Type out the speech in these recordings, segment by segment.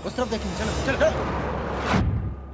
उस तरफ देखेंगे चलो चलो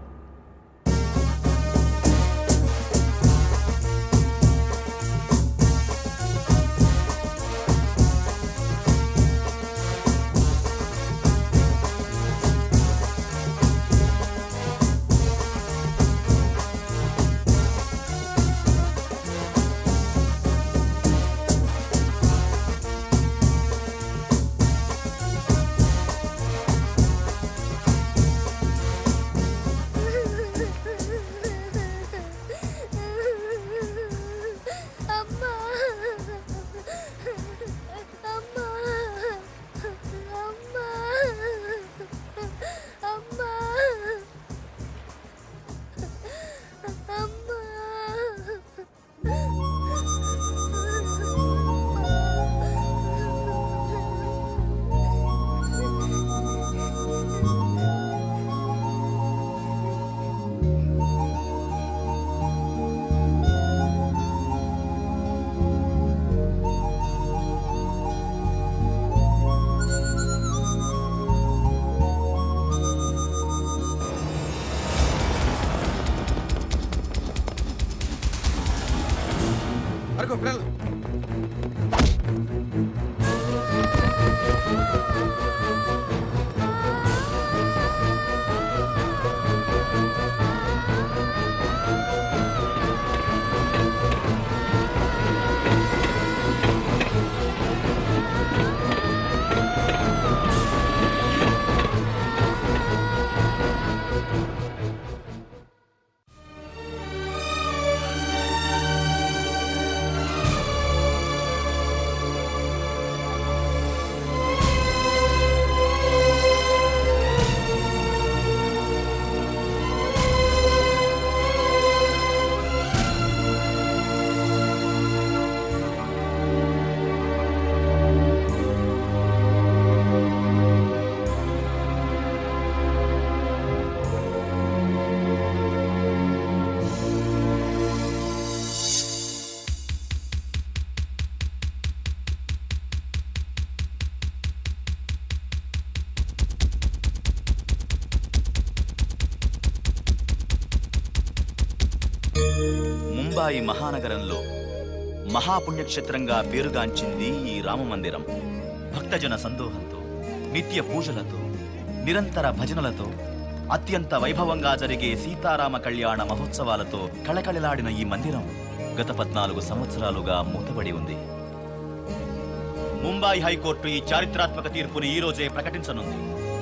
అమ్మా అమ్మా అమ్మా అమ్మా अरगो चल ముంబాయి మహానగరంలో మహాపుణ్యక్షేత్రంగా పేరుగాంచింది ఈ రామమందిరం భక్తజన సందోహంతో నిత్య పూజలతో నిరంతర భజనలతో అత్యంత వైభవంగా జరిగే సీతారామ కళ్యాణ మహోత్సవాలతో కళకళలాడిన ఈ మందిరం గత పద్నాలుగు సంవత్సరాలుగా మూతబడి ఉంది ముంబాయి హైకోర్టు ఈ చారిత్రాత్మక తీర్పుని ఈ రోజే ప్రకటించనుంది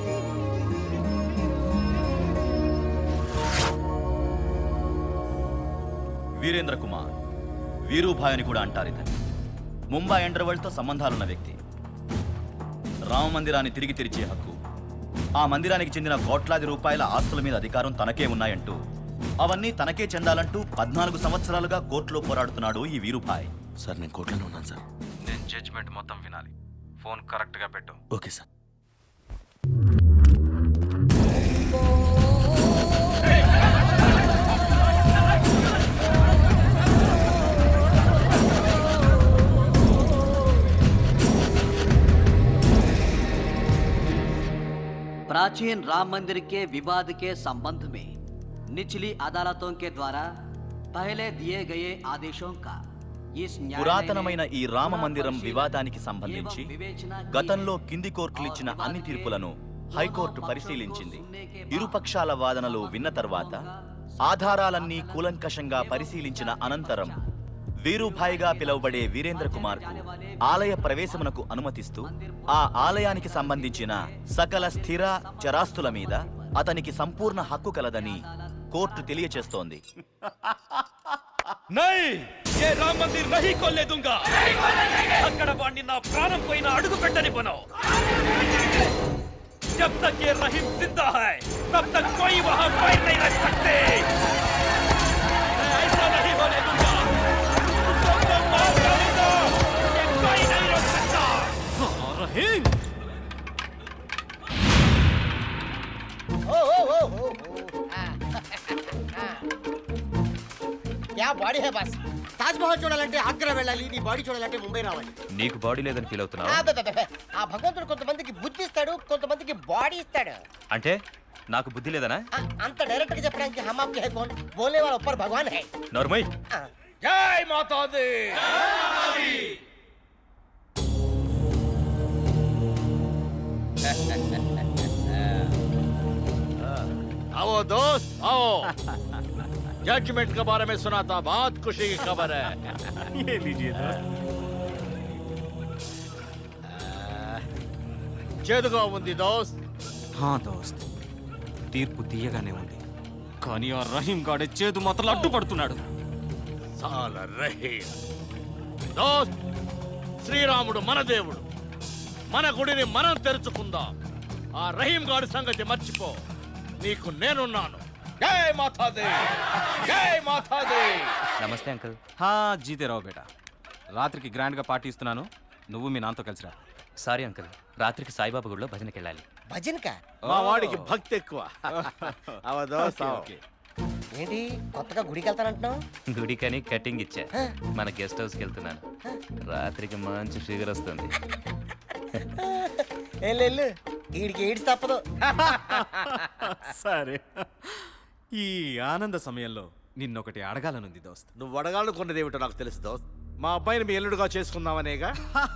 వీరేంద్ర కుమార్ వీరూభాయ్ అని కూడా అంటారు ఇతను ముంబై అండర్వరల్డ్తో సంబంధాలున్న వ్యక్తి రామ మందిరాన్ని తిరిగి తెరిచే హక్కు ఆ మందిరానికి చెందిన కోట్లాది రూపాయల ఆస్తుల మీద అధికారం తనకే ఉన్నాయంటూ అవన్నీ తనకే చెందాలంటూ పద్నాలుగు సంవత్సరాలుగా కోర్టులో పోరాడుతున్నాడు ఈ వీరుభాయ్ సార్ నేను కోర్టులోనే ఉన్నాను సార్ నేను జడ్జిమెంట్ మొత్తం వినాలి ఫోన్ కరెక్ట్గా పెట్టు ఓకే సార్ प्राचीन राम मंदिर के विवाद के संबंध में निचली अदालतों के द्वारा पहले दिए गए आदेशों का इस न्यायालय పురాతనమైన ने ఈ రామ మందిరం పునఃపరిశీలన వివాదానికి సంబంధించి एवं विवेचना की గతంలో है। కింది కోర్టులు ఇచ్చిన और అన్ని विवाद తీర్పులను के హైకోర్టు दोनों పరిశీలించింది पक्षों को सुनने के ఇరుపక్షాల बाद వాదనలు విన్న తర్వాత ఆధారాలన్నీ కూలంకషంగా పరిశీలించిన అనంతరం వీరుభాయిగా పిలువబడే వీరేంద్ర కుమార్ ఆలయ ప్రవేశమునకు అనుమతిస్తూ ఆ ఆలయానికి సంబంధించిన సకల స్థిర చరాస్తుల మీద అతనికి సంపూర్ణ హక్కు కలదని కోర్టు తెలియచేస్తోంది नहीं ये राम मंदिर नहीं खोलने दूंगा అక్కడ వాడిని నా ప్రాణం పోయిన అడుగు పెట్టని బనో जब तक ये रहीम जिंदा है तब तक कोई वहां पैर नहीं रख सकते मैं ऐसा नहीं होने दूंगा तुमको मार डालूंगा ये कोई नहीं रोक सकता रहीम ओ ओ ओ ओ क्या బాడీ है బస్ తాజ్ మహల్ చూడాలంటే ఆగ్రా వెళ్ళాలి నీ బాడీ చూడాలంటే ముంబై రావాలి నీకు బాడీ లేదని ఫీల్ అవుతున్నావా ఆ, బె, బె, బె, బె. ఆ భగవంతుడు కొంతమందికి బుద్ధి ఇస్తాడు కొంతమందికి కి బాడీ ఇస్తాడు అంటే నాకు బుద్ధి లేదనా ఆ, అంత డైరెక్ట్ గా చెప్పడానికి హమ్ ఆప్కే హై కౌన్ బోలే వాళ్ళ ऊपर భగవాన్ హై నోర్మయ్ ఆ, జై మాతాది आओ दोस्त आओ जजमेंट के बारे में सुना था बहुत खुशी की खबर है చేదుగా ఉంది దోస్త్ హా దోస్త్ తీర్పు తీయగానే ఉంది కానీ ఆ రహీం గాడే చేదు మాత్రం అడ్డుపడుతున్నాడు సాల రహీం దోస్త్ శ్రీరాముడు మన దేవుడు మన గుడిని మనం తెరుచుకుందాం ఆ రహీం గాడి సంగతి మర్చిపో నీకు నేనున్నాను జై మాతాది జై మాతాది నమస్తే అంకుల్ హా జీతేరావు బేటా రాత్రికి గ్రాండ్గా పార్టీ ఇస్తున్నాను నువ్వు మీ నాన్నతో కలిసిరా సారీ అంకుల్ రాత్రికి సాయిబాబా గుడిలో భజనకి వెళ్ళాలి భజన్ కా మా వాడికి భక్తి ఎక్కువ అవ దోస్త్ ఆవ్. ఏంటి కొత్తగా గుడికి వెళ్తానంటున్నావు గుడికని కటింగ్ ఇచ్చా ఆ. మన గెస్ట్ హౌస్కి వెళ్తున్నాను రాత్రికి మంచి ఫిగర్ వస్తుంది వెళ్ళు వెళ్ళు వీడికి ఏడ్స్ తప్పదు సరే ఈ ఆనంద సమయంలో నిన్నొకటి అడగాలనుంది దోస్త్ నువ్వు అడగాలనుకున్నది ఏమిటో నాకు తెలుసు దోస్త్ మా అబ్బాయిని మీ ఎల్లుడుగా చేసుకుందామనేగా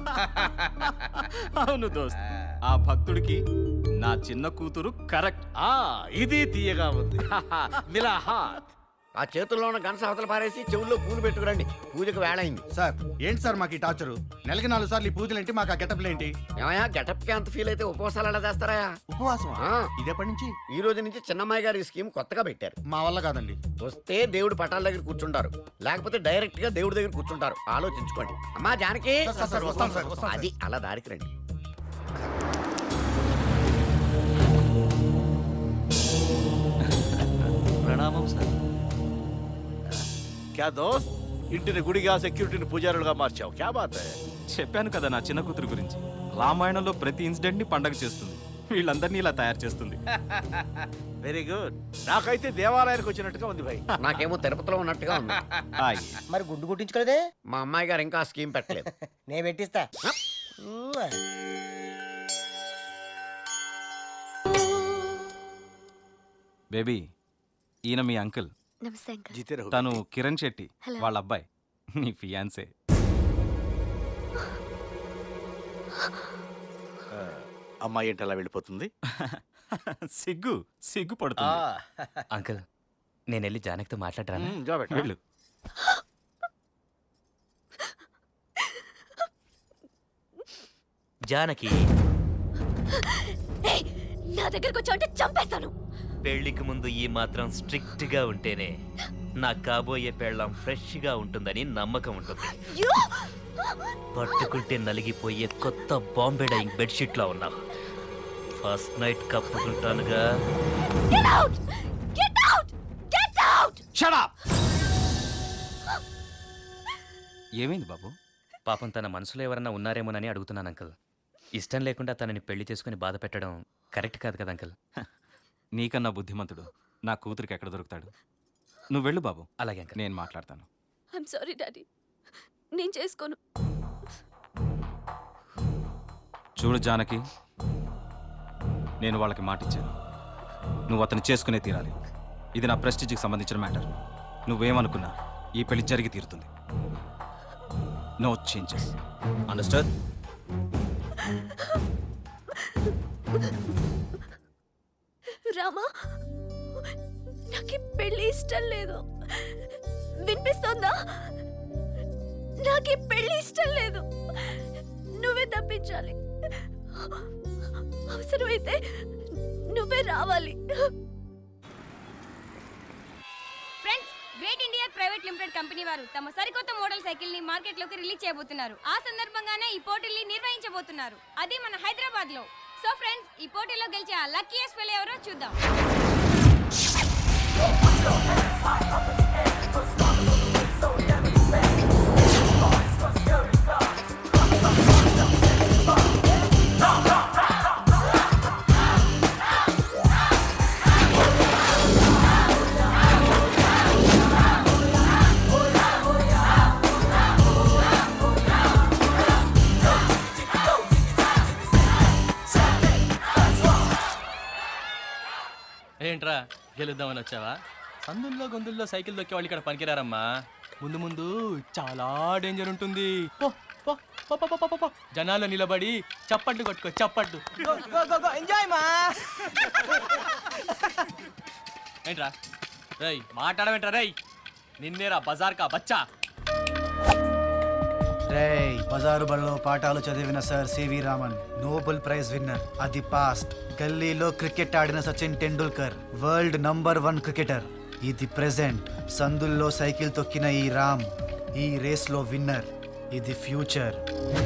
అవును దోస్త్ ఆ భక్తుడికి నా చిన్న కూతురు కరెక్ట్ ఆ ఇది తీయగా ఉంది మిలా హాత్ ఆ చేతుల్లో ఉన్న గంట అవతల పారేసి చెవుల్లో పూలు పెట్టుకురండి పూజకు వేళైంది సార్ ఏంటి సార్ మాకు ఈ టార్చరు నెలకి నాలుగు సార్లు ఈ పూజలు ఏంటి మాకు ఆ గెటప్లు ఏంటి ఏమయ్యా గెటప్ కి అంత ఫీల్ అయితే ఉపవాసాలు ఎలా చేస్తారా ఉపవాసం ఆ. ఇదేపటి నుంచి ఈ రోజు నుంచి చిన్నమ్మాయి గారి స్కీమ్ కొత్తగా పెట్టారు మా వల్ల కాదండి వస్తే దేవుడి పటాల దగ్గర కూర్చుంటారు లేకపోతే డైరెక్ట్ గా దేవుడి దగ్గర కూర్చుంటారు ఆలోచించుకోండి అమ్మా జానకి సార్, సార్, సార్, వస్తాం సార్, వస్తాం సార్. అది అలా దారికి రండి ప్రణామం సార్ క్యా దోస్త్ ఇంటిని గుడిగా సెక్యూరిటీని పూజారులుగా మార్చావు క్యా బాత్ హై చెప్పాను కదా నా చిన్న కూతురు గురించి రామాయణంలో ప్రతి ఇన్సిడెంట్ ని పండగ చేస్తుంది వీళ్ళందరినీ ఇలా తయారు చేస్తుంది వెరీ గుడ్ నాకైతే దేవాలయానికి వచ్చినట్టుగా ఉంది భయ్ నాకేమో తిరుపతిలో ఉన్నట్టుగా ఉంది హాయ్ మరి గుండు గుట్టించుకోలేదే మా అమ్మాయి గారు ఇంకా స్కీమ్ పెట్టలేదు నేను పెట్టిస్తా బేబీ ఈయన మీ అంకుల్ నమస్తే అంకల్ జీతే రహో తను కిరణ్ శెట్టి Hello. వాళ్ళ అబ్బాయి నీ ఫియాన్సే అమ్మాయి ఏంటి అలా వెళ్ళిపోతుంది సిగ్గు సిగ్గు పడుతుంది అంకుల్ నేను వెళ్ళి జానకితో మాట్లాడరానా మ్మ్, జా బేటా. వెళ్ళు జానకి ఏయ్, నా దగ్గరకు వచ్చావు అంటే చంపేస్తాను పెళ్లికి ముందు ఈ మాత్రం స్ట్రిక్ట్ గా ఉంటేనే నా కాబోయే పెళ్ళం ఫ్రెష్ గా ఉంటుందని నమ్మకం ఉంటుంది యూ! పట్టుకుంటే నలిగిపోయే కొత్త బాంబే డైయింగ్ బెడ్షీట్ లా ఉన్నావు ఫస్ట్ నైట్ కప్పుకుంటానుగా Get out! Get out! Get out! ఏమైంది బాబు పాపం తన మనసులో ఎవరన్నా ఉన్నారేమోనని అడుగుతున్నాను అంకుల్ ఇష్టం లేకుండా తనని పెళ్లి చేసుకుని బాధ పెట్టడం కరెక్ట్ కాదు కదా అంకుల్ నీకన్నా బుద్ధిమంతుడు నా కూతురికి ఎక్కడ దొరుకుతాడు నువ్వు వెళ్ళు బాబు అలాగే అంకుల్ నేను మాట్లాడతాను ఐఎమ్ సారీ డాడీ నేను చేసుకోను చూడు జానకి నేను వాళ్ళకి మాట ఇచ్చాను నువ్వు అతను చేసుకునే తీరాలి ఇది నా ప్రెస్టీజ్కి సంబంధించిన మ్యాటర్ నువ్వేమనుకున్నా ఈ పెళ్లి జరిగి తీరుతుంది నో చేంజెస్ అండర్స్టాండ్ రామా నాకు ఈ పెళ్లి ఇష్టం లేదు వినిపిస్తోందా నాకు ఈ పెళ్లి ఇష్టం లేదు నువ్వే తప్పించాలి అవసరమైతే నువ్వే రావాలి friends great India private limited company వారు తమ సరికొత్త మోడల్ సైకిల్ ని మార్కెట్ లోకి రిలీజ్ చేయబోతున్నారు ఆ సందర్భంగానే ఈ పోటీల్ని నిర్వహించబోతున్నారు అది మన హైదరాబాద్ లో సో ఫ్రెండ్స్ ఈ పోటీలో గెలిచే ఆ లక్కీయెస్ట్ ఫెల్ ఎవరో చూద్దాం ఏంట్రా గెలుద్దామని వచ్చావా సందుల్లో గొంతుల్లో సైకిల్ దొక్కే వాళ్ళు ఇక్కడ పనికిరారమ్మా ముందు ముందు చాలా డేంజర్ ఉంటుంది పో, పో, పో, పో, పో, పో, పో. జనాల్లో నిలబడి చప్పట్లు కొట్టుకో చప్పట్లు ఎంజాయ్ మా ఏంట్రా రేయ్ మాట్లాడమేంట్రా రేయ్ నిన్నేరా బజార్ కా బచ్చా రేయ్ బజారు బడిలో పాఠాలు చదివిన sir CV Raman Nobel prize winner అది పాస్ట్ గల్లీలో క్రికెట్ ఆడిన Sachin Tendulkar world number one cricketer ఇది ప్రెసెంట్ సందుల్లో సైకిల్ తొక్కిన ఈ రామ్ ఈ రేస్లో విన్నర్ ఇది future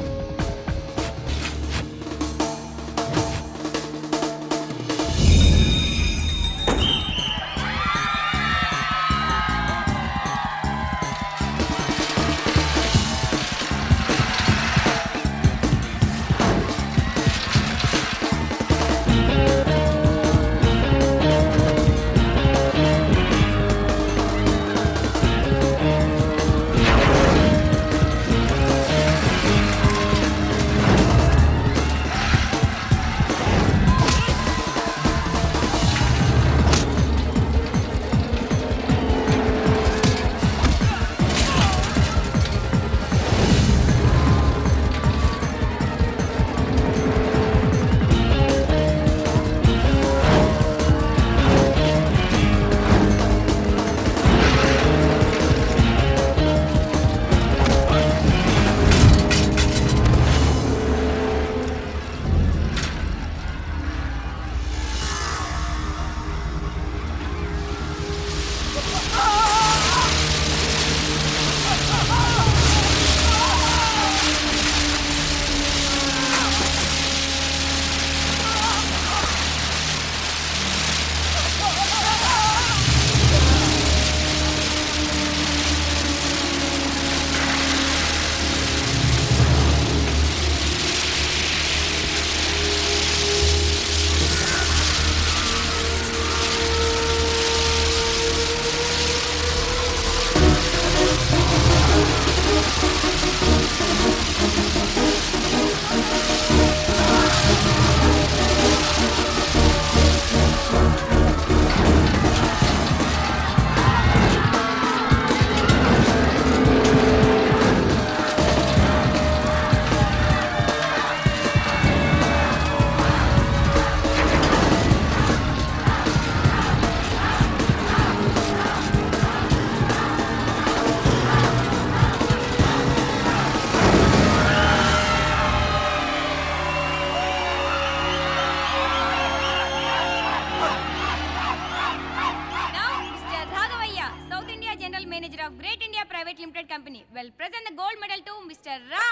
Now, Mr. Raghavaya, South India General Manager of Great India Private Limited Company, will present the gold medal to Mr.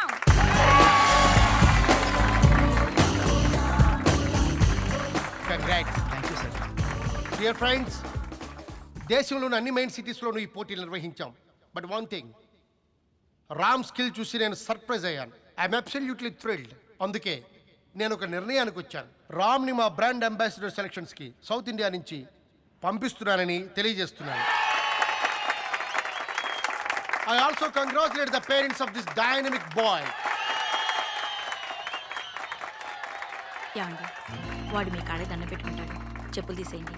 Ram. Congrats thank you sir dear friends దేశంలోని అన్ని main సిటీస్లోనూ ఈ పోటీలు నిర్వహించాం but one thing Ram skill చూసి నేను surprise అయ్యాను I'm absolutely thrilled అందుకే నేను ఒక నిర్ణయానికి వచ్చాను రామ్ని మా బ్రాండ్ అంబాసిడర్ సెలక్షన్స్కి సౌత్ ఇండియా నుంచి పంపిస్తున్నానని తెలియజేస్తున్నాను I also congratulate the parents of this dynamic boy ఏమండి వాడు మీ కాడే దండ పెట్టుకుంటాడు చెప్పులు తీసేయండి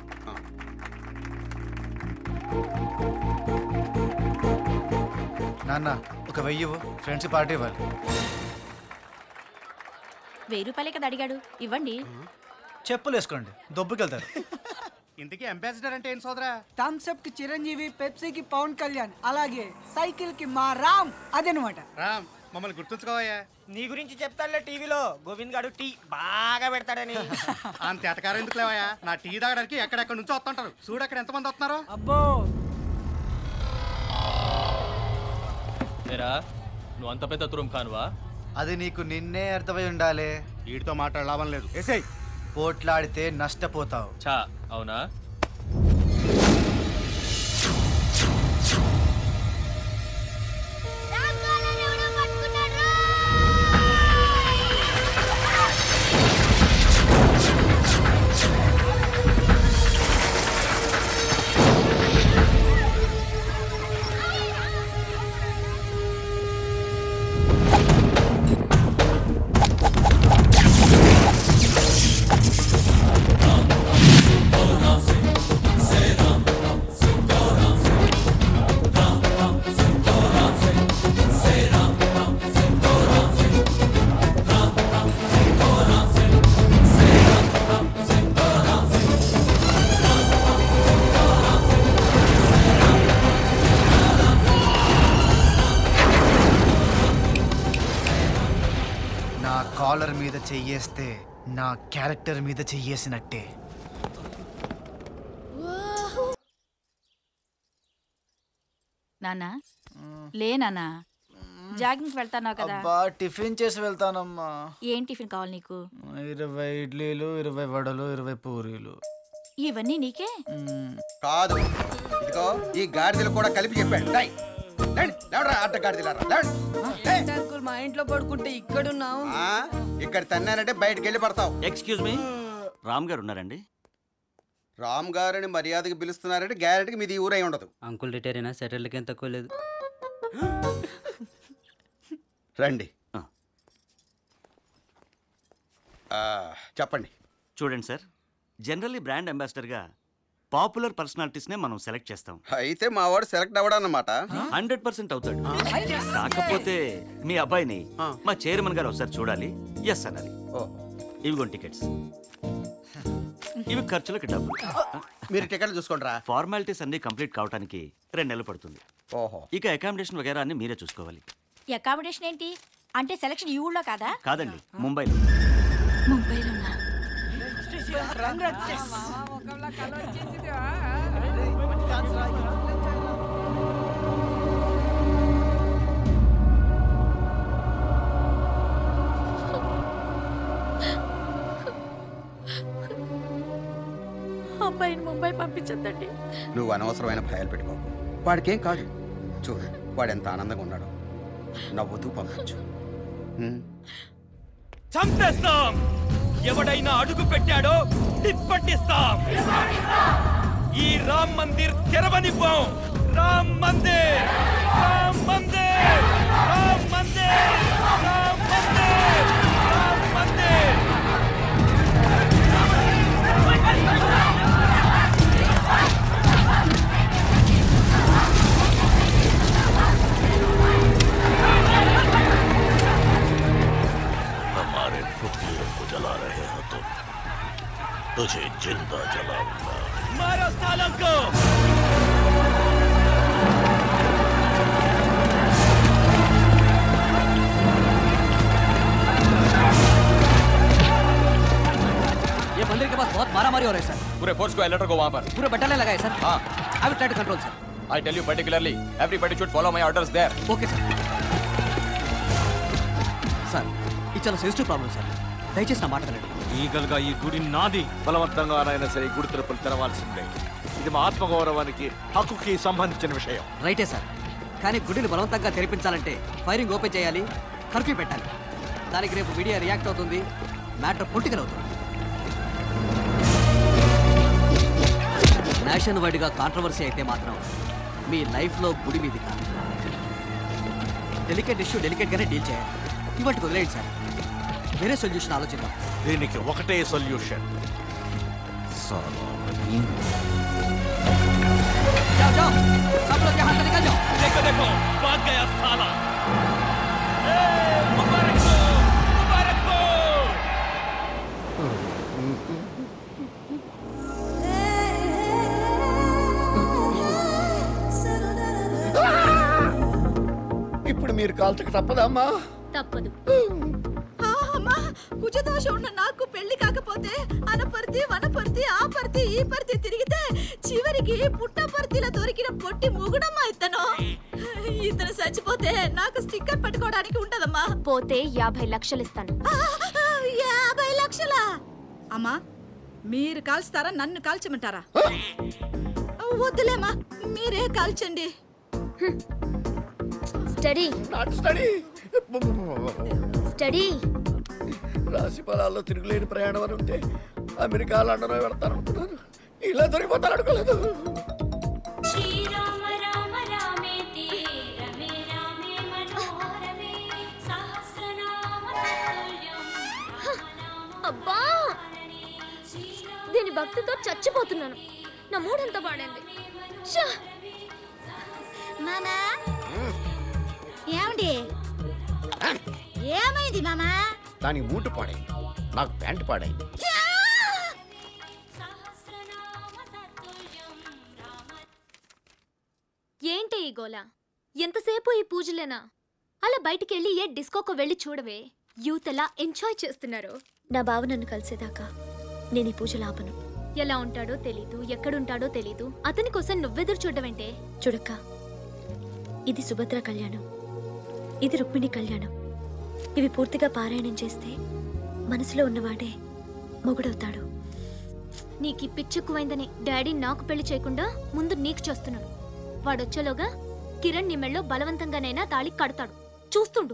నాన్న ఒక వెయ్యి ఇవ్వు. ఫ్రెండ్స్ పార్టీ ఇవ్వాలి వెయ్యి రూపాయలే కదా అడిగాడు ఇవ్వండి చెప్పులు వేసుకోండి దొబ్బుకెళ్తారు ఇంతకీ అంబాసిడర్ అంటే ఏం సోదరా థమ్స్అప్ కి చిరంజీవి పెప్సీకి పవన్ కళ్యాణ్ అలాగే సైకిల్ కి మా రామ్ అదనమాట రామ్ మమ్మల్ని గుర్తుంచుకోవయ్యా నీ గురించి చెప్తానులే టీవీలో గోవింద్ గారు టీ బాగా పెడతాడని అంత ఎటకారం ఎందుకు లేవయ్యా నా టీ తాగడానికి ఎక్కడెక్కడ నుంచి వస్తుంటారు చూడు అక్కడ ఎంతమంది వస్తున్నారో అబ్బో ఏరా నువ్వు అంత పెద్ద తురుం కానువా అది నీకు నిన్నే అర్థమై ఉండాలి వీడితో మాట్లాడ లాభం లేదు ఏసేయ్ పోట్లాడితే నష్టపోతావు చా అవునా Ram చెయ్యేస్తే నా క్యారెక్టర్ మీద చెయ్యేసినట్టే నానా లే నానా జాగింగ్కి వెళ్తాన్నావు కదా అబ్బా టిఫిన్ చేసి వెళ్తానమ్మా ఏం టిఫిన్ కావాలి నీకు ఇరవై ఇడ్లీలు ఇరవై వడలు ఇరవై పూరీలు ఇవన్నీ నీకే కాదు ఇదిగో ఈ గాడిదలు కూడా కలిపి చెప్పాడు డై లేండి, లేవడ్రా, అడ్డ గాడిదలారా, లేవండి. అంకుల్ మా ఇంట్లో పడుకుంటే ఇక్కడున్నావు ఆ, ఇక్కడ తన్నానంటే బయటకు వెళ్ళి పడతావు ఎక్స్క్యూజ్ మీ రామ్ గారు ఉన్నారండి రామ్ గారిని మర్యాదకి పిలుస్తున్నారంటే గ్యారెంటీకి మీది ఈ ఊరై ఉండదు అంకుల్ రిటైర్ అయినా సెటిల్కి ఏం తక్కువ లేదు రండి ఆ, చెప్పండి చూడండి సార్ జనరల్లీ బ్రాండ్ అంబాసిడర్గా పాపులర్ పర్సనాలిటీస్నే మనం సెలెక్ట్ చేస్తాం అయితే మా వాడు సెలెక్ట్ అవ్వడన్నమాట హండ్రెడ్ పర్సెంట్ అవుతాడు కాకపోతే మీ అబ్బాయిని మా చైర్మన్ గారు ఒకసారి చూడాలి ఎస్ అనాలి ఇవిగోండి టికెట్స్ ఇవి ఖర్చులకు డబ్బు మీరు టికెట్లు చూసుకోండి ఫార్మాలిటీస్ అన్ని కంప్లీట్ కావడానికి రెండు నెలలు పడుతుంది ఓహో ఇక అకామిడేషన్ వగేరా అన్ని మీరే చూసుకోవాలి అకామిడేషన్ ఏంటి అంటే సెలక్షన్ ఈ ఊళ్ళో కాదా కాదండి ముంబైలో ముంబైలోనా అబ్బాయిని ముంబై పంపించద్దండి నువ్వు అనవసరమైన భయాలు పెట్టుకోకు వాడికేం కాదు చూడు వాడు ఎంత ఆనందంగా ఉన్నాడో నవ్వుతూ పంపించు ఉమ్. చంపేస్తాం ఎవడైనా అడుగు పెట్టాడో తిప్పట్టిస్తాం ఈ రామ్ మందిర్ తెరవనివ్వం రామ్ మందిర్ రామ్ మందిర్ రామ్ మందిర్ రామ్ మందిర్ రామ్ మందిర్ हमारे फुकलियों को जला रहे हो तुम तुझे जिंदा जलाऊंगा मारो सालों को ये मंदिर के पास बहुत मारा मारी हो रहा है सर पूरे फोर्स को अलर्ट को वहां पर पूरे बटालियन लगाए सर हाँ I will try to control sir I tell you particularly, everybody should follow my orders there. Okay sir sir ఇది చాలా సెన్సిటివ్ ప్రాబ్లం సార్ దయచేసి నా మాట వినండి ఈగల్గా ఈ గుడి నాది బలవంతంగానైనా సరే ఈ గుడి తలుపులు తెరవాల్సిందే ఇది మా ఆత్మగౌరవానికి హక్కుకి సంబంధించిన విషయం రైటే సార్ కానీ గుడిని బలవంతంగా తెరిపించాలంటే ఫైరింగ్ ఓపెన్ చేయాలి కర్ఫ్యూ పెట్టాలి దానికి రేపు మీడియా రియాక్ట్ అవుతుంది మ్యాటర్ పొలిటికల్ అవుతుంది నేషన్ వైడ్గా కాంట్రవర్సీ అయితే మాత్రం మీ లైఫ్లో గుడి మీది కాదు డెలికేట్ ఇష్యూ డెలికేట్గానే డీల్ చేయాలి ఇవాటికి వదిలేయండి సార్ వేరే సొల్యూషన్ ఆలోచిద్దాం దీనికి ఒకటే సొల్యూషన్ जाओ जाओ सब लोग यहाँ से निकल जाओ देखो देखो भाग गया साला ए, मुबारक हो मुबारक हो ఇప్పుడు మీరు కాల్చక తప్పదమ్మా తప్పదు అమ్మా కుజదోష ఉన్న నాకు పెళ్లి కాకపోతే అనపర్తి వనపర్తి ఆ పర్తి ఈ పర్తి తిరిగితే చివరికి పుట్టపర్తిలో దొరికిన పొట్టి మూగుడమ్మా ఇతను ఇతను చచ్చిపోతే నాకు స్టిక్కర్ పెట్టుకోవడానికి ఉంటదమ్మా పోతే యాభై లక్షలు ఇస్తాను యాభై లక్షలా అమ్మా మీరు కాల్స్తారా నన్ను కాల్చమంటారా వద్దులేమ్మా మీరే కాల్చండి స్టడీ స్టడీ స్టడీ రాశి ఫలాల్లో తిరుగులేని ప్రయాణం అని ఉంటే అమెరికా లండన్ వెళ్తాను అనుకున్నాను ఇలా దొరికిపోతాను అనుకోలేదు శ్రీరామ రామ రామేతి రమే రామే మనోరమే సహస్రనామ తత్తుల్యం అబ్బా దీని భక్తితో చచ్చిపోతున్నాను నా మూడంతా పాడింది షా! మామా ఏమండి ఏమైంది మామా దానికి మూటు పాడైంది నాకు ప్యాంటు పాడైంది ఏంటి ఈ గోల ఎంతసేపు ఈ పూజలేనా అలా బయటికెళ్ళి ఏ డిస్కోకో వెళ్ళి చూడవే యూత్ ఎలా ఎంజాయ్ చేస్తున్నారు నా బావ నన్ను కలిసేదాకా నేను ఈ పూజలు ఆపను ఎలా ఉంటాడో తెలీదు ఎక్కడుంటాడో తెలీదు అతని కోసం నువ్వెదురు చూడవేంటే చూడక్క ఇది సుభద్ర కళ్యాణం ఇది రుక్మిణి కళ్యాణం ఇవి పూర్తిగా పారాయణం చేస్తే మనసులో ఉన్నవాడే మొగుడవుతాడు నీకు ఈ పిచ్చెక్కువైందని డాడీ నాకు పెళ్లి చేయకుండా ముందు నీకు చేస్తున్నాడు వాడొచ్చేలోగా కిరణ్ నీ మెళ్ళో బలవంతంగానైనా తాళి కడతాడు చూస్తుండు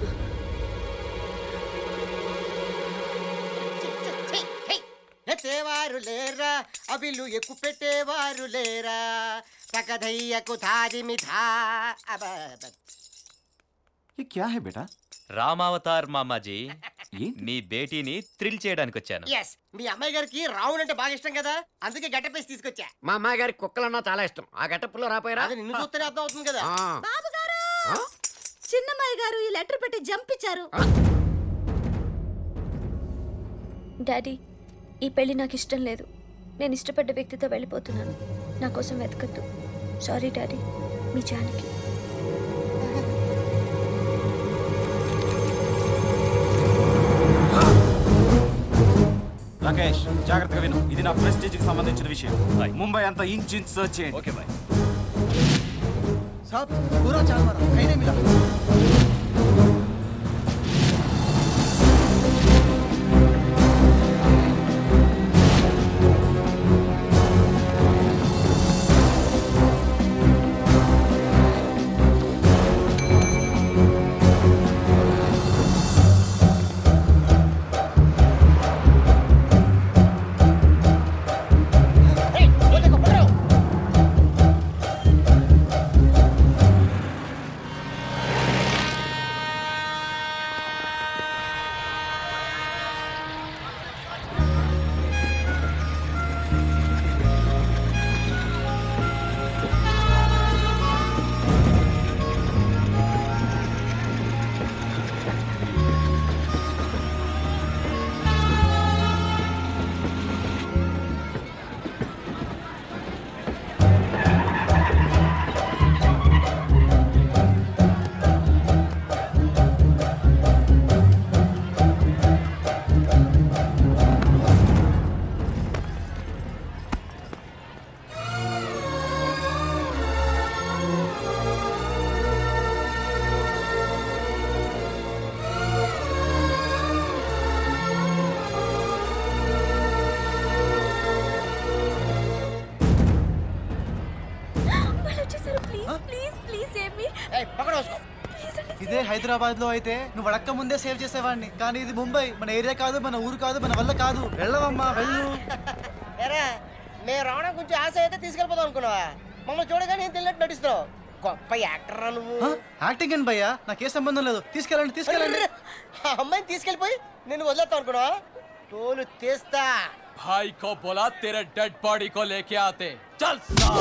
నచ్చేవారు లేరా అవిలు ఎక్కువ పెట్టేవారు లేరా తకదయ్యకు తాదిమిథా అబ ये क्या है बेटा రామావతార్ మామాజీ మీ బేటీని థ్రిల్ చేయడానికి వచ్చాను ఎస్ మీ అమ్మాయి గారికి రావుడు అంటే బాగా ఇష్టం కదా అందుకే గట్టపేసి తీసుకొచ్చా మా అమ్మాయి గారికి కుక్కలన్నా చాలా ఇష్టం ఆ గట్టప్పులో రాపోయారా అది నిన్ను చూస్తేనే అర్థం అవుతుంది కదా ఆ. బాబు గారు చిన్నమ్మాయి గారు ఈ లెటర్ పెట్టి జంప్ ఇచ్చారు డాడీ ఈ పెళ్లి నాకు ఇష్టం లేదు నేను ఇష్టపడ్డ వ్యక్తితో వెళ్ళిపోతున్నాను నా కోసం వెతకద్దు సారీ డాడీ మీ జానకి రాకేష్ జాగ్రత్తగా విను ఇది నా ప్రెస్టేజ్ కి సంబంధించిన విషయం ముంబై అంతా ఇంచ్ ఇంచ్ సర్చ్ చేయండి ఓకే బాయ్ साहब पूरा चाल मारा कहीं नहीं मिला వాళ్ళు వచ్చేసారు please please please save me ఇదే హైదరాబాద్ లో అయితే నువ్వు అడక్క ముందే సేవ్ చేసేవాడిని కానీ ఇది ముంబై మన ఏరియా కాదు మన ఊరు కాదు మన వల్ల కాదు వెళ్ళవమ్మా వెళ్ళు ఎరా మేము రావడం కొంచెం ఆశ అయితే తీసుకెళ్ళిపోదాం అనుకున్నావా మమ్మల్ని చూడగానే ఏం తెలియట్టు నటిస్తున్నావు గొప్ప యాక్టర్ రా నువ్వు యాక్టింగ్ అని భయ్యా నాకే సంబంధం లేదు తీసుకెళ్ళండి తీసుకెళ్ళండి ఆ అమ్మాయిని తీసుకెళ్ళిపోయి నేను వదిలేస్తావు అనుకున్నావా తోలు తీస్తా भाई को बोला तेरे डेड बॉडी को लेके आते चल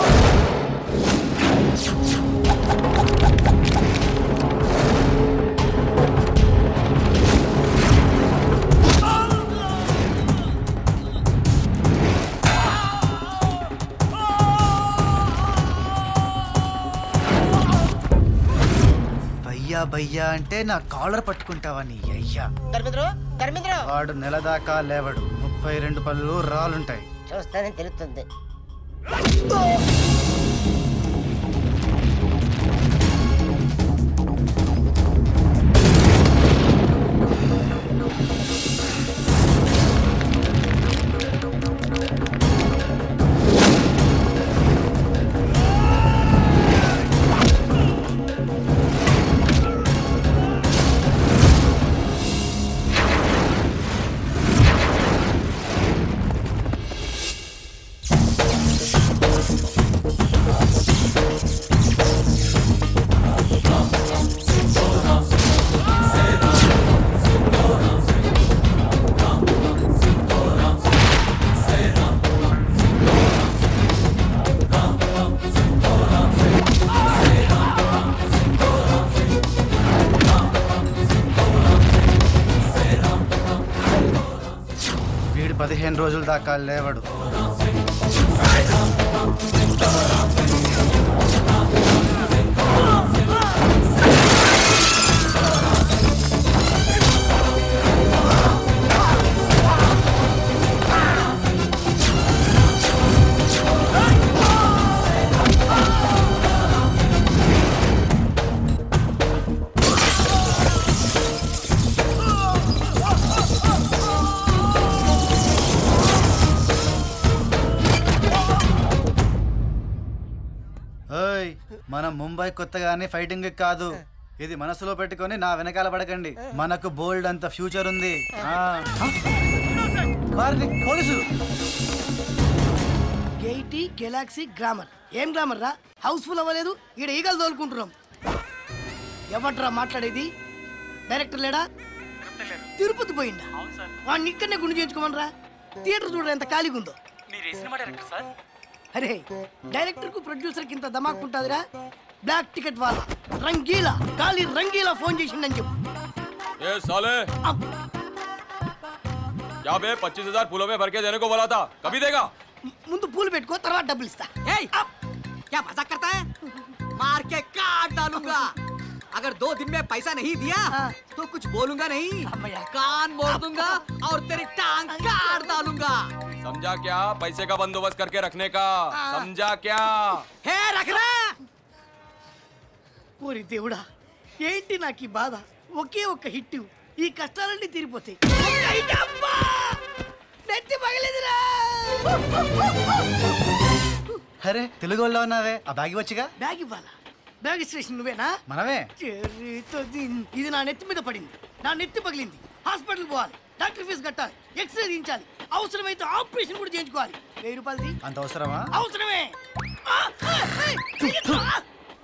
భయ్యా భయ్యా అంటే నా కాలర్ పట్టుకుంటావా నీ అయ్యా ధర్మేంద్ర ధర్మేంద్ర వాడు నెల దాకా లేవడు ముప్పై రెండు పళ్ళు రాలుంటాయి చూస్తానని తెలుస్తుంది వీడు పదిహేను రోజుల దాకా లేవడు ఆ మనం ముంబై కొత్తగానే ఫైటింగ్ కాదు ఇది మనసులో పెట్టుకొని నా వెనకాల పడకండి మనకు బోల్డ్ అంత ఫ్యూచర్ ఉంది ఆ. వారిని పోలీసులు గెయిటీ గెలాక్సీ గ్రామర్ ఏం గ్రామర్ రా హౌస్ఫుల్ అవ్వలేదు ఈడ ఈగలు తోలుకుంటున్నాం ఎవట్రా మాట్లాడేది డైరెక్టర్ లేడా తిరుపతి పోయిందా వాడిని ఇక్కడనే గుండు చేయించుకోమనరా థియేటర్ చూడరా ఎంత ఖాళీగా ఉందో మీరు ఏ సినిమా డైరెక్టర్ సార్ అరే డైరెక్టర్ కు ప్రొడ్యూసర్ కి ఇంత ధమాక్ ఉంటుందిరా బ్లాక్ టికెట్ వాళ్ళ రంగీలా ఖాళీ రంగీలా ఫోన్ చేసిండని చెప్పు ये साले क्या बे पच्चीस हजार फूलों में भर के देने को बोला था कभी देगा ముందు పూలు పెట్టుకో తర్వాత డబ్బులు ఇస్తా क्या मजाक करता है मार के काट डालूंगा अगर दो दिन में पैसा नहीं दिया तो कुछ बोलूंगा नहीं कान मोड़ दूंगा और तेरी टांग काट डालूंगा समझा क्या पैसे का बंदोबस्त करके रखने का समझा क्या హే రఖరా ఓరి దేవుడా ఏంటి నాకు ఈ బాధ ఒకే ఒక్క హిట్ ఈ కష్టాలన్నీ తీరిపోతాయి ఒక్క hit అబ్బా! నెత్తి పగలేదురా అరే తెలుగు వాళ్ళు ఉన్నావే ఆ బ్యాగ్ ఇవ్వచ్చుగా బ్యాగ్ ఇవ్వాలా బ్యాగ్ స్టేషన్ నువ్వేనా మనమే చెర్రీతో దీన్- ఇది నా నెత్తి మీద పడింది నా నెత్తి పగిలింది హాస్పిటల్ పోవాలి డాక్టర్ ఫీజు కట్టాలి ఎక్స్రే తీయించాలి అవసరమైతే ఆపరేషన్ కూడా చేయించుకోవాలి వెయ్యి రూపాయలు తీ. అంత అవసరమా అవసరమే ఆ, ఆ, ఏయ్, చెయ్యొద్దు, ఆ.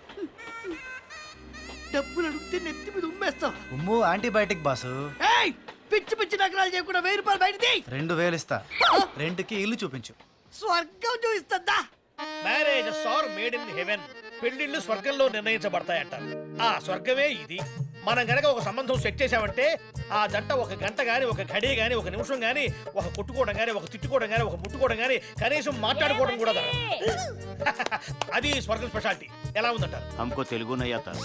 డబ్బులు అడిగితే నెత్తి మీద ఉమ్మేస్తావు ఉమ్ము యాంటీబయాటిక్ బాసు ఏయ్ పిచ్చి పిచ్చి నగరాలు చేయకుండా వెయ్యి రూపాయలు బయట తీ. రెండు వేలు ఇస్తా రెంట్కి ఇల్లు చూపించు స్వర్గం చూపిస్తుందా marriages are made in heaven పెళ్లిళ్ళు స్వర్గంలో నిర్ణయించబడతాయంటారు ఆ స్వర్గమే ఇది మనం గనక ఒక సంబంధం సెట్ చేసామంటే ఆ జంట ఒక గంట గాని ఒక ఘడి గాని ఒక నిమిషం గాని ఒక కొట్టుకోవడం గాని ఒక తిట్టుకోవడం గాని ఒక ముట్టుకోవడం గాని కనీసం మాట్లాడుకోవడం కూడా జరగదు. అది స్వర్గం స్పెషాలిటీ ఎలా ఉందంటారు हमको तेलुगु नहीं आता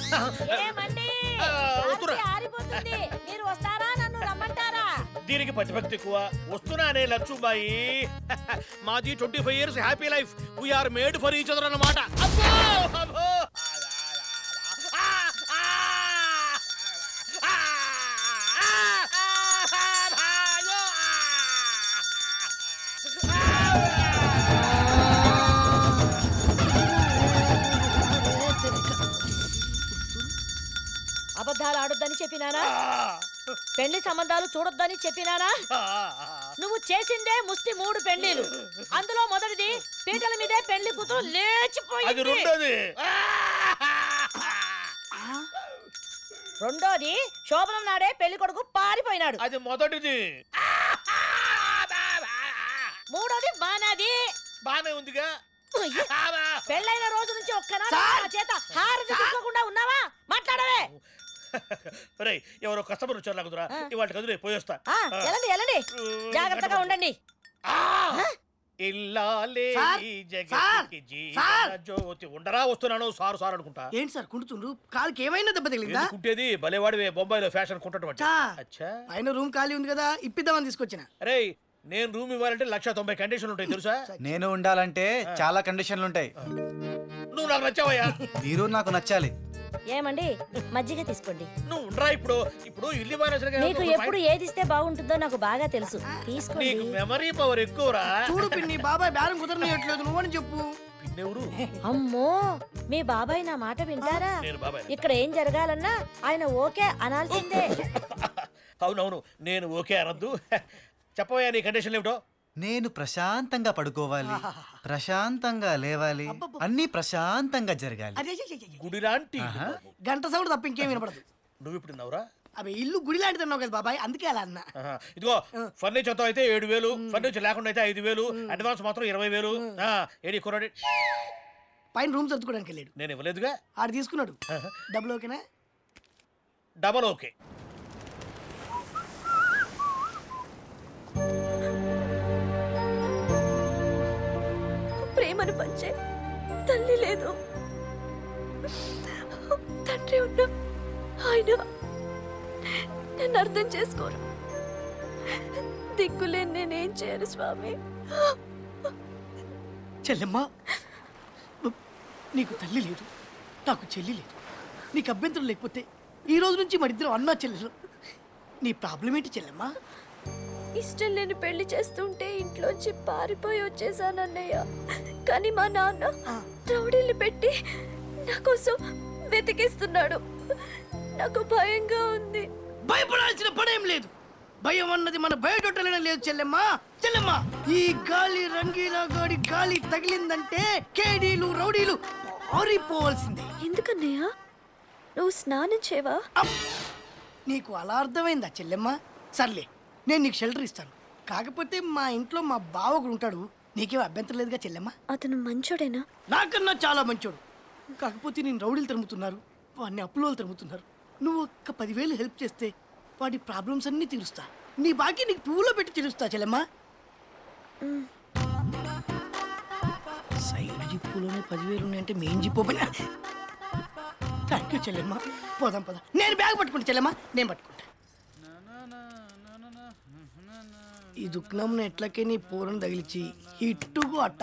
మీరు వస్తారా నన్ను రమ్మంటారా దీనికి ప్రతిభక్తి ఎక్కువ వస్తున్నానే లచ్చుబాయి మాది twenty five years happy life we are made for each other అన్నమాట అబ్బో! అబ్బో! అబద్ధాలు ఆడొద్దని చెప్పినానా పెళ్లి సంబంధాలు చూడొద్దని చెప్పినానా నువ్వు చేసిందే ముష్టి మూడు పెళ్లిలు అందులో మొదటిది పీటల మీదే పెళ్లి కూతురు అది లేచిపోయింది రెండోది రెండోది శోభనం నాడే పెళ్లి కొడుకు పారిపోయినాడు అది మొదటిది మూడోది బానాది బానే ఉందిగా పెళ్ళైన రోజు నుంచి ఒక్కనాడు నా చేత హారతి తీసుకోకుండా ఉన్నావా మాట్లాడవే రే ఎవరో కస్టమర్ వచ్చారు లేకుదురా ఇవాళ కదురే పోయొస్తా ఆ, వెళ్ళండి వెళ్ళండి జాగ్రత్తగా ఉండండి ఇల్లాలే సార్, ఈ సార్, జగతికి జీవన సార్. జ్యోతి ఉండరా వస్తున్నాను సారు సార్ అనుకుంటా ఏంటి సార్ కుంటుతుండ్రు కాలుకి ఏమైనా దెబ్బ తగిలిందా కుట్టేది భలేవాడివే బొంబాయిలో ఫ్యాషన్ కుంటటువంటి చా. అచ్చా పైన రూమ్ ఖాళీ ఉంది కదా ఇప్పిద్దామని తీసుకొచ్చిన రే నేను రూమ్ ఇవ్వాలంటే లక్ష తొంభై కండిషన్లు ఉంటాయి తెలుసా నేను ఉండాలంటే చాలా కండిషన్లు ఉంటాయి నువ్వు నాకు నచ్చావయ్యా మీరు నాకు నచ్చాలి ఏమండి మజ్జిగ తీసుకోండి నువ్వు ఉండరా ఇప్పుడు ఇప్పుడు ఇల్లు మానేసరిగా మీకు ఎప్పుడు ఏది ఇస్తే బాగుంటుందో నాకు బాగా తెలుసు తీసుకోండి నీకు మెమరీ పవర్ ఎక్కువరా చూడు పిన్ని బాబాయ్ బేరం కుదరనియట్లేదు నువ్వని చెప్పు పిన్నెవరు అమ్మో మీ బాబాయ్ నా మాట వింటారా నేను బాబాయ్ ఇక్కడ ఏం జరగాలన్నా ఆయన ఓకే అనాల్సిందే అవునవును నేను ఓకే అనొద్దు చెప్పవయ్యా నీ కండిషన్ ఏమిటో నేను ప్రశాంతంగా పడుకోవాలి ప్రశాంతంగా లేవాలి అన్నీ ప్రశాంతంగా జరగాలి అదే అదే, అదే, అదే. గుడి లాంటి ఆహా. గంట సౌండ్ తప్ప ఇంకేం వినపడదు నువ్వు ఇప్పుడు నవ్వురా అవి ఇల్లు గుడి లాంటిది అన్నావు కదా బాబాయ్ అందుకే అలా అన్నా ఆహా. ఇదిగో ఫర్నిచర్ తో అయితే ఏడు వేలు ఫర్నిచర్ లేకుండా అయితే ఐదు వేలు అడ్వాన్స్ మాత్రం ఇరవై వేలు ఆ, ఏడి కుర్రాడి పైన రూమ్ సర్దుకోవడానికి వెళ్ళాడు నేను ఇవ్వలేదుగా ఆడు తీసుకున్నాడు డబ్బులు ఓకేనా డబల్ ఓకే ప్రేమను పంచే తల్లి లేదు తండ్రి ఉన్న ఆయన నన్ను అర్థం చేసుకోరు దిక్కులేని నేనేం చేయను స్వామి చెల్లెమ్మా నీకు తల్లి లేదు నాకు చెల్లి లేదు నీకు అభ్యంతరం లేకపోతే ఈ రోజు నుంచి మరిద్దరం అన్నా చెల్లెలు నీ ప్రాబ్లం ఏంటి చెల్లెమ్మా ఇష్టం లేని పెళ్లి చేస్తుంటే ఇంట్లోంచి పారిపోయి వచ్చేసానన్నయ్య కానీ మా నాన్న రౌడీలు పెట్టి నా కోసం వెతికిస్తున్నాడు నాకు భయంగా ఉంది భయపడాల్సిన పనేం లేదు భయం అన్నది మన బయటొట్టలేనే లేదు చెల్లెమ్మా చెల్లెమ్మా ఈ గాలి రంగీలా గాడి గాలి తగిలిందంటే కేడీలు రౌడీలు పారిపోవాల్సిందే ఎందుకన్నయ్య నువ్వు స్నానం చేయవా నీకు అలా అర్థమైందా చెల్లెమ్మా సర్లే నేను నీకు షెల్టర్ ఇస్తాను కాకపోతే మా ఇంట్లో మా బావ ఒకడు ఉంటాడు నీకేం అభ్యంతరం లేదుగా చెల్లెమ్మా అతను మంచోడేనా నాకన్నా చాలా మంచోడు కాకపోతే నేను రౌడీలు తరుముతున్నారు వాడిని అప్పులో తరుముతున్నారు నువ్వు ఒక్క పదివేలు హెల్ప్ చేస్తే వాడి ప్రాబ్లమ్స్ అన్నీ తీరుస్తా నీ బాకీ నీకు పువ్వులో పెట్టి తీరుస్తా చెల్లెమ్మా సైడ్ జిప్పులోనే పదివేలు ఉన్నాయంటే మెయిన్ జిప్పు పని థ్యాంక్ యూ చెల్లెమ్మా పోదాం పోదాం నేను బ్యాగ్ పట్టుకుంటా చెల్లెమ్మా నేను పట్టుకుంటా ఈ దుఃఖంను ఎట్లకే నీ పూలను తగిలిచి ఇట్టుకు అట్ట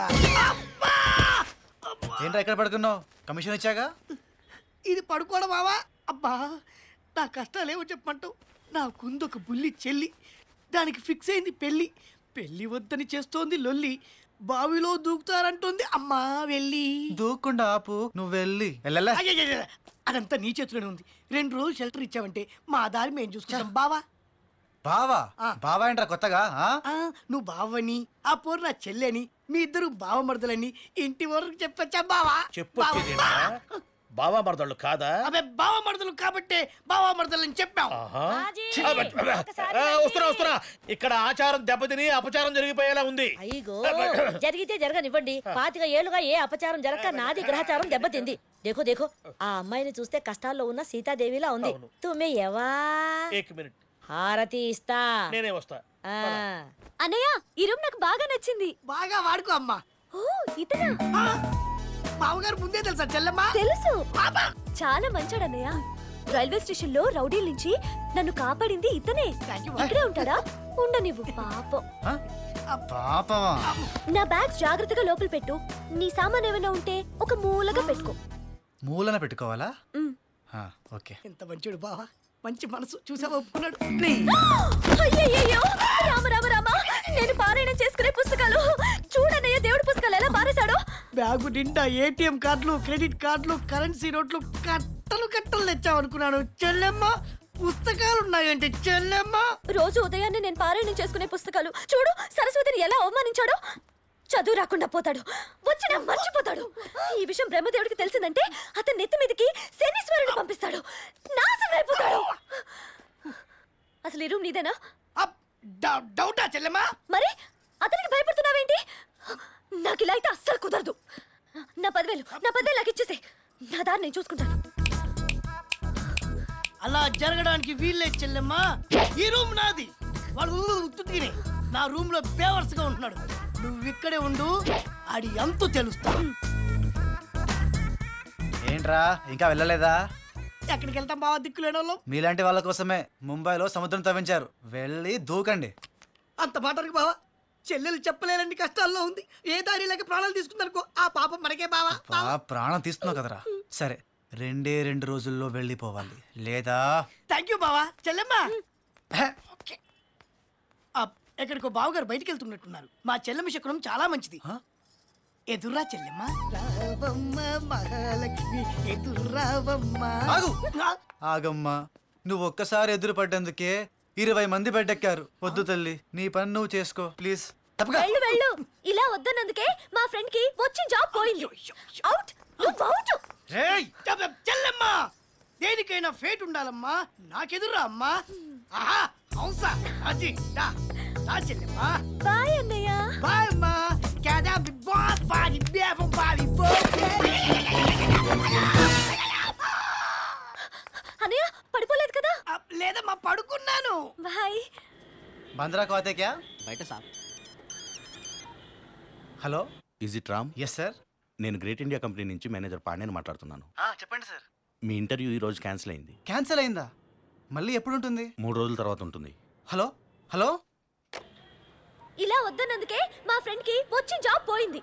ఏంట్రా ఎక్కడ పడుకున్నావు కమిషన్ ఇచ్చాగా ఇది పడుకోవడం బావా అబ్బా నా కష్టాలేమో చెప్పమంటావు నాకుంది ఒక బుల్లి చెల్లి దానికి ఫిక్స్ అయింది పెళ్ళి పెళ్ళి వద్దని చేస్తోంది లొల్లి బావిలో దూకుతారంటోంది అమ్మా వెళ్ళి దూకుండా ఆపు నువ్వు వెళ్ళి వెళ్ళలే అయ్యయ్యయ్య, అదంతా నీ చేతిలోనే ఉంది రెండు రోజులు షెల్టర్ ఇచ్చావంటే మా దారి మేము చూసుకుంటాం బావా బావా బావా ఏంట్రా కొత్తగా ఆ? ఆ, నువ్వు బావని ఆ పోరు నా చెల్లెని మీ ఇద్దరు బావమరదలని ఇంటి వరకు చెప్పచ్చా బావా చెప్పు బావా మరదళ్ళు కాదా అదే బావమరదలు కాబట్టే బావమరదలని చెప్పాం ఆహా. ఆ, వస్తున్నా వస్తున్నా ఇక్కడ ఆచారం దెబ్బతిని అపచారం జరిగిపోయేలా ఉంది అయ్యో జరిగితే జరగనివ్వండి పాతిక ఏళ్ళుగా ఏ అపచారం జరగక నాది గ్రహచారం దెబ్బతింది దేఖో దేఖో ఆ అమ్మాయిని చూస్తే కష్టాల్లో ఉన్న సీతాదేవిలా ఉంది తుమ్మే ఎవా ఏక్ మినిట్ హారతి ఇస్తా నేనే వస్తా ఆ. అన్నయ్య ఈ రూమ్ నాకు బాగా నచ్చింది బాగా వాడుకో అమ్మా ఓ ఇతనా బావగారు ముందే తెలుసా చెల్లమ్మా తెలుసు చాలా మంచోడు అన్నయ్య రైల్వే స్టేషన్ లో రౌడీల నుంచి నన్ను కాపాడింది ఇతనే ఇక్కడే ఉంటాడా ఉండనివ్వు పాపం పాపమా నా బ్యాగ్స్ జాగ్రత్తగా లోపల పెట్టు నీ సామాన్ ఏమైనా ఉంటే ఒక మూలగా పెట్టుకో మూలన పెట్టుకోవాలా ఉమ్. ఆ, ఓకే ఎంత మంచోడు బావా మంచి మనసు చూసావా ఒప్పుకున్నాడు అయ్యయ్యయ్యో రామ రామ రామ నేను పారాయణం చేసుకునే పుస్తకాలు చూడన్నయ్య దేవుడి పుస్తకాలు ఎలా పారేశాడో బ్యాగు నిండా ఏటీఎం కార్డులు క్రెడిట్ కార్డులు కరెన్సీ నోట్లు కట్టలు కట్టలు తెచ్చావనుకున్నాను చెల్లెమ్మ పుస్తకాలు ఉన్నాయంటే చెల్లెమ్మ రోజు ఉదయాన్నే నేను పారాయణం చేసుకునే పుస్తకాలు చూడు సరస్వతిని ఎలా అవమానించాడో చదువు రాకుండా పోతాడు వచ్చినా మర్చిపోతాడు ఈ విషయం బ్రహ్మదేవుడికి తెలిసిందంటే అతని నెత్తి మీదకి శనీశ్వరుని పంపిస్తాడు నాశనం అయిపోతాడు అసలు ఈ రూమ్ నీదేనా డౌటా చెల్లెమ్మా మరి అతనికి భయపడుతున్నావేంటి నాకు ఇలా అయితే అస్సలు కుదరదు నా పదివేలు నా పదివేలు నాకు ఇచ్చేసే నా దారి నేను చూసుకుంటాను అలా జరగడానికి వీల్లే చెల్లెమ్మా ఈ రూమ్ నాది వాడు ఉత్తుతినే నా రూమ్ లో బేవర్స్ గా ఉంటున్నాడు నువ్వు ఇక్కడే ఉండు ఆడి అంతు తెలుస్తా ఏంట్రా ఇంకా వెళ్ళలేదా ఎక్కడికి వెళ్తాం బావా దిక్కులేని వాళ్ళం మీలాంటి వాళ్ళ కోసమే ముంబైలో సముద్రం తవ్వించారు వెళ్ళి దూకండి అంత మాటకు బావా చెల్లెలు చెప్పలేనన్ని కష్టాల్లో ఉంది ఏ దారి లేక ప్రాణాలు తీసుకుందనుకో ఆ పాపం మనకే బావా బా ప్రాణం తీస్తున్నావు కదరా సరే రెండే రెండు రోజుల్లో వెళ్ళిపోవాలి లేదా థ్యాంక్ యూ బావా చెల్లెమ్మా ఓకే. ఆ, ఎక్కడికో బావగారు బయటికి వెళ్తున్నట్టున్నారు మా చెల్లెమ్మ శకునం చాలా మంచిది ఎదుర్రా చెల్లెమ్మ రావమ్మ మహాలక్ష్మి ఎదుర్రావమ్మ ఆగు. ఆగమ్మా నువ్వు ఒక్కసారి ఎదురు పడ్డందుకే ఇరవై మంది బెడ్డెక్కారు వద్దు తల్లి నీ పని నువ్వు చేసుకో ప్లీజ్ తప్పగా వెళ్ళు వెళ్ళు ఇలా వద్దన్నందుకే మా ఫ్రెండ్ కి వచ్చి జాబ్ పోయింది అవుట్ నువ్వు అవుట్ చెల్ల- చెల్లెమ్మ దేనికైనా ఫేట్ ఉండాలమ్మా నాకెదుర్రా అమ్మా ఆహా అవుసా రాజీ దా దా చెల్లెమ్మ బాయ్ అన్నయ్య బాయ్ అమ్మా కదా బిగ్ బాస్ బాడీ బేబ బాడీ అన్నయ్య పడిపోలేదు కదా లేదమ్మా పడుకున్నాను బాయ్ బంద్రా కోతే క్యా బయట sir hello is it Ram yes sir నేను గ్రేట్ ఇండియా కంపెనీ నుంచి మేనేజర్ పాండేని మాట్లాడుతున్నాను చెప్పండి సార్ మీ ఇంటర్వ్యూ ఈ రోజు క్యాన్సిల్ అయింది క్యాన్సిల్ అయిందా మళ్ళీ ఎప్పుడు ఉంటుంది మూడు రోజుల తర్వాత ఉంటుంది హలో హలో ఇలా వద్దన్నందుకే మా ఫ్రెండ్ కి వచ్చి జాబ్ పోయింది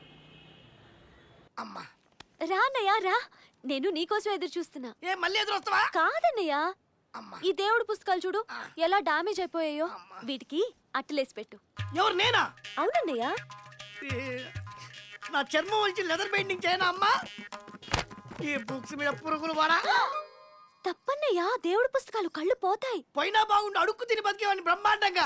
అమ్మా రా అన్నయ్య రా నేను నీకోసం ఎదురు చూస్తున్నా ఏ మళ్ళీ ఎదురు వస్తావా కాదన్నయ్య ఈ దేవుడి పుస్తకాలు చూడు ఎలా డామేజ్ అయిపోయాయో వీటికి అట్టలేసి పెట్టు ఎవరు నేనా అవునన్నయ్య ఏ, నా చర్మం వచ్చి లెదర్ పెయింటింగ్ చేయనా అమ్మా ఈ బుక్స్ మీద పురుగులు వాడా తప్పన్నయ్యా దేవుడి పుస్తకాలు కళ్ళు పోతాయి పోయినా బాగుండు అడుక్కు తిని బతికేవాడిని బ్రహ్మాండంగా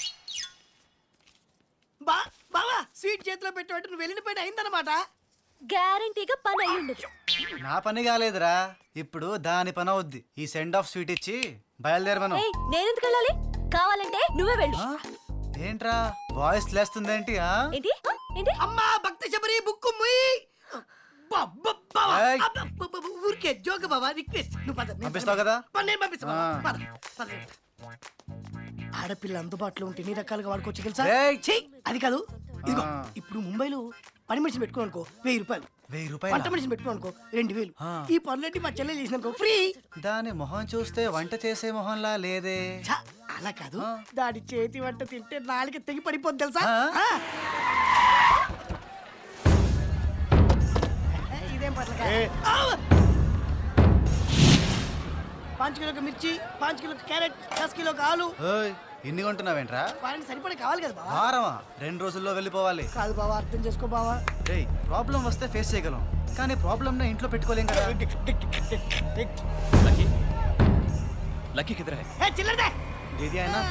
బా బావా స్వీట్ చేతిలో పెట్టబట్టి నువ్వు వెళ్ళిన పని అయిందన్నమాట గ్యారంటీగా పని అయ్యుండదు నా పని కాలేదురా ఇప్పుడు దాని పని అవుద్ది ఈ సెండ్ ఆఫ్ స్వీట్ ఇచ్చి బయలుదేరమను ఏయ్, నేనెందుకు వెళ్ళాలి కావాలంటే నువ్వే వెళ్ళు ఏంట్రా వాయిస్ లేస్తుందేంటి ఆ? ఏంటి ఆ, ఏంటి అమ్మా భక్తి శబరి బుక్కు ముయ్ ఏయ్. ఊరికే జోక బాబా రిక్వెస్ట్ నువ్వు పద నేను పంపిస్తావు కదా? పద, నేను పంపిస్తా బావా. ఆ. పద, పద. ఆడపిల్ల అందుబాటులో ఉంటే ఎన్ని రకాలుగా వాడుకోవచ్చు తెలుసా ఏయ్. ఛీ, అది కాదు ఇదిగో ఆ. ఇప్పుడు ముంబైలో పని మనిషిని పెట్టుకో అనుకో వెయ్యి రూపాయలు వెయ్యి వంట రూపాయలు మనిషిని పెట్టుకో అనుకో రెండు వేలు ఆ. ఈ పనులన్నీ మా చెల్లెలు చేసిననుకో ఫ్రీ దాని మొహం చూస్తే వంట చేసే మొహంలా లేదే ఛ, అలా కాదు దాని చేతి వంట తింటే నాలుక తెగి పడిపోద్ది తెలుసా ఆ? ఆ. ఇదేం పట్ల పాంచ్ కిలో మిర్చి పాంచ్ కిలో క్యారెట్ దస్ కిలో ఆలు ఓయ్ ఇన్ని కొంటున్నావేంట్రా వాడికి సరిపడే కావాలి కదా బావా వారమా రెండు రోజుల్లో వెళ్ళిపోవాలి కాదు బావా అర్థం చేసుకో బావా రేయ్ ప్రాబ్లం వస్తే ఫేస్ చేయగలం కానీ ప్రాబ్లమ్ నే ఇంట్లో పెట్టుకోలేం కదా లక్కీ లక్కీ కిదర హై ఏ చిల్లరదే దీది అయినా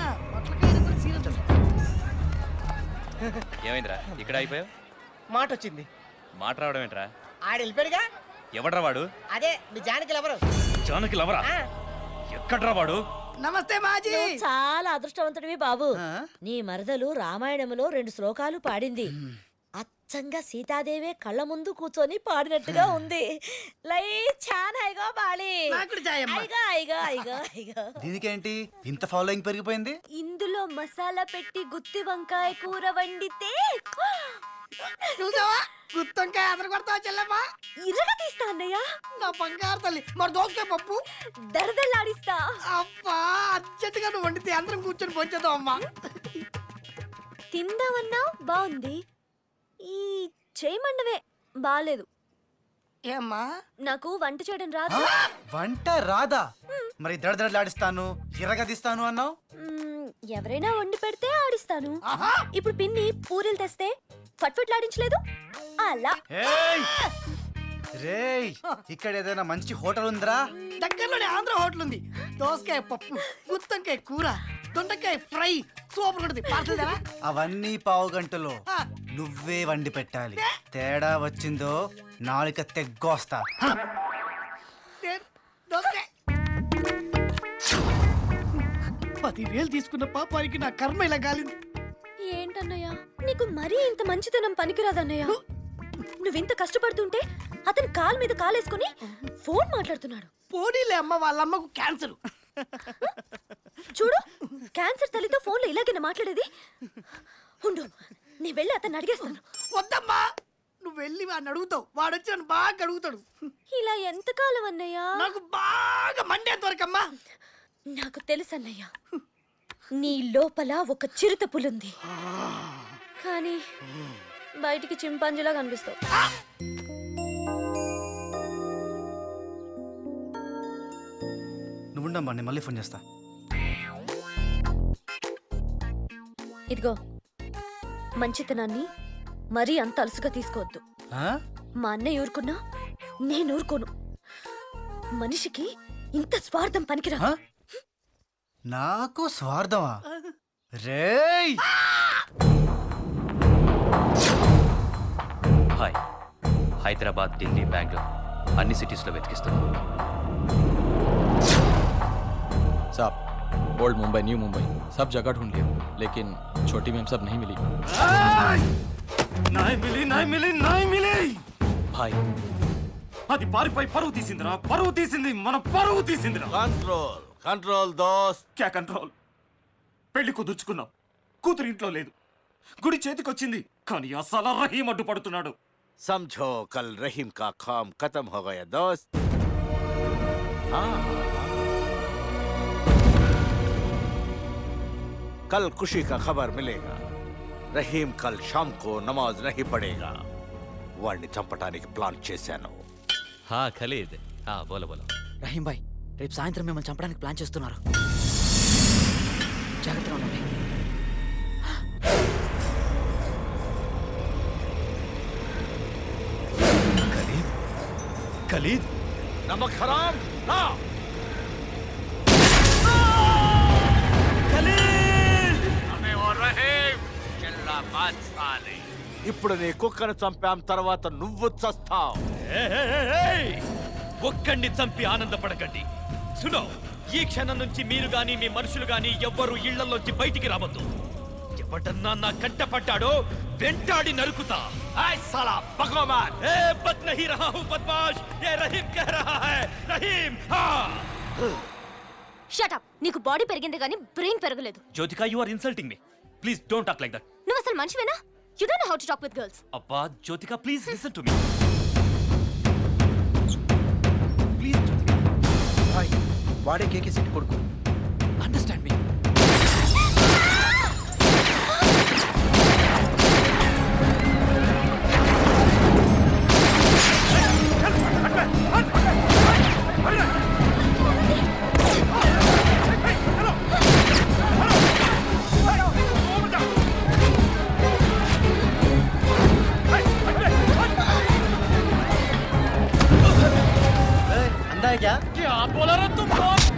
ఏమైందిరా ఇక్కడ అయిపోయావు మాట వచ్చింది మాట రావడం ఏంట్రా ఆడు వెళ్ళిపోయాడుగా ఎవడ్రా వాడు అదే మీ జానకి ఎవరు జానకి లవరా ఎక్కడ్రా వాడు నమస్తే మాజీ నువ్వు చాలా అదృష్టవంతుడివి బాబు నీ మరదలు రామాయణంలో రెండు శ్లోకాలు పాడింది అచ్చంగా సీతాదేవే కళ్ళ ముందు కూర్చొని పాడినట్టుగా ఉంది లై చాన్ హైగా బాళి నాకు చాయమ్మా. ఐగా ఐగా ఐగా ఐగా దీనికేంటి ఇంత ఫాలోయింగ్ పెరిగిపోయింది ఇందులో మసాలా పెట్టి గుత్తి వంకాయ కూర వండితే చూసావా గుత్తంకాయ అదర కొడతావా చెల్లమ్మా ఇరగ తీస్తా అన్నయ్య నా బంగారు తల్లి మరి దోసకాయ పప్పు దరదల్లాడిస్తా అబ్బా అర్జెంటుగా నువ్వు వండితే అందరం కూర్చొని పోంచేద్దాం అమ్మా తిందామన్నా బాగుంది ఈ చేయమండవే బాలేదు ఏమ్మా నాకు వంట చేయడం రాదు వంట రాదా మరి దడదడలాడిస్తాను ఎర్రగదిస్తాను అన్నావు మ్మ్, ఎవరైనా వండి పెడితే ఆడిస్తాను ఇప్పుడు పిన్ని పూరీలు తెస్తే ఫట్ఫట్లాడించలేదు అలా ఏయ్! రేయ్ ఇక్కడ ఏదైనా మంచి హోటల్ ఉందిరా దగ్గరలోనే ఆంధ్ర హోటల్ ఉంది దోసకాయ పప్పు గుత్తంకాయ కూర దొండకాయ ఫ్రై సూపర్ ఉంటుంది పార్సల్ కదా అవన్నీ పావు గంటలో నువ్వే వండి పెట్టాలి తేడా వచ్చిందో నాలుక తెగ్గోస్తా దోసకాయ పదివేలు తీసుకున్న పాపానికి నా కర్మ ఇలా కాలింది ఏంటన్నయ్య నీకు మరీ ఇంత మంచితనం పనికిరాదన్నయ్య నువ్వింత కష్టపడుతుంటే అతని కాలు మీద కాలేసుకొని ఫోన్ మాట్లాడుతున్నాడు పోనీలే అమ్మ వాళ్ళ అమ్మకు క్యాన్సర్ చూడు క్యాన్సర్ తల్లితో ఫోన్లో ఇలాగైనా మాట్లాడేది ఉండు నీ వెళ్ళి అతన్ని అడిగేస్తాను వద్దమ్మా నువ్వు వెళ్ళి వాడిని అడుగుతావు వాడు వచ్చి నన్ను బాగా అడుగుతాడు ఇలా ఎంతకాలం అన్నయ్య నాకు బాగా మండే దొరకమ్మా నాకు తెలుసు అన్నయ్య నీ లోపల ఒక చిరుత పులుంది కానీ బయటికి చింపాంజీలా కనిపిస్తావు నువ్వు ఉండమ్మా నేను మళ్ళీ ఫోన్ చేస్తా ఇదిగో మంచితనాన్ని మరీ అంత అలుసుగా తీసుకోవద్దు ఆ? మా అన్నయ్య ఊరుకున్నా నేను ఊరుకోను మనిషికి ఇంత స్వార్థం పనికిరా నాకు స్వార్థమా రేయ్ హాయ్ హైదరాబాద్ ఢిల్లీ బెంగళూరు అన్ని సిటీస్లో వెతికిస్తున్నాం साहब ओल्ड मुंबई न्यू मुंबई सब जगह ढूंढ लिया लेकिन छोटी मेम सब नहीं मिली నాయ్ మిలి నాయ్ మిలి నాయ్ మిలి భాయ్ అది పారిపోయి పరువు తీసిందిరా పరువు తీసింది మన పరువు తీసిందిరా కంట్రోల్ కంట్రోల్ దోస్ క్యా కంట్రోల్ పెళ్లి కుదుర్చుకున్నాం కూతురు ఇంట్లో లేదు గుడి చేతికొచ్చింది కానీ అసలు రహీం అడ్డుపడుతున్నాడు समझो कल रहीम का काम खत्म हो गया दोस्त हाँ कल खुशी का खबर मिलेगा రహీం కల్ షామ్ కో నమాజ్ నహీ పడేగా వాడిని చంపడానికి ప్లాన్ చేశాను హా ఖలీద్ హా బోలో బోలో రహీం భాయ్ రేపు సాయంత్రం మిమ్మల్ని చంపడానికి ప్లాన్ చేస్తున్నారు జాగ్రత్తగా ఉండండి ఖలీద్ नमक हराम ना हमें और रहे चिल्ला मत साले ఇప్పుడు నీ కుక్కను చంపాం తర్వాత నువ్వు చస్తావు ఏయ్! ఒక్కడిని చంపి ఆనందపడకండి సునో ఈ క్షణం నుంచి మీరు గాని మీ మనుషులు గాని ఎవ్వరు ఇళ్లలోంచి బయటికి రావద్దు ఎవడన్నా నా కంట పడ్డాడో వెంటాడి నరుకుతా साला भगवान ए बद नहीं रहा हूँ बदमाश ये रहीम कह रहा है रहीम हाँ షటప్ నీకు బాడీ పెరిగింది కానీ బ్రెయిన్ పెరగలేదు Jyothika you are insulting me please don't talk like that నువ్వు అసలు మనిషివేనా you don't know how to talk with girls అబ్బా Jyothika please listen to me వాడే కేకే సిట్టి కొడుకు అండర్స్టాండ్ మీ अंदा है क्या क्या बोला रे तुम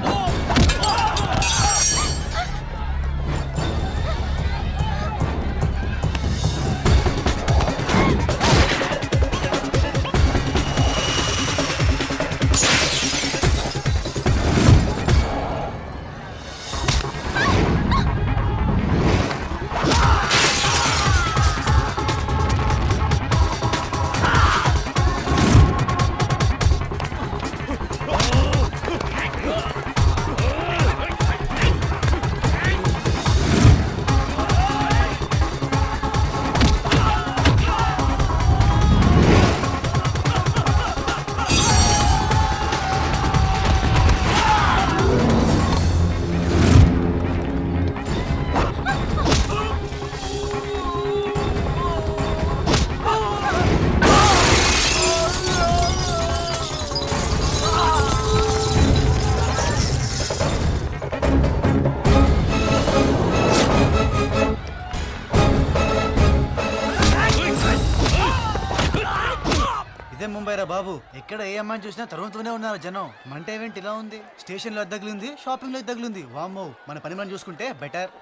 ఇదే ముంబై రా బాబు ఎక్కడ ఏ అమ్మాయిని చూసినా తరుముతూనే ఉన్నారు జనం మంట ఈవెంట్ ఇలా ఉంది స్టేషన్ లో తగిలింది షాపింగ్ లో తగిలింది వామ్మో మన పని మనం చూసుకుంటే బెటర్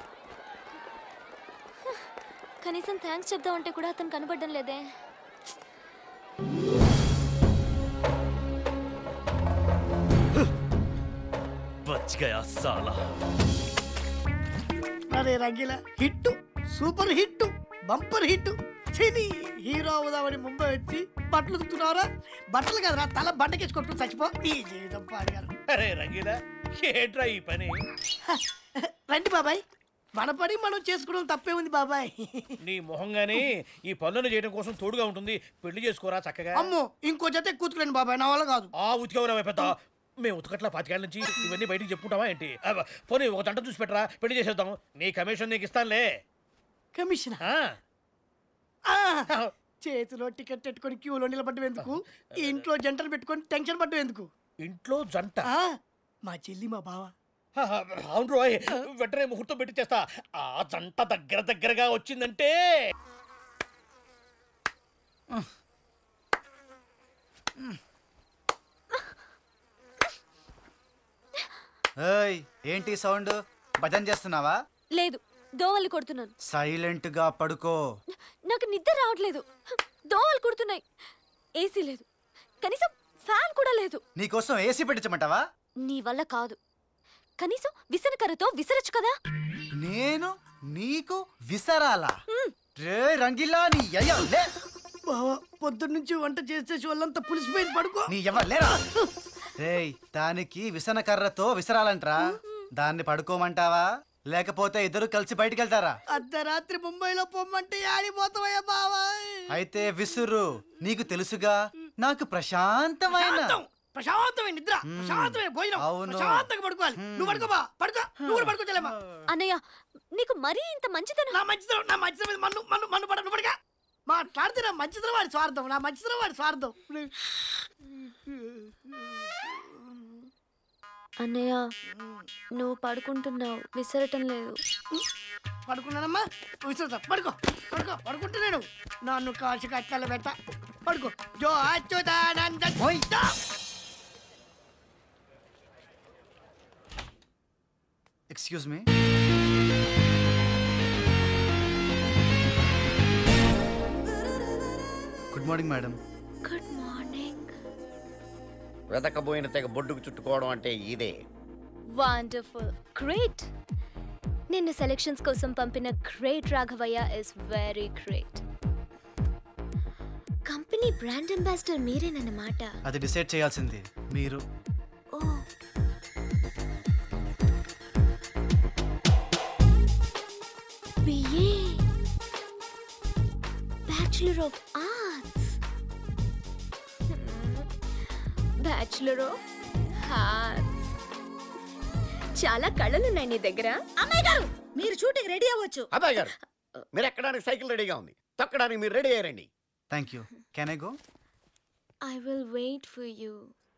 కనీసం థ్యాంక్స్ చెప్దామంటే కూడా అతను కనబడడం లేదే బచ్ గయా సాలా అరే Rangeela hit super hit bumper hit చిని హీరో అవుదామని ముంబై వచ్చి బట్టలు ఉతుకుతున్నారా బట్టలు కదరా తల బండకేసి కొట్టు చచ్చిపో నీ జీవితం పాడగారు అరే రంగీలా ఏంట్రా ఈ పని రండి బాబాయ్ మన పని మనం చేసుకోవడం తప్పే ఉంది బాబాయ్ నీ మొహం గాని ఈ పనులను చేయడం కోసం తోడుగా ఉంటుంది పెళ్లి చేసుకోరా చక్కగా అమ్మో ఇంకో జత కూతురండి బాబాయ్ నా వల్ల కాదు ఆ ఉతికెవరా పెద్ద మేము ఉతకట్ల పాతికేళ్ళ నుంచి ఇవన్నీ బయటికి చెప్పుకుంటావా ఏంటి అబ్బ, పోనీ ఒక దంట చూసి పెట్టరా పెళ్లి చేసేద్దాం నీ కమిషన్ నీకు ఇస్తానులే కమిషన్ చేతిలో టికెట్ పెట్టుకొని క్యూలో నిలబడ్డం ఎందుకు ఇంట్లో జంటలు పెట్టుకొని టెన్షన్ పడ్డం ఎందుకు ఇంట్లో జంట ఆ, మా చెల్లి మా బావ అవును రోయ్ వెంటనే ముహూర్తం పెట్టి చేస్తా ఆ జంట దగ్గర దగ్గరగా వచ్చిందంటే ఏయ్ ఏంటి సౌండ్ భజన చేస్తున్నావా లేదు దోవలు కొడుతున్నాను సైలెంట్ గా పడుకో నాకు నిద్ర రావట్లేదు దోవలు కొడుతున్నాయి ఏసీ లేదు కనీసం ఫ్యాన్ కూడా లేదు నీకోసం ఏసీ పెట్టించమంటావా నీ వల్ల కాదు కనీసం విసనకర్రతో విసరచ్చు కదా నేను నీకు విసరాలా రే రంగిలా నీ అయ్యా లే బావ పొద్దున్న నుంచి వంట చేస్తే వాళ్ళంతా పులిసిపోయింది పడుకో నీ ఎవ లేరా రేయ్ దానికి విసన కర్రతో విసరాలంట్రా దాన్ని పడుకోమంటావా లేకపోతే ఇద్దరు కలిసి బయటికి వెళ్తారా అర్ధరాత్రి ముంబైలో పొమ్మంటే ఆడిపోతావయ్యా బావా అయితే విసురు నీకు తెలుసుగా నాకు ప్రశాంతమైన ప్రశాంతం, ప్రశాంతమైన నిద్ర మ్మ్. ప్రశాంతమైన భోజనం అవును. ప్రశాంతంగా పడుకోవాలి నువ్వు పడుకోబా పడుకో నువ్వు కూడా పడుకో చెల్లెమ్మా అన్నయ్య నీకు మరీ ఇంత మంచితనం నా మంచితనం నా మంచితనం మీద మన్ను మన్ను మన్ను పడ నువ్వు పడక మాట్లాడితే నా మంచితనం వాడి స్వార్థం నా మంచితనం వాడి స్వార్థం అన్నయ్య నువ్వు పడుకుంటున్నావు విసరటం లేదు పడుకున్నానమ్మా విసురుతా పడుకో పడుకో పడుకుంటున్నాను నన్ను కాశీ కట్టాల పెట్ట పడుకో జో Achyutananda excuse me good morning madam good morning వెతకబోయిన తెగ బొడ్డుకు చుట్టుకోవడం అంటే ఇదే వండర్ఫుల్ గ్రేట్ నిన్ను సెలెక్షన్స్ కోసం పంపిన great Raghavayya is very great company brand ambassador మీరేనన్నమాట అది డిసైడ్ చేయాల్సింది మీరు ఓ BA bachelor of arts bachelor of hearts చాలా కళలున్నాయి నీ దగ్గర అమ్మాయి గారు మీరు షూటింగ్ రెడీ అవ్వచ్చు అబ్బాయి గారు మీరు ఎక్కడానికి సైకిల్ రెడీగా ఉంది తొక్కడానికి మీరు రెడీ అయ్యారండి thank you can I go I will wait for you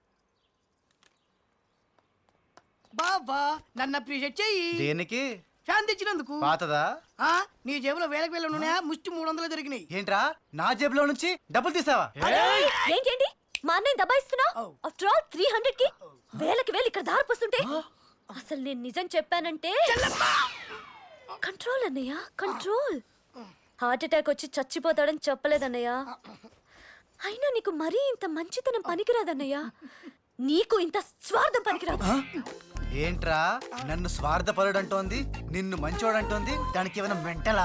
బాబా నన్ను అప్రిషియేట్ చెయ్యి దేనికి ఫ్యాన్ తెచ్చినందుకు పాతదా ఆ, నీ జేబులో వేలకు వేలు ఉన్నాయా ముష్టి మూడు వందలు దొరికినాయి ఏంట్రా నా జేబులో నుంచి డబ్బులు తీసావా ఏంటండి మా అన్నయ్య దబాయిస్తున్నావు ఆఫ్టర్ ఆల్ త్రీ హండ్రెడ్ కి వేలకి వేలు ఇక్కడ దారిపోస్తుంటే అసలు నేను నిజం చెప్పానంటే కంట్రోల్ అన్నయ్య కంట్రోల్ హార్ట్ అటాక్ వచ్చి చచ్చిపోతాడని చెప్పలేదన్నయ్య అయినా నీకు మరీ ఇంత మంచితనం పనికిరాదన్నయ్య నీకు ఇంత స్వార్థం పనికిరాదు ఏంట్రా నన్ను స్వార్థపరుడు అంటోంది నిన్ను మంచోడు అంటోంది దానికి ఏమైనా మెంటలా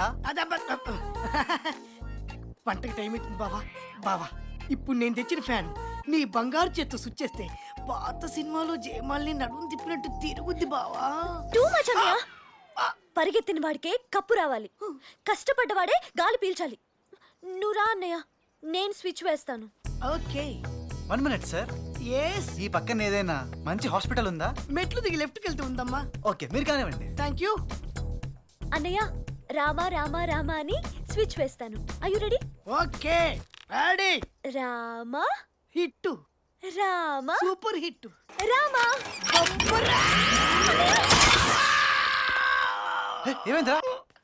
పంటకి టైం అవుతుంది బావా బావా ఇప్పుడు నేను తెచ్చిన ఫ్యాన్ నీ బంగారు చేత్తో స్విచ్ చేస్తే పాత సినిమాలో జయమాల్ని నడుము తిప్పినట్టు తిరుగుద్ది బావా టూ మచ్ అన్నయ్య పరిగెత్తిన వాడికే కప్పు రావాలి కష్టపడ్డవాడే గాలి పీల్చాలి నువ్వు రా అన్నయ్య నేను స్విచ్ వేస్తాను okay one minute sir yes ఈ పక్కన ఏదైనా మంచి హాస్పిటల్ ఉందా మెట్లు దిగి లెఫ్ట్కి వెళ్తే ఉందమ్మా ఓకే మీరు కానివ్వండి థ్యాంక్ యూ అన్నయ్య రామా రామా రామా అని స్విచ్ వేస్తాను అయ్యు ready okay ready Rama hit Rama super hit Rama ఏమైందిరా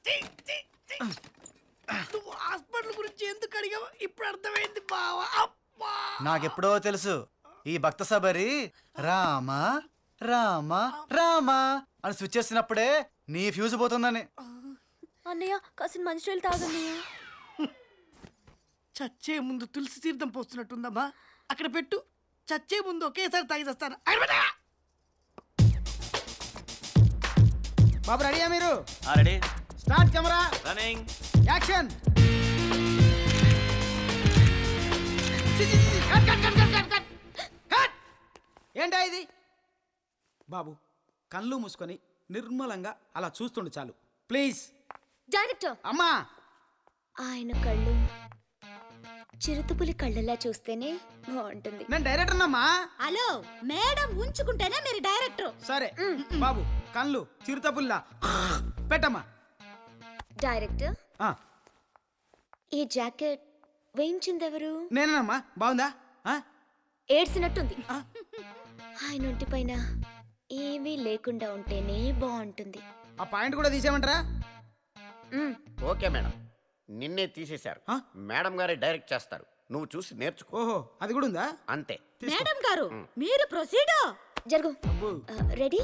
నువ్వు హాస్పిటల్ గురించి ఎందుకు అడిగావు ఇప్పుడు అర్థమైంది బావా అబ్బా నాకెప్పుడో తెలుసు ఈ భక్త సబరి రామ రామ రామ అని స్విచ్ చేసినప్పుడే నీ ఫ్యూజ్ పోతుందని అన్నయ్య కాసిన మంచినీళ్ళు తాగన్నయ్య చచ్చే ముందు తులసి తీర్థం పోస్తున్నట్టుందమ్మా అక్కడ పెట్టు చచ్చే ముందు ఒకేసారి తాగిస్తాను బాబు రెడీయా మీరు ready start camera running action ఏంటా ఇది బాబు కళ్ళు మూసుకొని నిర్మలంగా అలా చూస్తుండు చాలు ప్లీజ్ డైరెక్టర్ అమ్మా ఆయన కళ్ళు చిరుతపులి కళ్ళలా చూస్తేనే బాగుంటుంది నేను డైరెక్టర్ అమ్మా హలో మేడం ఉంచుకుంటేనే మీరు డైరెక్టర్ సరే బాబు కళ్ళు చిరుతపుల్లా పెట్టమ్మా డైరెక్టర్ ఆ, ఈ జాకెట్ వేయించిందెవరు నేనేనమ్మా బాగుందా ఆ? ఏడ్చినట్టుంది ఆయన ఒంటి పైన ఏమీ లేకుండా ఉంటేనే బాగుంటుంది ఆ పాయింట్ కూడా తీసేయమంటారా ఓకే మేడం నిన్నే తీసేశారు మేడం గారే డైరెక్ట్ చేస్తారు నువ్వు చూసి నేర్చుకో ఓహో అది కూడా ఉందా అంతే మేడం గారు మీరు ప్రొసీడ్ జరుగు రెడీ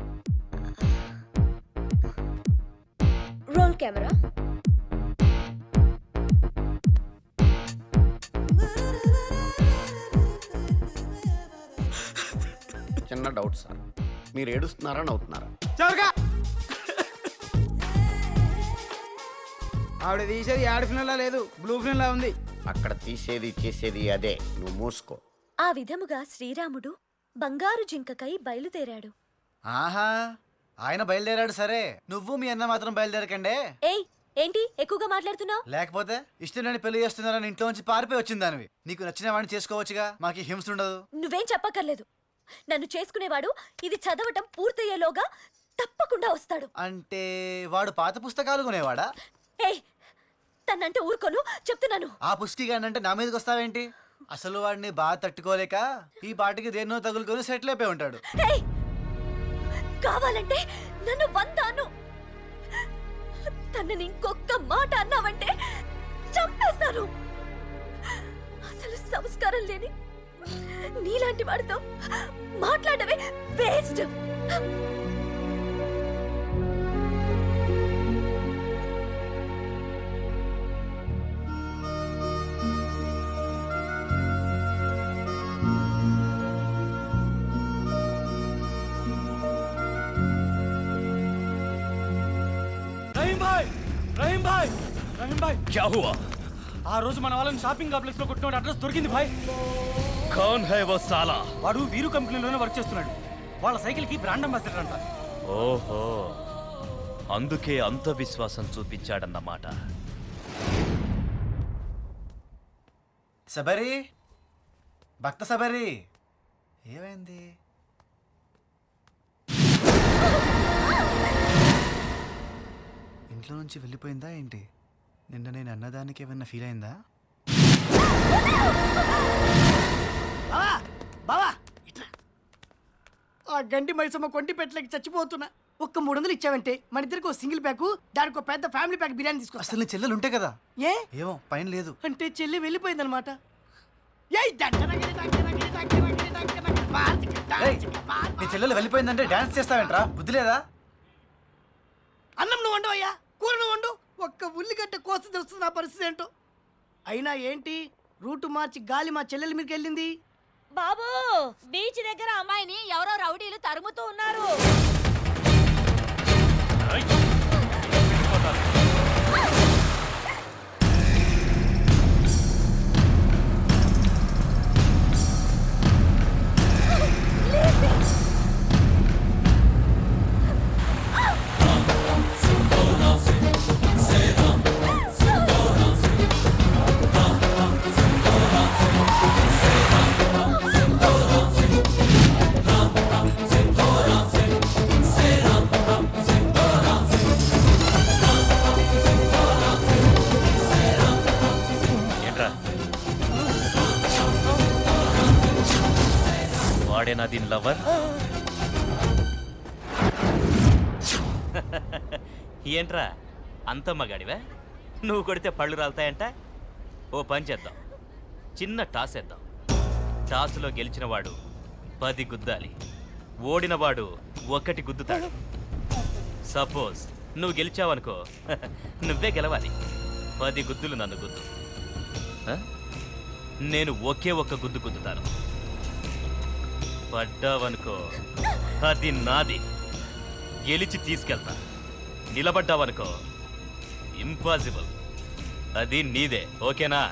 రోల్ కెమెరా చిన్న డౌట్ సార్ మీరు ఏడుస్తున్నారా నవ్వుతున్నారా చవరగా ఆవిడ తీసేది యాడ్ ఫిల్మ్లా లేదు బ్లూ ఫిల్మ్లా ఉంది అక్కడ తీసేది చేసేది అదే నువ్వు మూసుకో ఆ విధముగా శ్రీరాముడు బంగారు జింకకై బయలుదేరాడు ఆహా ఆయన బయలుదేరాడు సరే నువ్వు మీ అన్న మాత్రం బయలుదేరకండే ఏయ్ ఏంటి ఎక్కువగా మాట్లాడుతున్నావు లేకపోతే ఇష్టం లేని పెళ్లి చేస్తున్నారని ఇంట్లో నుంచి పారిపోయి వచ్చిందానివి నీకు నచ్చిన వాడిని చేసుకోవచ్చుగా మాకు హింస ఉండదు నువ్వేం చెప్పక్కర్లేదు నన్ను చేసుకునేవాడు ఇది చదవటం పూర్తయ్యేలోగా తప్పకుండా వస్తాడు అంటే వాడు పాత పుస్తకాలు కొనేవాడా ఏయ్ తన్నంటే ఊరుకోను చెప్తున్నాను ఆ పుష్టిగా అంటే నా మీదకి వస్తావేంటి అసలు వాడిని బాగా తట్టుకోలేక ఈ పాటికి దేన్నో తగులుకొని సెటిల్ అయిపోయి ఉంటాడు ఏయ్ కావాలంటే నన్ను వందాను తనని ఇంకొక్క మాట అన్నావంటే చంపేస్తాను అసలు నీలాంటి వాడితో మాట్లాడమే వేస్ట్ రహీం భాయ్ రహీం భాయ్ రహీం భాయ్ क्या हुआ ఆ రోజు మన వాళ్ళని షాపింగ్ కాంప్లెక్స్ లో కొట్టిన అడ్రస్ దొరికింది భాయ్ कौन है वो साला వాడు వీరు కంపెనీలోనే వర్క్ చేస్తున్నాడు వాళ్ళ సైకిల్ కి బ్రాండ్ అంబాసిడర్ అంట ఓహో అందుకే అంత విశ్వాసం చూపించాడన్నమాట సబరి భక్త సబరి ఏమైంది ఇంట్లో నుంచి వెళ్ళిపోయిందా ఏంటి నిన్న నేను అన్నదానికి ఏమన్నా ఫీల్ అయిందా బావా బావా ఇట్లా ఆ గంటి మైసమ్మ కొంటి పెట్టలేక చచ్చిపోతున్నా ఒక్క మూడు వందలు ఇచ్చావంటే మన ఇద్దరికి ఒక సింగిల్ ప్యాక్ దానికి ఒక పెద్ద ఫ్యామిలీ ప్యాక్ బిర్యానీ తీసుకో అసలు నీ చెల్లెలు ఉంటే కదా ఏ ఏమో పైన లేదు అంటే చెల్లి వెళ్ళిపోయిందనమాట ఏయ్ దట్టనగిరి దట్టనగిరి దట్టనగిరి దట్టనగిరి బార్చిక ఏయ్, దార్చిక బార్ నీ చెల్లెలు వెళ్ళిపోయిందంటే డాన్స్ చేస్తావేంట్రా బుద్ధి లేదా అన్నం నువ్వు వండవయ్యా కూర నువ్వు వండు ఒక్క ఉల్లిగడ్డ కోసి తెలుస్తుంది నా పరిస్థితి ఏంటో అయినా ఏంటి రూటు మార్చి గాలి మా చెల్లెల మీదకి వెళ్ళింది బాబు బీచ్ దగ్గర అమ్మాయిని ఎవరో రౌడీలు తరుముతూ ఉన్నారు ఏంట్రా వాడేనా దీని లవర్ ఏంట్రా అంత మగాడివా నువ్వు కొడితే పళ్ళు రాలుతాయంట ఓ పని చేద్దాం చిన్న టాస్ వేద్దాం టాస్లో గెలిచినవాడు పది గుద్దాలి ఓడినవాడు ఒకటి గుద్దుతాడు సపోజ్ నువ్వు గెలిచావనుకో నువ్వే గెలవాలి పది గుద్దులు నన్ను గుద్దు ఆ? నేను ఒకే ఒక్క గుద్దు గుద్దుతాను పడ్డావనుకో అది నాది గెలిచి తీసుకెళ్తా నిలబడ్డావనుకో ఇంపాసిబుల్ అది నీదే ఓకేనా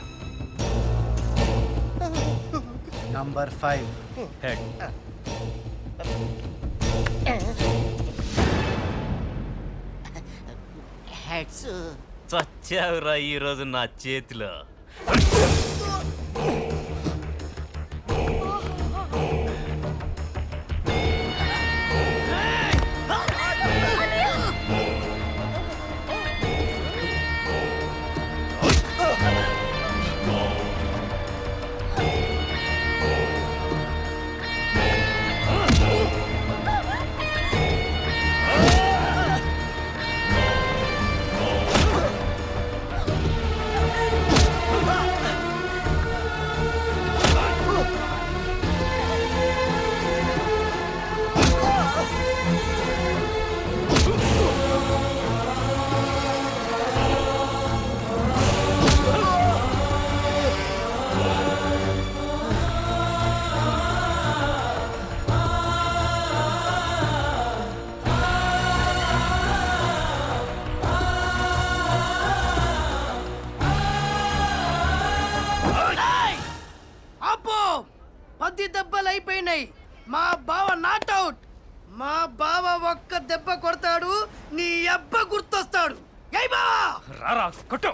నంబర్ ఫైవ్ హెడ్ హెడ్స్ చచ్చావురా ఈరోజు నా చేతిలో ఏయ్! ఆపు పది దెబ్బలు అయిపోయినాయి మా బావ నాట్ అవుట్ మా బావ ఒక్క దెబ్బ కొడతాడు నీ అబ్బ గుర్తొస్తాడు ఏయ్ బావా రారా కొట్టు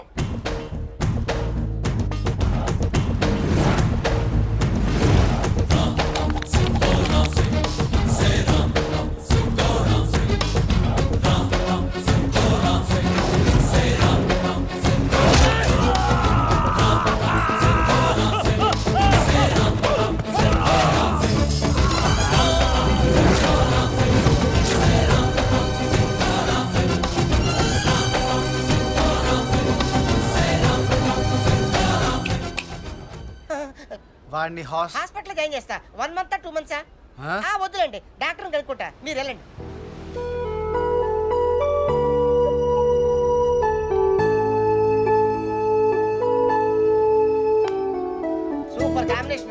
ఆ వాడిని హాస్ హాస్పిటల్ జాయిన్ చేస్తా వన్ మంత్ టూ మంత్సా ఆ? ఆ వద్దులేండి డాక్టర్ని కనుక్కుంటా మీరు వెళ్ళండి సూపర్ కాంబినేషన్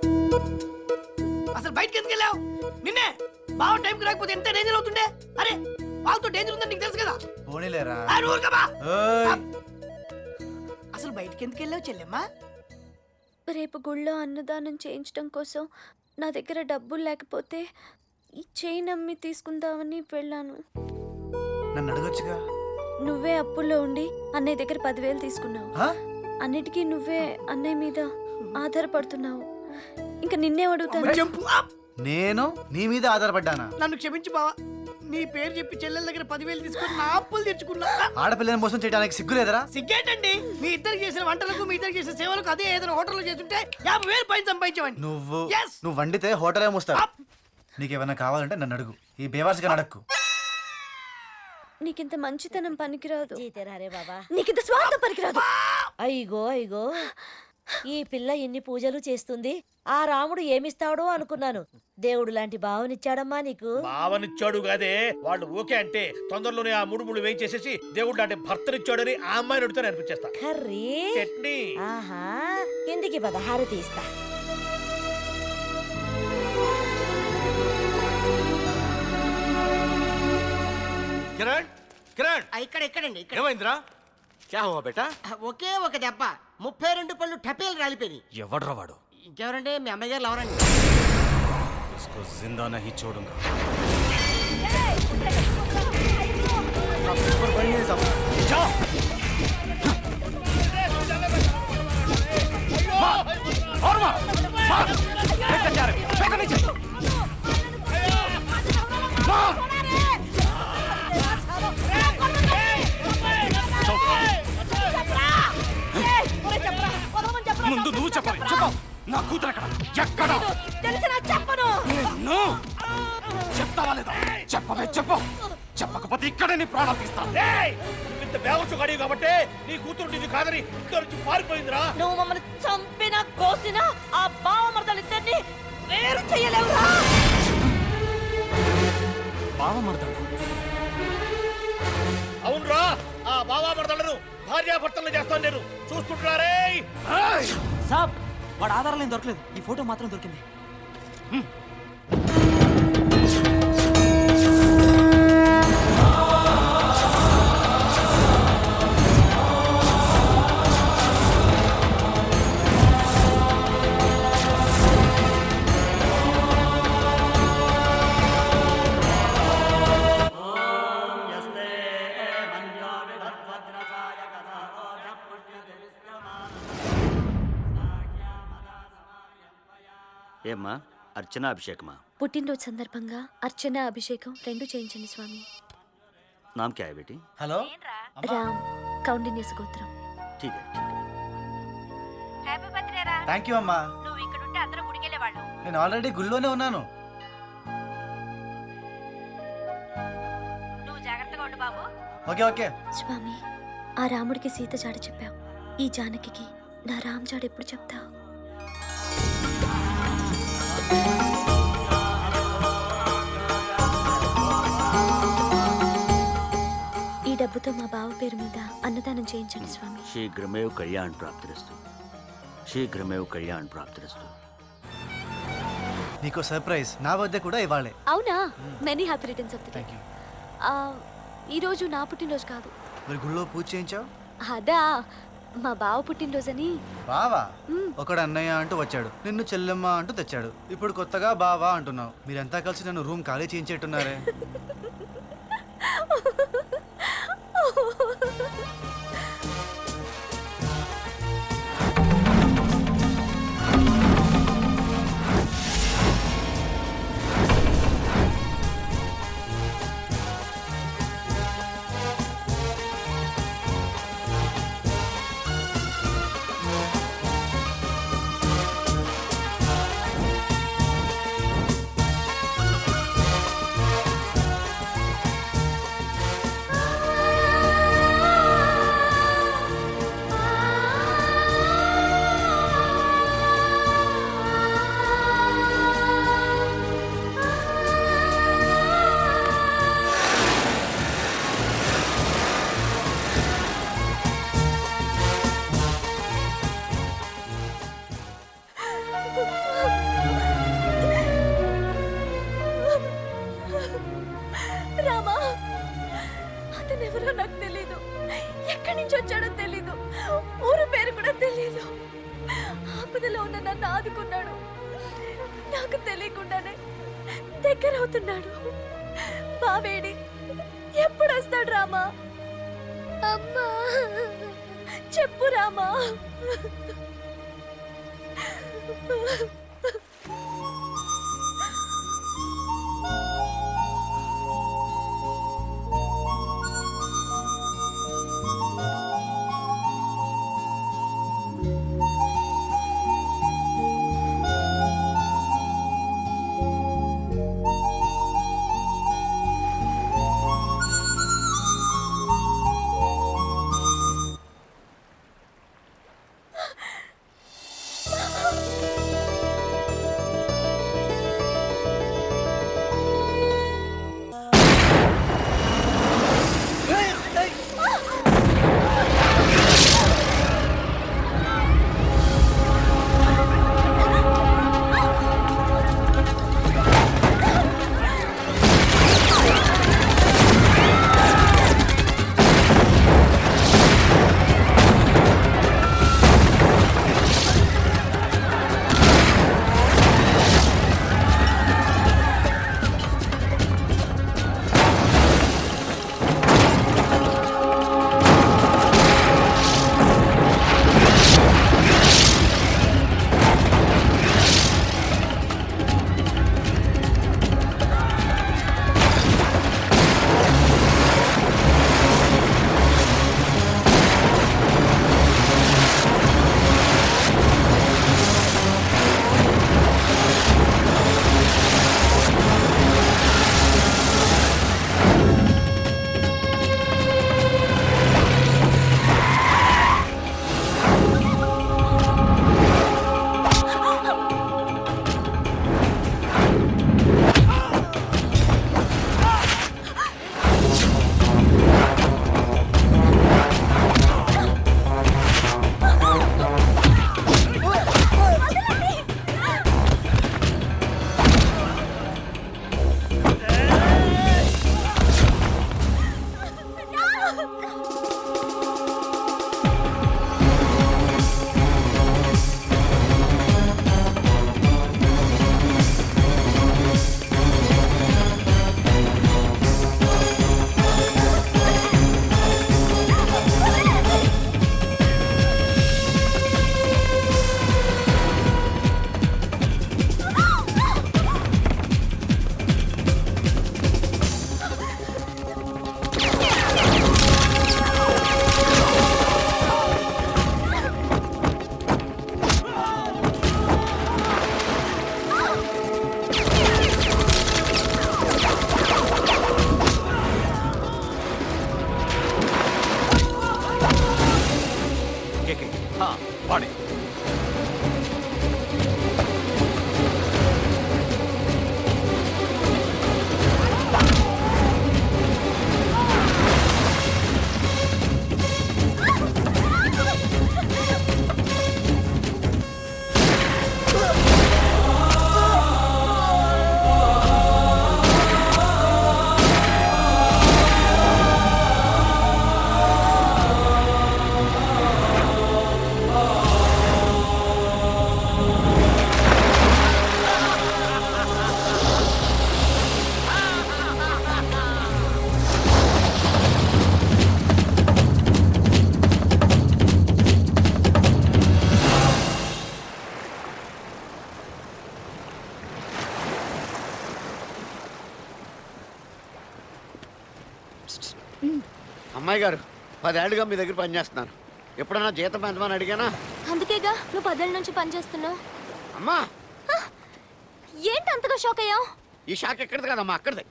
అసలు బయటకి ఎందుకు వెళ్ళావు నిన్నే బావ టైంకి రాకపోతే ఎంత డేంజర్ అవుతుండే అరే వాళ్ళతో డేంజర్ ఉందని నీకు తెలుసు కదా పోనీలేరా ఆ, నువ్వు ఊరుకోమా. ఓయ్. అసలు బయటకి ఎందుకు వెళ్ళావు చెల్లెమ్మా రేపు గుళ్ళో అన్నదానం చేయించడం కోసం నా దగ్గర డబ్బులు లేకపోతే ఈ చైన్ అమ్మి తీసుకుందామని వెళ్ళాను నన్ను అడగొచ్చుగా నువ్వే అప్పుల్లో ఉండి అన్నయ్య దగ్గర పదివేలు తీసుకున్నావు ఆ? అన్నిటికీ నువ్వే అన్నయ్య మీద ఆధారపడుతున్నావు ఇంకా నిన్నే అడుగుతాను నేను నీ మీద ఆధారపడ్డానా నన్ను క్షమించు బావా నీ పేరు చెప్పి చెల్లెల దగ్గర పదివేలు తీసుకొని నా అప్పులు తెచ్చుకున్నా ఆడపిల్లని మోసం చేయడానికి సిగ్గులేదరా సిగ్గేటండి మీ ఇద్దరికి చేసిన వంటలకు మీ ఇద్దరికి చేసిన సేవలకు అదే ఏదైనా హోటల్లో చేస్తుంటే యాభై వేలు పైన సంపాదించేవాడిని నువ్వు Yes. నువ్వు వండితే హోటలే మూస్తావు నీకేమైనా కావాలంటే నన్ను అడుగు ఈ బేవాసిగా అడక్కు నీకింత మంచితనం పనికిరాదు జీతేరారే బాబా నీకింత స్వార్థం పనికిరాదు అయ్యో అయ్యో ఈ పిల్ల ఎన్ని పూజలు చేస్తుంది ఆ రాముడు ఏమిస్తాడో అనుకున్నాను దేవుడు లాంటి భావనిచ్చాడమ్మా నీకు భావనిచ్చాడు కాదే వాళ్ళు ఓకే అంటే తొందరలోనే ఆ మూడు మూడు వేయి చేసేసి దేవుడు అంటే భర్తనిచ్చాడని ఆ అమ్మాయిని అడిగితే అనిపించేస్తా కర్రీ చట్నీ ఆహా కిందికి పదహారు తీస్తా కిరణ్ కిరణ్ ఇక్కడ ఇక్కడండి ఇక్కడ ఏమైందిరా క్యా హువా బేటా ఒకే ఒక దెబ్బ ముప్పై రెండు పళ్ళు టపేలు రాలిపోయి ఎవడ్రా వాడు ఇంకెవరంటే మీ అమ్మాయి గారు ఎవరండి इसको जिंदा नहीं छोड़ूंगा ముందు నువ్వు చెప్పాలి చెప్పు నా కూతురు ఎక్కడ ఎక్కడ తెలిసిన చెప్పను నిన్ను చెప్తావా లేదా చెప్పవే చెప్పు చెప్పకపోతే ఇక్కడే నీ ప్రాణాలు తీస్తా ఏయ్! నువ్వు ఇంత బేవచ్చు కడిగి కాబట్టి నీ కూతురు నీది కాదని ఇక్కడ నుంచి పారిపోయిందిరా నువ్వు మమ్మల్ని చంపినా కోసినా ఆ బావమర్దలిద్దరిని వేరు చెయ్యలేవురా బావమర్దడు అవునరా ఆ బావా మరదలను భార్యాభర్తలను చేస్తాను నేను చూస్తుంటారే సాబ్ వాడు ఆధారాలు ఏం దొరకలేదు ఈ ఫోటో మాత్రం దొరికింది ఏమ్మా అర్చన అభిషేకమా పుట్టినరోజు సందర్భంగా అర్చన అభిషేకం రెండు చేయించండి స్వామి నామ్ క్యా హై బేటీ హలో రామ్ కౌండిన్య గోత్రం ठीक है హ్యాపీ బర్త్డే రా థ్యాంక్ యూ అమ్మా నువ్వు ఇక్కడ ఉంటే అందరం గుడికెళ్ళేవాళ్ళం నేను ఆల్రెడీ గుళ్ళోనే ఉన్నాను నువ్వు జాగ్రత్తగా ఉండు బాబు ఓకే ఓకే స్వామి ఆ రాముడికి సీత జాడ చెప్పావు ఈ జానకి నా రామ్ జాడ ఎప్పుడు చెప్తావు ఈ డబ్బుతో మా బావ పేరు మీద అన్నదానం చేయించండి స్వామి శీఘ్రమేవ్ కళ్యాణ్ ప్రాప్తిరస్తు శీఘ్రమేవ్ కళ్యాణ్ ప్రాప్తిరస్తు నీకు సర్ప్రైజ్ నా వద్ద కూడా ఇవ్వాలే అవునా many happy returns of the day ఈరోజు నా పుట్టినరోజు కాదు మరి గుళ్ళో పూజ చేయించావు అదా మా బావ పుట్టినరోజని బావా ఒకడు అన్నయ్య అంటూ వచ్చాడు నిన్ను చెల్లెమ్మ అంటూ తెచ్చాడు ఇప్పుడు కొత్తగా బావా అంటున్నావు మీరంతా కలిసి నన్ను రూమ్ ఖాళీ చేయించేట్టున్నారే బాధలో ఉన్న నన్ను ఆదుకున్నాడు నాకు తెలియకుండానే దగ్గర అవుతున్నాడు బావేడి ఎప్పుడు వస్తాడు రామా అమ్మా చెప్పు రామా కేకే హా వాడే అమ్మాయి గారు పదేళ్లుగా మీ దగ్గర పనిచేస్తున్నాను ఎప్పుడైనా జీతం పెంచమని అడిగానా అందుకేగా నువ్వు పదేళ్ళ నుంచి పనిచేస్తున్నావు అమ్మా ఏంటి అంతగా షాక్ అయ్యావు ఈ షాక్ ఎక్కడిది కదమ్మా అక్కడిది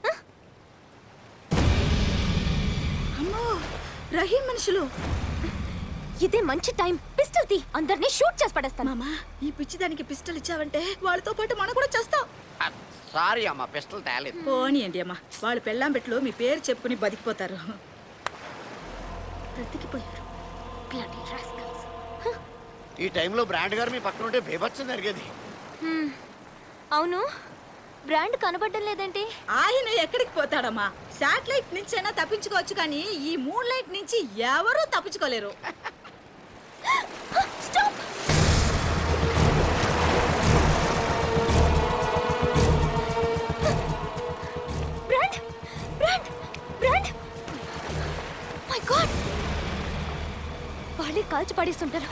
అమ్మో రహీం మనుషులు ఇదే మంచి టైం పిస్టల్ తీ అందరినీ షూట్ చేసి పడేస్తాను మామా ఈ పిచ్చి దానికి పిస్టల్ ఇచ్చావంటే వాళ్ళతో పాటు మనం కూడా చేస్తాం సారీ అమ్మా పిస్టల్ తేలేదు పోనీయండి అమ్మా వాళ్ళు పెళ్ళాం పెట్లు మీ పేరు చెప్పుకుని బతికిపోతారు బ్రతికిపోయారు Bloody rascals. ఈ టైంలో బ్రాండ్ గారు మీ పక్కన ఉంటే బీభత్సం జరిగేది హ్మ్. అవును బ్రాండ్ కనబడడం లేదేంటి ఆయన ఎక్కడికి పోతాడమ్మా శాటిలైట్ నుంచైనా తప్పించుకోవచ్చు కానీ ఈ మూన్ లైట్ నుంచి ఎవరూ తప్పించుకోలేరు స్టాప్ పడేస్తుంటారు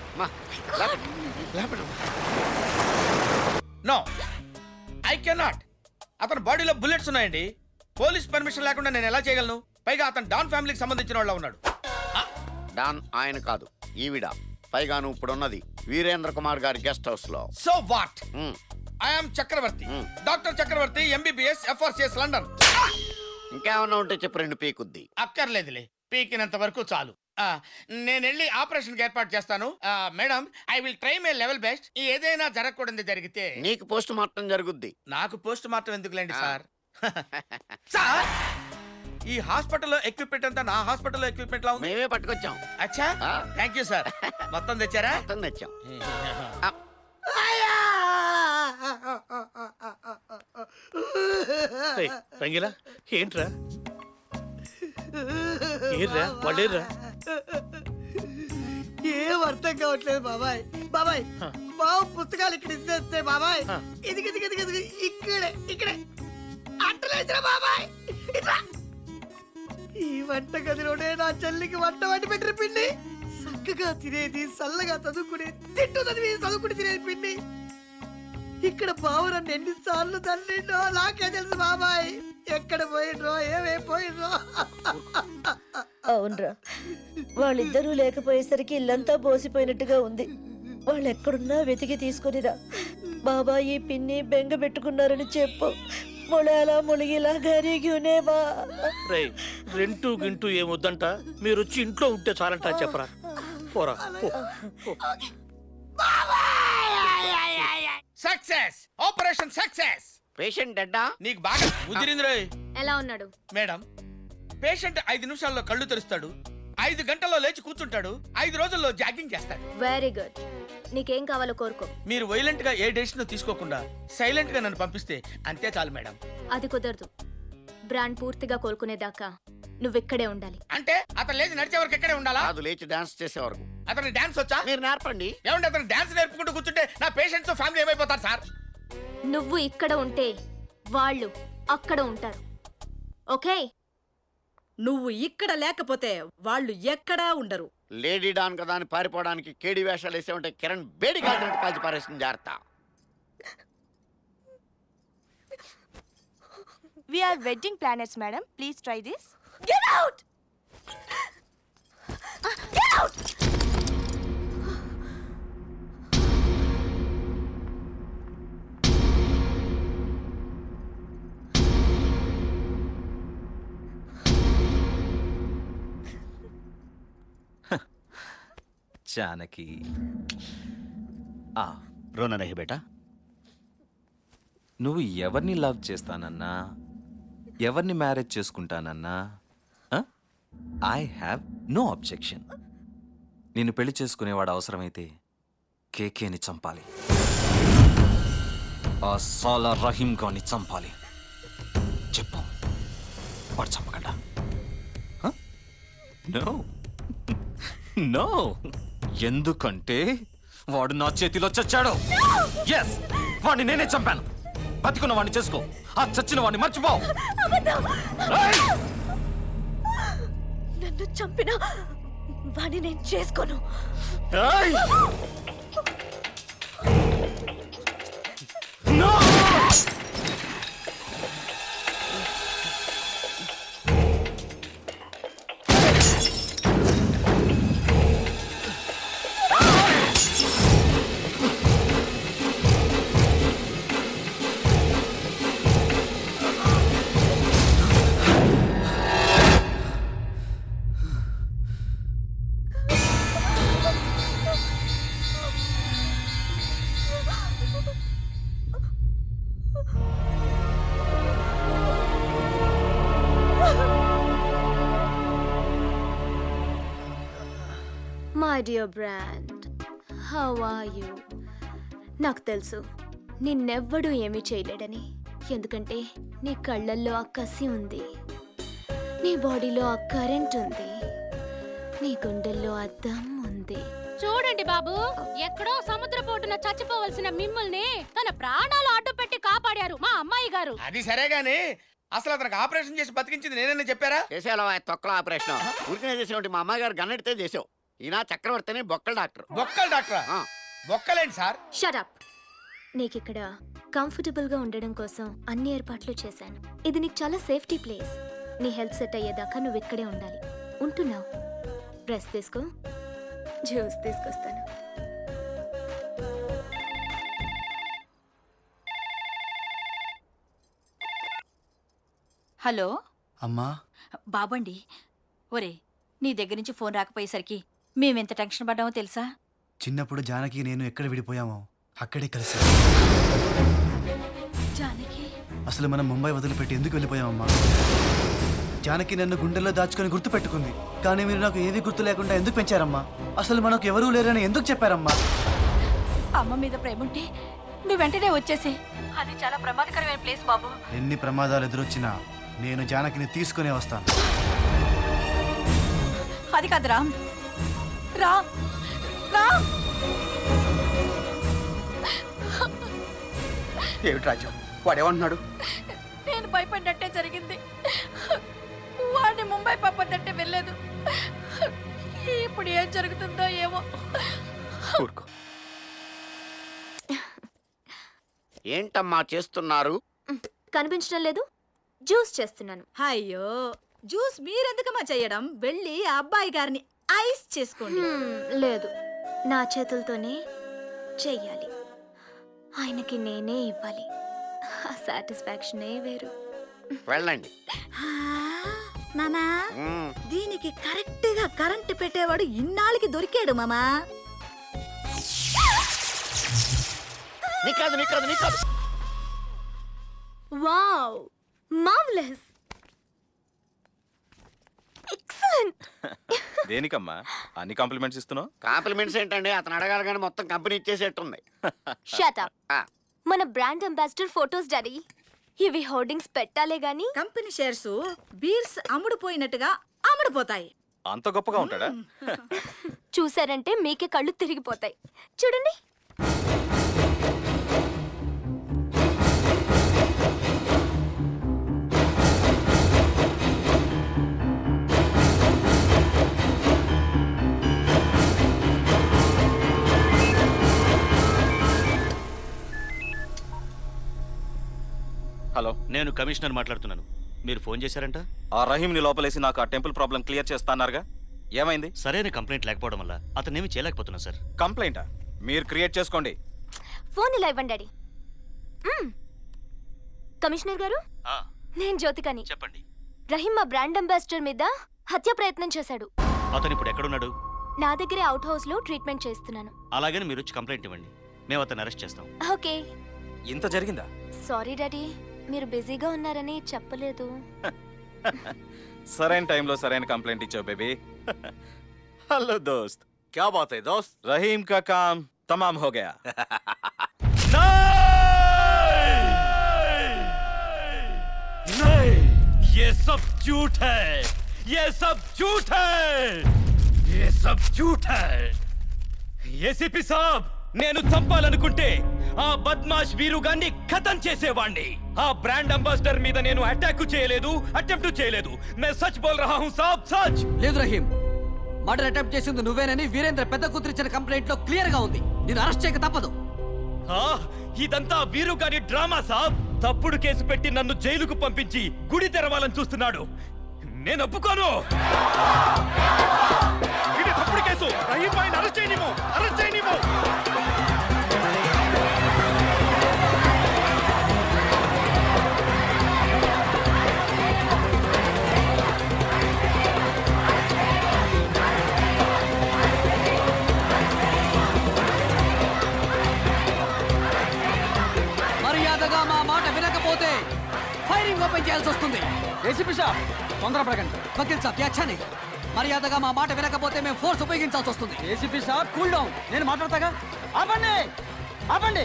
నో ఐ కెనాట్ అతని బాడీలో బుల్లెట్స్ ఉన్నాయండి పోలీస్ పర్మిషన్ లేకుండా నేను ఎలా చేయగలను పైగా అతను డాన్ ఫ్యామిలీకి సంబంధించిన వాళ్ళ ఉన్నాడు డాన్ ఆయన కాదు ఈవిడ పైగా నువ్వు ఇప్పుడున్నది వీరేంద్ర కుమార్ గారి గెస్ట్ హౌస్ లో so what I'm Chakravarthy doctor Chakravarthy MBBS FRCS London ఇంకేమన్నా ఉంటే చెప్పు రెండు పీకుద్ది అక్కర్లేదులే పీకినంత వరకు చాలు ఆ, నేను వెళ్ళి ఆపరేషన్ ఏర్పాటు చేస్తాను ఆ, madam I will try my level best ఏదైనా జరగకూడదు జరిగితే నీకు పోస్ట్ మార్టం జరుగుద్ది నాకు పోస్ట్ మార్టం ఎందుకులేండి సార్ సార్ ఈ హాస్పిటల్లో ఎక్విప్మెంట్ అంతా నా హాస్పిటల్లో ఎక్విప్మెంట్ లా ఉంది మేమే పట్టుకొచ్చాం అచ్చా థ్యాంక్ యూ సార్ మొత్తం తెచ్చారా మొత్తం తెచ్చాం రంగిలా ఏంట్రా ఏర్రా వాళ్ళేర్రా ఏం అర్థం కావట్లేదు బాబాయ్ బాబాయ్ బాబు పుస్తకాలు ఇక్కడ ఇచ్చేస్తే బాబాయ్ ఇదిగి ఇదిగి ఇదిగి ఇదిగి ఇక్కడే ఇక్కడే అంటలేదురా బాబాయ్ ఇట్లా ఈ వంట గదిలోనే నా చెల్లికి వంట వండి పెట్టిన పిండి చక్కగా తినేది చల్లగా చదువుకునేది తిట్టు చదివి చదువుకుని తినేది పిండి ఇక్కడ బావు నన్ను ఎన్నిసార్లు తల్లిండో నాకే తెలుసు బాబాయ్ ఎక్కడ పోయిండ్రో ఏమే పోయిండ్రో అవునరా వాళ్ళిద్దరూ లేకపోయేసరికి ఇల్లంతా బోసిపోయినట్టుగా ఉంది వాళ్ళు ఎక్కడున్నా వెతికి తీసుకునిరా బాబాయి పిన్ని బెంగ పెట్టుకున్నారని చెప్పు మొళాలా ములిగిలా గరిగునేవా రే రెంటు గింటూ ఏమొద్దంట మీరు వచ్చి ఇంట్లో ఉంటే చాలంట చెప్పరా పోరా సక్సెస్ ఆపరేషన్ సక్సెస్ పేషెంట్ డెడ్డా నీకు బాగా ముదిరింది రోయ్ ఎలా ఉన్నాడు మేడం పేషెంట్ ఐదు నిమిషాల్లో కళ్ళు తెరుస్తాడు ఐదు గంటల్లో లేచి కూర్చుంటాడు ఐదు రోజుల్లో జాగింగ్ చేస్తాడు వెరీ గుడ్ నీకేం కావాలో కోరుకో మీరు వైలెంట్ గా ఏ డెసిషన్ తీసుకోకుండా సైలెంట్ గా నన్ను పంపిస్తే అంతే చాలు మేడం అది కుదరదు బ్రాండ్ పూర్తిగా కోలుకునేదాకా నువ్వెక్కడే ఉండాలి అంటే అతను లేచి నడిచే వరకు ఎక్కడే ఉండాలా కాదు లేచి డాన్స్ చేసే వరకు అతనికి డాన్స్ వచ్చా మీరు నేర్పండి ఏమంటే అతను డాన్స్ నేర్పుకుంటూ కూర్చుంటే నా పేషెంట్స్ ఫ్యామిలీ ఏమైపోతారు సార్ నువ్వు ఇక్కడ ఉంటే వాళ్ళు అక్కడ ఉంటారు ఓకే నువ్వు ఇక్కడ లేకపోతే వాళ్ళు ఎక్కడా ఉండరు లేడీ డాన్ కదా అని పారిపోవడానికి కేడి వేషాలు వేసేమంటే కిరణ్ బేడి కాల్చినట్టు కాల్చి పారేస్తుంది జాగ్రత్త We are wedding planners, madam. Please try this. Get out! Get out! Janaki ఆ రోనా నహి బేటా నువ్వు ఎవరిని లవ్ చేస్తానన్నా ఎవరిని మ్యారేజ్ చేసుకుంటానన్నా ఐ హ్యావ్ నో అబ్జెక్షన్ నిన్ను పెళ్లి చేసుకునేవాడు అవసరమైతే కేకేని చంపాలి ఆ సాలా రహీం గాని చంపాలి చెప్పు వాడు చంపగలడా నో నో ఎందుకంటే వాడు నా చేతిలో చచ్చాడు ఎస్ వాడిని నేనే చంపాను బతికున్న వాడిని చేసుకో ఆ చచ్చిన వాడిని మర్చిపో ఏయ్! నన్ను చంపిన వాడిని నేను చేసుకోను ఏయ్! No! My dear brand how are you నాకు తెలుసు నిన్నెవ్వడూ ఏమీ చేయలేడని ఎందుకంటే నీ కళ్ళల్లో ఆ కసి ఉంది నీ బాడీలో ఆ కరెంట్ ఉంది నీ గుండెల్లో ఆ దమ్ ఉంది చూడండి బాబు ఎక్కడో సముద్రపోటున చచ్చిపోవలసిన మిమ్మల్ని తన ప్రాణాలు అడ్డు పెట్టి కాపాడారు మా అమ్మాయి గారు అది సరే గాని అసలు అతనికి ఆపరేషన్ చేసి బతికించింది నేనని చెప్పారా చేసేలా తొక్కల ఆపరేషన్ ఊరికనే చేసేవాటి మా అమ్మాయి గారు గన్నెడితే చేసావు ఈయన చక్రవర్తిని బొక్కల డాక్టర్ బొక్కల డాక్టర్ బొక్కలేండి సార్ షటప్ నీకు ఇక్కడ కంఫర్టబుల్ గా ఉండడం కోసం అన్ని ఏర్పాట్లు చేశాను ఇది నీకు చాలా సేఫ్టీ ప్లేస్ నీ హెల్త్ సెట్ అయ్యేదాకా నువ్వు ఇక్కడే ఉండాలి ఉంటున్నావు డ్రెస్ తీసుకో జ్యూస్ తీసుకొస్తాను హలో అమ్మా బాబండి ఒరే నీ దగ్గర నుంచి ఫోన్ రాకపోయేసరికి మేమెంత టెన్షన్ పడ్డామో తెలుసా చిన్నప్పుడు జానకి నేను ఎక్కడ విడిపోయామో అక్కడే కలిసి జానకి అసలు మనం ముంబై వదిలిపెట్టి ఎందుకు వెళ్ళిపోయామమ్మా జానకి నన్ను గుండెల్లో దాచుకొని గుర్తు పెట్టుకుంది కానీ మీరు నాకు ఏది గుర్తు లేకుండా ఎందుకు పెంచారమ్మా అసలు మనకు ఎవరూ లేరని ఎందుకు చెప్పారమ్మా అమ్మ మీద ప్రేమ ఉంటే నువ్వు వెంటనే వచ్చేసి అది చాలా ప్రమాదకరమైన ప్లేస్ బాబు ఎన్ని ప్రమాదాలు ఎదురొచ్చినా నేను జానకిని తీసుకునే వస్తాను అది కాదు రామ్ రామ్ రామ్ ఏమిటి రాజ్యం వాడేమంటున్నాడు నేను భయపడ్డట్టే జరిగింది వాడిని ముంబై పంపదంటే వెళ్ళలేదు ఇప్పుడు ఏం జరుగుతుందో ఏమో ఊరుకో ఏంటమ్మా చేస్తున్నారు కనిపించడం లేదు జ్యూస్ చేస్తున్నాను అయ్యో జ్యూస్ మీరెందుకమ్మా చేయడం వెళ్ళి ఆ అబ్బాయి గారిని ఐస్ చేసుకోండి హ్మ్, లేదు నా చేతులతోనే చెయ్యాలి ఆయనకి నేనే ఇవ్వాలి ఆ సాటిస్ఫాక్షనే వేరు వెళ్ళండి మామా మ్మ్. దీనికి కరెక్ట్ గా కరెంట్ పెట్టేవాడు ఇన్నాళ్ళకి దొరికాడు మామా నీకాదు నీకాదు నీకాదు వావ్ మార్వెలస్ ఎక్సలెంట్ దేనికమ్మా అన్ని కాంప్లిమెంట్స్ ఇస్తున్నావు కాంప్లిమెంట్స్ ఏంటండి అతను అడగాలి కానీ మొత్తం కంపెనీ ఇచ్చేసేట్టుంది షట్ అప్ మన బ్రాండ్ అంబాసిడర్ ఫోటోస్ డాడీ ఇవి హోర్డింగ్స్ పెట్టాలే గాని కంపెనీ షేర్స్ బీర్స్ అమ్ముడుపోయినట్టుగా అమ్ముడుపోతాయి అంత గొప్పగా ఉంటాడా చూసారంటే మీకే కళ్ళు తిరిగిపోతాయి చూడండి హలో నేను కమిషనర్ మాట్లాడుతున్నాను మీరు ఫోన్ చేశారంట ఆ రహీంని లోపలేసి నాకు ఆ టెంపుల్ ప్రాబ్లం క్లియర్ చేస్తాన్నారుగా ఏమైంది సరైన కంప్లైంట్ లేకపోవడం వల్ల అతనేమి చేయలేకపోతున్నా సార్ కంప్లైంటా మీరు క్రియేట్ చేసుకోండి ఫోన్ ఇలా ఇవ్వండి డాడీ మ్మ్. కమిషనర్ గారు నేను జ్యోతికని చెప్పండి రహీం మా బ్రాండ్ అంబాసిడర్ మీద హత్య ప్రయత్నం చేశాడు అతను ఇప్పుడు ఎక్కడున్నాడు నా దగ్గరే అవుట్ హౌస్ లో ట్రీట్మెంట్ చేస్తున్నాను అలాగని మీరు వచ్చి కంప్లైంట్ ఇవ్వండి మేము అతను అరెస్ట్ చేస్తాం ఓకే ఇంత జరిగిందా సారీ డాడీ మీరు బిజీగా ఉన్నారని చెప్పలేదు సరైన టైంలో సరైన కంప్లైంట్ ఇచ్చావు బేబీ హలో దోస్త్ क्या बात है दोस्त रहीम का काम तमाम हो गया नहीं ये सब झूठ है ये सब झूठ है ये सब झूठ है ఏసీపీ సాబ్ నేను చంపాలనుకుంటే ఆ బద్మాష్ వీరుగాన్ని ఖతం చేసేవాణ్ణి ఆ బ్రాండ్ అంబాసిడర్ మీద నేను అటాక్ చేయలేదు అటెంప్ట్ చేయలేదు మే సచ్ బోల్ రహా హూ సాబ్ సచ్ లేదు రహీం మర్డర్ అటెంప్ట్ చేసింది నువ్వేనని వీరేంద్ర పెద్ద కూతురు ఇచ్చిన కంప్లైంట్ లో క్లియర్ గా ఉంది నేను అరెస్ట్ చేయక తప్పదు ఆ, ఇదంతా వీరుగాని డ్రామా సాబ్ తప్పుడు కేసు పెట్టి నన్ను జైలుకు పంపించి గుడి తెరవాలని చూస్తున్నాడు నేను ఒప్పుకోను ఇది తప్పుడు కేసు రహీం భాయ్ని అరెస్ట్ చేయనివ్వు అరెస్ట్ చేయనివ్వు మర్యాదగా మా మాట వినకపోతే ఫైరింగ్ ఓపెన్ చేయాల్సి వస్తుంది ఏసీపీ సాబ్ తొందరపడకండి వకీల్ సాబ్ యాచ్చాని మర్యాదగా మా మాట వినకపోతే మేము ఫోర్స్ ఉపయోగించాల్సి వస్తుంది ఏసీపీ సాబ్ కూల్ డౌన్ నేను మాట్లాడతాగా ఆపండి ఆపండి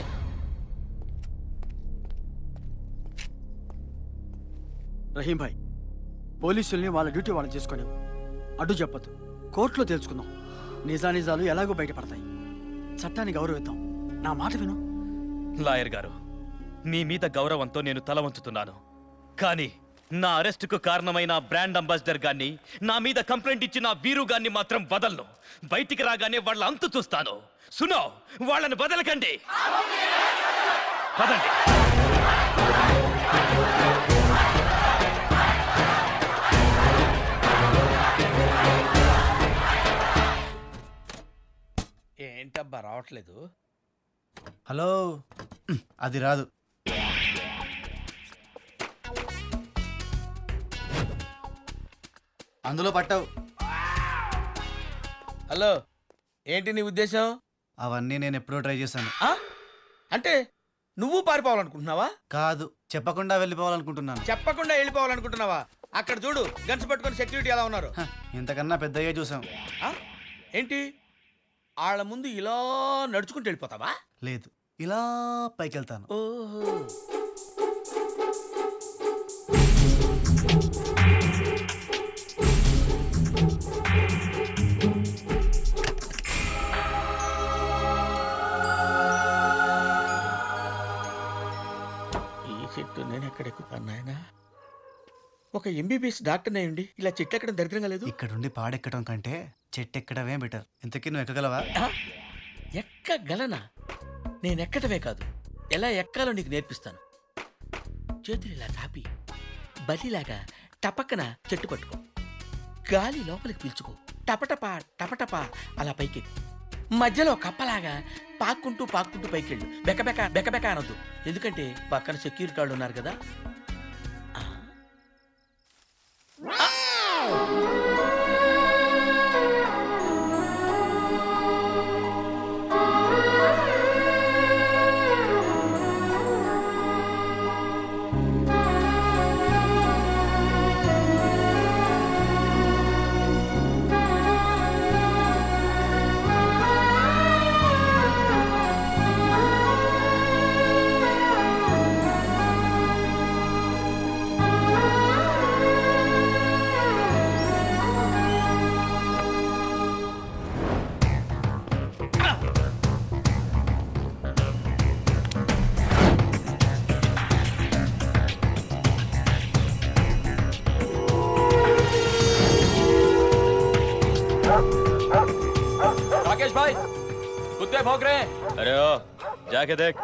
రహీం భాయ్ పోలీసుల్ని వాళ్ళ డ్యూటీ వాళ్ళు చేసుకొని అడ్డు చెప్పొద్దు కోర్టులో తెలుసుకుందాం నిజానిజాలు ఎలాగో బయటపడతాయి చట్టాన్ని గౌరవిద్దాం నా మాట విను లాయర్ గారు మీ మీద గౌరవంతో నేను తల వంచుతున్నాను కానీ నా అరెస్టుకు కారణమైన బ్రాండ్ అంబాసిడర్ గాన్ని నా మీద కంప్లైంట్ ఇచ్చిన వీరు గాన్ని మాత్రం వదలను బయటికి రాగానే వాళ్ళ అంతు చూస్తాను సునో వాళ్ళని వదలకండి పదండి ఏంటబ్బా రావట్లేదు హలో ఉమ్, అది రాదు అందులో పట్టావు హలో ఏంటి నీ ఉద్దేశం అవన్నీ నేను ఎప్పుడో ట్రై చేశాను ఆ? అంటే నువ్వు పారిపోవాలనుకుంటున్నావా కాదు చెప్పకుండా వెళ్ళిపోవాలనుకుంటున్నాను చెప్పకుండా వెళ్ళిపోవాలనుకుంటున్నావా అక్కడ చూడు గన్స్ పట్టుకొని సెక్యూరిటీ ఎలా ఉన్నారు ఇంతకన్నా పెద్దయ్యే చూసాం ఆ? ఏంటి వాళ్ళ ముందు ఇలా నడుచుకుంటూ వెళ్ళిపోతావా లేదు ఇలా పైకి వెళ్తాను ఓహో ఈ చెట్టు నేను ఎక్కడ ఎక్కుతాను నాయన ఒక ఎంబీబీఎస్ డాక్టర్ అయ్యండి ఇలా చెట్లు ఎక్కడం దరిద్రంగా లేదు ఇక్కడుండి పాడెక్కడం కంటే చెట్టు ఎక్కడమే బెటర్ ఇంతకీ నువ్వు ఎక్కగలవా ఎక్కగలనా నేను ఎక్కడమే కాదు ఎలా ఎక్కాలో నీకు నేర్పిస్తాను చేతులు ఇలా చాపి బలిలాగా టపక్కన చెట్టు పట్టుకో గాలి లోపలికి పీల్చుకో టపటపా టపటపా అలా పైకి మధ్యలో కప్పలాగా పాక్కుంటూ పాక్కుంటూ పైకెళ్ళు బెకబెక బెకబెక అనొద్దు ఎందుకంటే పక్కన సెక్యూరిటీ వాళ్ళు ఉన్నారు కదా ఆ. ఆ! राकेश भाई कुत्ते भौंक रहे हैं अरे ओ जाके देख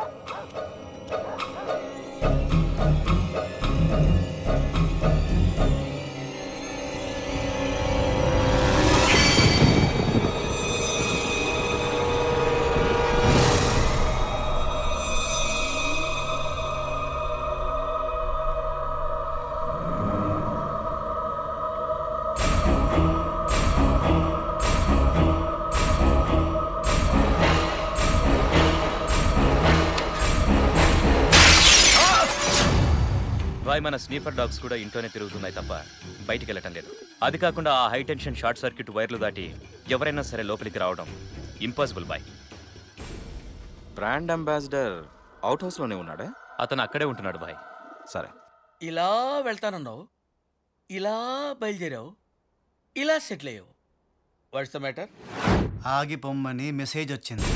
భాయ్ మన స్నీపర్ డాగ్స్ కూడా ఇంట్లోనే తిరుగుతున్నాయి తప్ప బయటికి వెళ్ళటం లేదు అది కాకుండా ఆ హై టెన్షన్ షార్ట్ సర్క్యూట్ వైర్లు దాటి ఎవరైనా సరే లోపలికి రావడం ఇంపాసిబుల్ బాయ్ బ్రాండ్ అంబాసిడర్ అవుట్ హౌస్లోనే ఉన్నాడా అతను అక్కడే ఉంటున్నాడు బాయ్ సరే ఇలా వెళ్తానన్నావు ఇలా బయలుదేరావు ఇలా సెటిల్ అయ్యావు వాట్స్ ద మ్యాటర్ ఆగి పొమ్మని మెసేజ్ వచ్చింది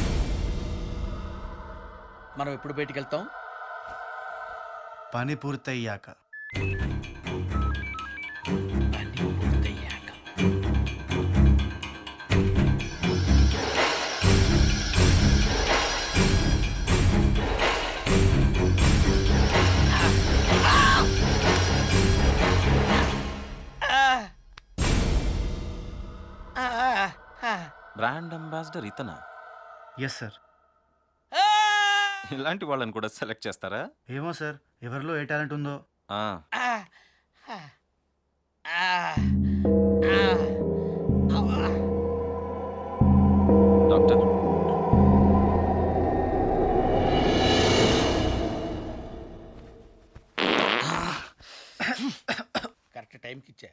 మనం ఎప్పుడు బయటికి వెళ్తాం పని పూర్తయ్యాక బ్రాండ్ అంబాసిడర్ ఇతనా ఎస్ సార్ ఇలాంటి వాళ్ళని కూడా సెలెక్ట్ చేస్తారా ఏమో సార్ ఎవరిలో ఏ టాలెంట్ ఉందో ఆ, డాక్టర్ కరెక్ట్ టైంకి ఇచ్చా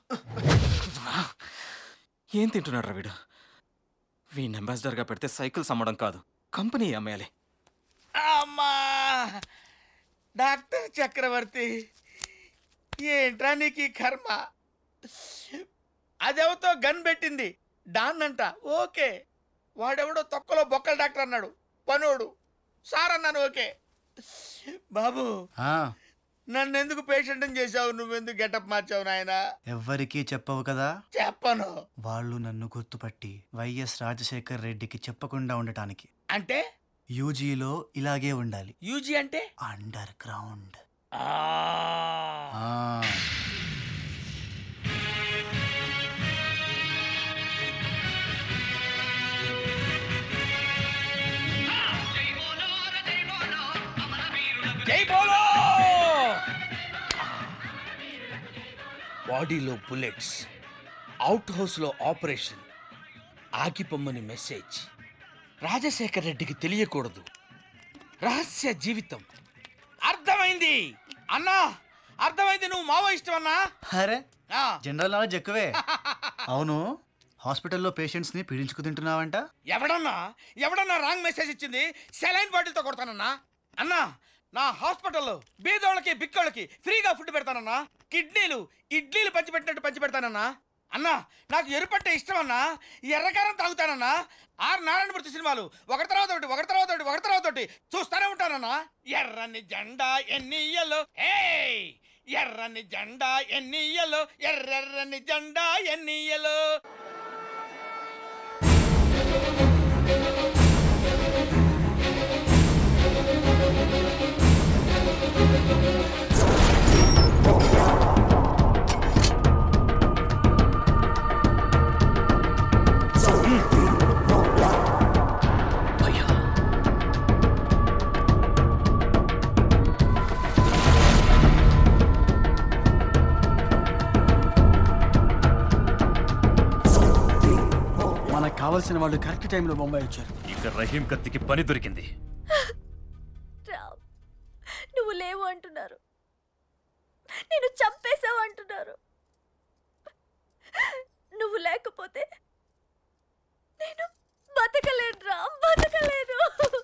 ఏం తింటున్నాడు వీడు వీడిని అంబాసిడర్గా పెడితే సైకిల్స్ అమ్మడం కాదు కంపెనీ అమ్మేయాలి అమ్మా డాక్టర్ చక్రవర్తి ఏంట్రా నీకు ఈ కర్మ అదెవతో గన్ పెట్టింది డాన్ అంట ఓకే వాడెవడో తొక్కలో బొక్కల డాక్టర్ అన్నాడు పనోడు సార్ అన్నాను ఓకే బాబు ఆ, నన్ను ఎందుకు పేషెంట్ చేసావు నువ్వెందుకు గెటప్ మార్చావు నాయనా ఎవ్వరికీ చెప్పవు కదా చెప్పను వాళ్ళు నన్ను గుర్తుపట్టి వైఎస్ రాజశేఖర్ రెడ్డికి చెప్పకుండా ఉండటానికి అంటే యూజీలో ఇలాగే ఉండాలి యూజీ అంటే అండర్ గ్రౌండ్ ఆ. జై బోలో బాడీలో బుల్లెట్స్ అవుట్ హౌస్లో ఆపరేషన్ ఆగిపోమ్మని మెసేజ్ రాజశేఖర్ రెడ్డికి తెలియకూడదు రహస్య జీవితం అర్థమైంది అన్నా అర్థమైంది నువ్వు మావోయిస్ట్ అన్నా అరే ఆ. జనరల్ నాలెడ్జ్ ఎక్కువే అవును హాస్పిటల్లో పేషెంట్స్ ని పీడించుకు తింటున్నావంట ఎవడన్నా ఎవడన్నా రాంగ్ మెసేజ్ ఇచ్చింది సెలైన్ బాటిల్తో కొడతానన్నా అన్నా నా హాస్పిటల్లో బీదోళ్ళకి బిక్కోళ్ళకి ఫ్రీగా ఫుడ్ పెడతానన్నా కిడ్నీలు ఇడ్లీలు పంచి పెట్టినట్టు పంచి పెడతానన్నా అన్నా నాకు ఎరుపట్టే ఇష్టం అన్నా ఎర్రకారం తాగుతానన్నా ఆరు నారాయణమూర్తి సినిమాలు ఒకటి తర్వాత ఒకటి ఒకటి తర్వాత ఒకటి ఒకటి తర్వాత ఒకటి చూస్తానే ఉంటానన్నా ఎర్రని జెండా ఎన్ని ఇయ్యలో ఏయ్ ఎర్రని జెండా ఎన్ని ఇయ్యలో ఎర్రెర్రని జెండా ఎన్ని ఇయ్యలో మనకు కావాల్సిన వాళ్ళు కరెక్ట్ టైంలో బొంబాయి వచ్చారు ఇక రహీం కత్తికి పని దొరికింది రామ్ నువ్వు లేవు అంటున్నారు నేను చంపేశావు అంటున్నారు నువ్వు లేకపోతే నేను బతకలేను రామ్ బతకలేను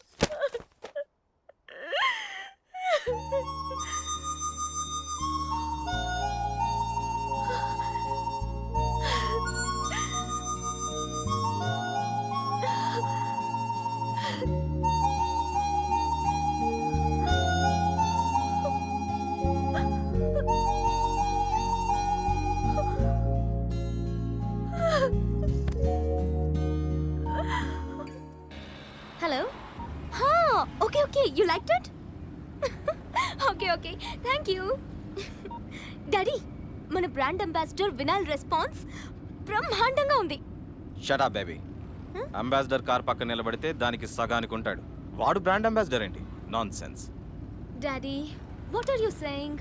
హలో హా okay okay you like it okay okay thank you daddy మన బ్రాండ్ అంబాసిడర్ వినాల్ రెస్పాన్స్ బ్రహ్మాండంగా ఉంది షటా బేబీ అంబాసిడర్ కార్ పక్కన నిలబడితే దానికి సగానికి ఉంటాడు వాడు బ్రాండ్ అంబాసిడర్ ఏంటి nonsense daddy what are you saying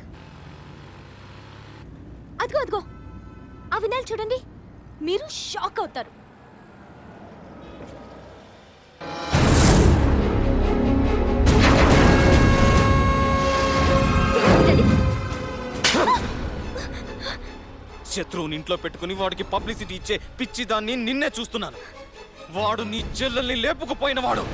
అదిగో అదిగో ఆ వినాల్ చూడండి మీరు షాక్ అవుతారు శత్రువుని ఇంట్లో పెట్టుకుని వాడికి పబ్లిసిటీ ఇచ్చే పిచ్చి దాన్ని నిన్నే చూస్తున్నాను వాడు నీ చెల్లెల్ని లేపుకుపోయిన వాడు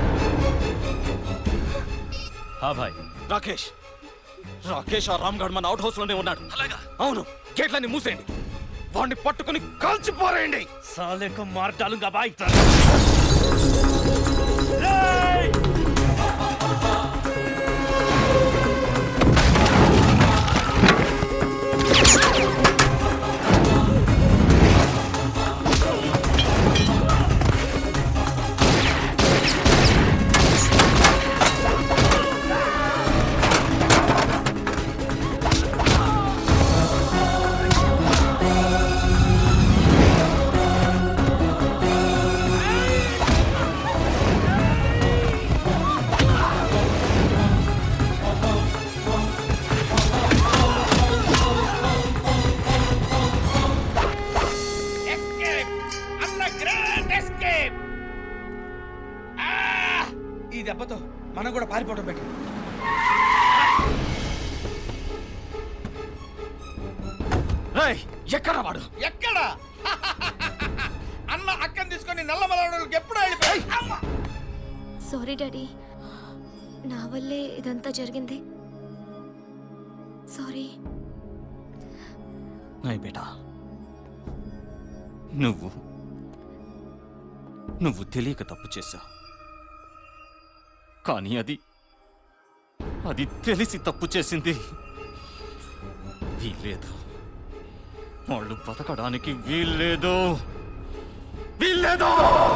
హా భాయ్ రాకేష్ రాకేష్ ఆ రామ్ గఢ్ మన అవుట్ హౌస్ లోనే ఉన్నాడు అలాగా అవును గేట్లన్నీ మూసేయండి వాడిని పట్టుకుని కాల్చిపోరేయండి साले को मार डालूंगा भाई ఎస్కేప్ అన్న గ్రేట్ ఎస్కేప్ ఈ దెబ్బతో మనం కూడా పారిపోవడం బెటర్ రేయ్ ఎక్కడ వాడు ఎక్కడ అన్న అక్కని తీసుకొని నల్లమలవాడలకు ఎప్పుడు వెళ్ళిపోయి సారీ డాడీ నా వల్లే ఇదంతా జరిగింది సారీ నాయ్ బేటా నువ్వు నువ్వు తెలియక తప్పు చేశావు కానీ అది అది తెలిసి తప్పు చేసింది వీల్లేదు వాళ్ళు బతకడానికి వీల్లేదు వీల్లేదు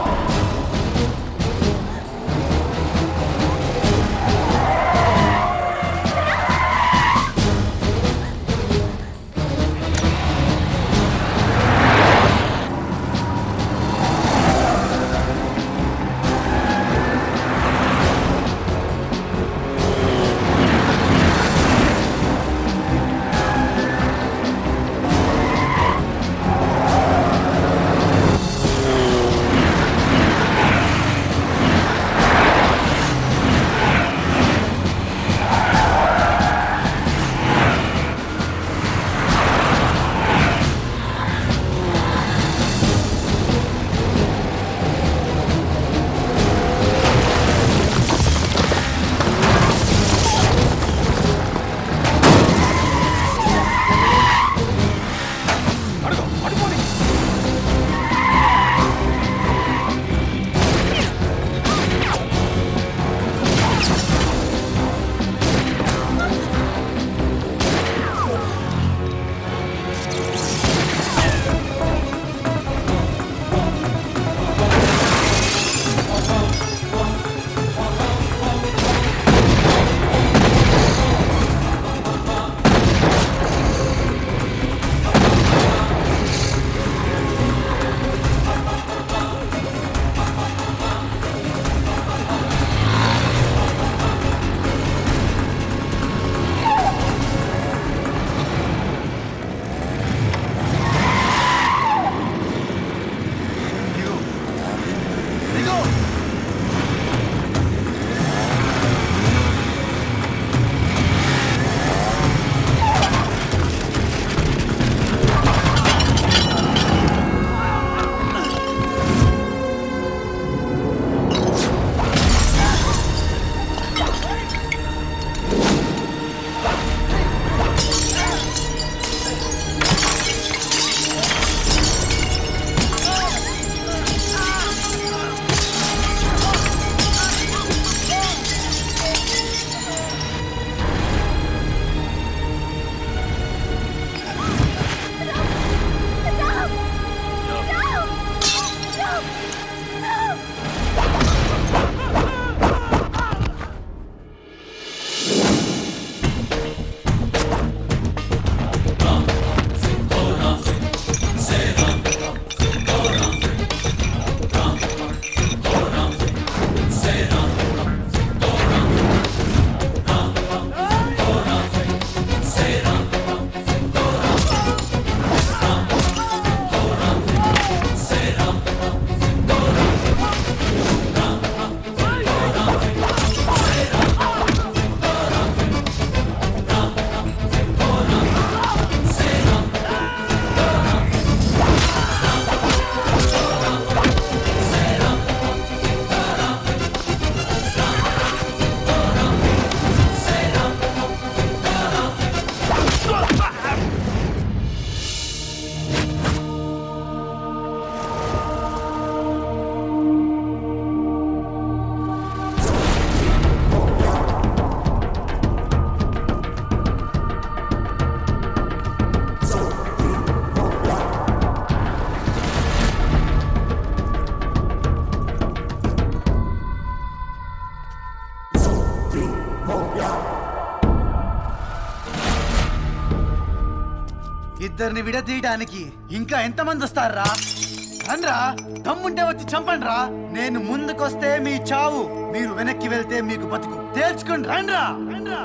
ఇద్దరిని విడదీయడానికి ఇంకా ఎంతమంది వస్తారా రండ్రా దమ్ముంటే వచ్చి చంపండ్రా నేను ముందుకొస్తే మీ చావు మీరు వెనక్కి వెళ్తే మీకు బతుకు తేల్చుకుని రండ్రా రండ్రా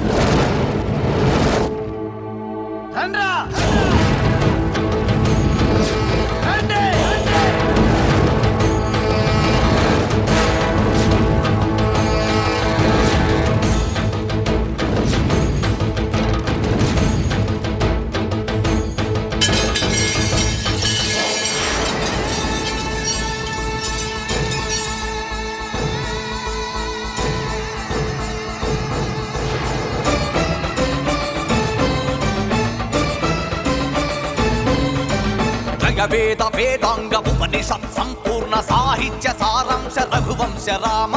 రండ్రా రండి వేద వేదాంగ ఉపనిషత్ సంపూర్ణ సాహిత్య సారాంశ రఘువంశ రామ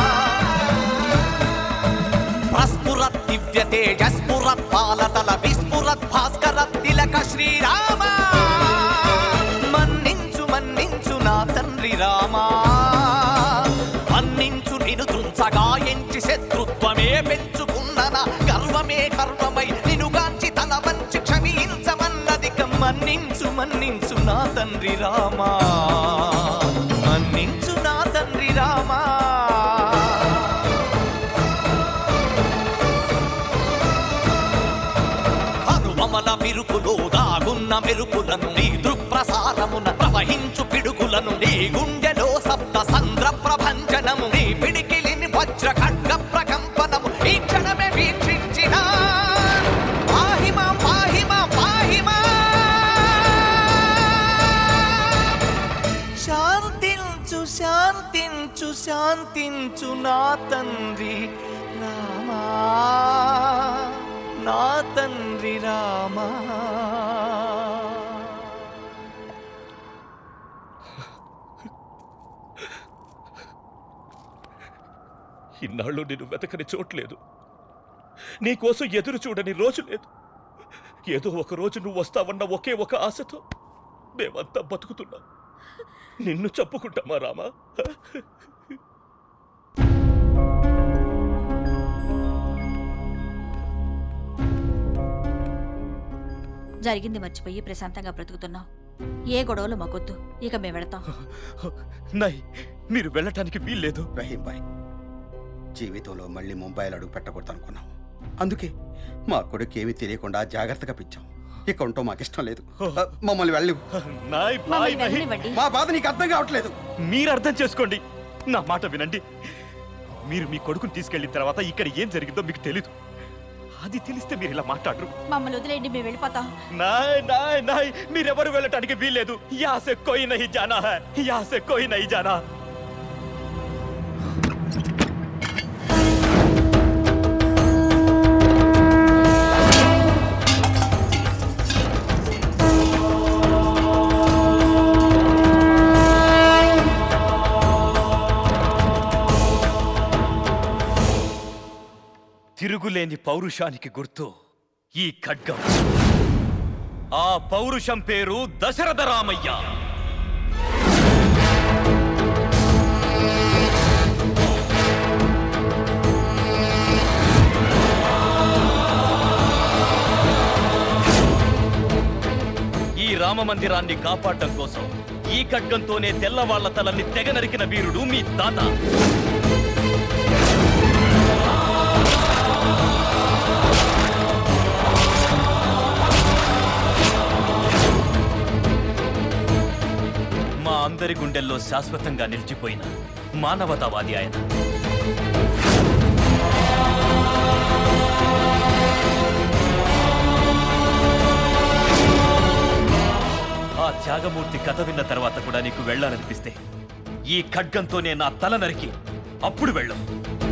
ప్రస్ఫురత్ దివ్య తేజస్ఫురత్ పాలతల విస్ఫుర స్ఫురత్ భాస్కర తిలక శ్రీరామ మన్నించు మన్నించు నా తండ్రి రామా మన్నించు నిను తుంచగా ఎంచి శత్రుత్వమే పెంచుకున్న నా గర్వమే గర్వమై నినుగాంచి తల వంచి క్షమించమన్నది మన్నించు మన్నించు నా తండ్రి రామా మన్నించు నా తండ్రి రామా హనుమల మెరుపులో దాగున్న మెరుపులను నీ దృక్ప్రసారమున ప్రవహించు పిడుగులను నీ గుండెలో సప్త సంద్ర ప్రభంజనము నీ పిడికిలిని వజ్ర ఖడ్గ ప్రకంపనము ఈ క్షణమే వీక్షించిన పాహిమ పాహిమ పాహిమ శాంతించు శాంతించు శాంతించు నా తండ్రి రామా నా తండ్రి రామా ఇన్నాళ్ళు నేను వెతకని చోట్లేదు నీకోసం ఎదురు చూడని రోజు లేదు ఏదో ఒక రోజు నువ్వు వస్తావన్న ఒకే ఒక ఆశతో మేమంతా బతుకుతున్నాం నిన్ను చెప్పుకుంటామా రామా జరిగింది మర్చిపోయి ప్రశాంతంగా బ్రతుకుతున్నాం ఏ గొడవలు మాకొద్దు ఇక మేము వెళతాం నై మీరు వెళ్ళటానికి వీల్లేదు రహీం భాయ్ జీవితంలో మళ్ళీ ముంబైలో అడుగు పెట్టకూడదు అనుకున్నాం అందుకే మా కొడుకు ఏమీ తెలియకుండా జాగ్రత్తగా పిచ్చాం ఇక ఉంటూ మాకు ఇష్టం లేదు ఆ, మమ్మల్ని వెళ్ళు నాయ్ మమ్మల్ని నాయ్ వెళ్ళనివ్వండి. మా బాధ నీకు అర్థం కావట్లేదు మీరు అర్థం చేసుకోండి నా మాట వినండి మీరు మీ కొడుకుని తీసుకెళ్ళిన తర్వాత ఇక్కడ ఏం జరిగిందో మీకు తెలీదు అది తెలిస్తే మీరు ఇలా మాట్లాడరు మమ్మల్ని వదిలేయండి మేము వెళ్ళిపోతాం నాయ్ నాయ్ నాయ్ మీరెవరు వెళ్ళటానికి వీల్లేదు యాసే కోయి నహి జానా హై యాసే కోయి నహి జానా తిరుగులేని పౌరుషానికి గుర్తు ఈ ఖడ్గం ఆ పౌరుషం పేరు దశరథ రామయ్య ఈ రామ మందిరాన్ని కాపాడటం కోసం ఈ ఖడ్గంతోనే తెల్లవాళ్ల తలల్ని తెగ నరికిన వీరుడు మీ తాత మా అందరి గుండెల్లో శాశ్వతంగా నిలిచిపోయిన మానవతావాది ఆయన ఆ త్యాగమూర్తి కథ విన్న తర్వాత కూడా నీకు వెళ్ళాలనిపిస్తే ఈ ఖడ్గంతోనే నా తల నరికి అప్పుడు వెళ్ళం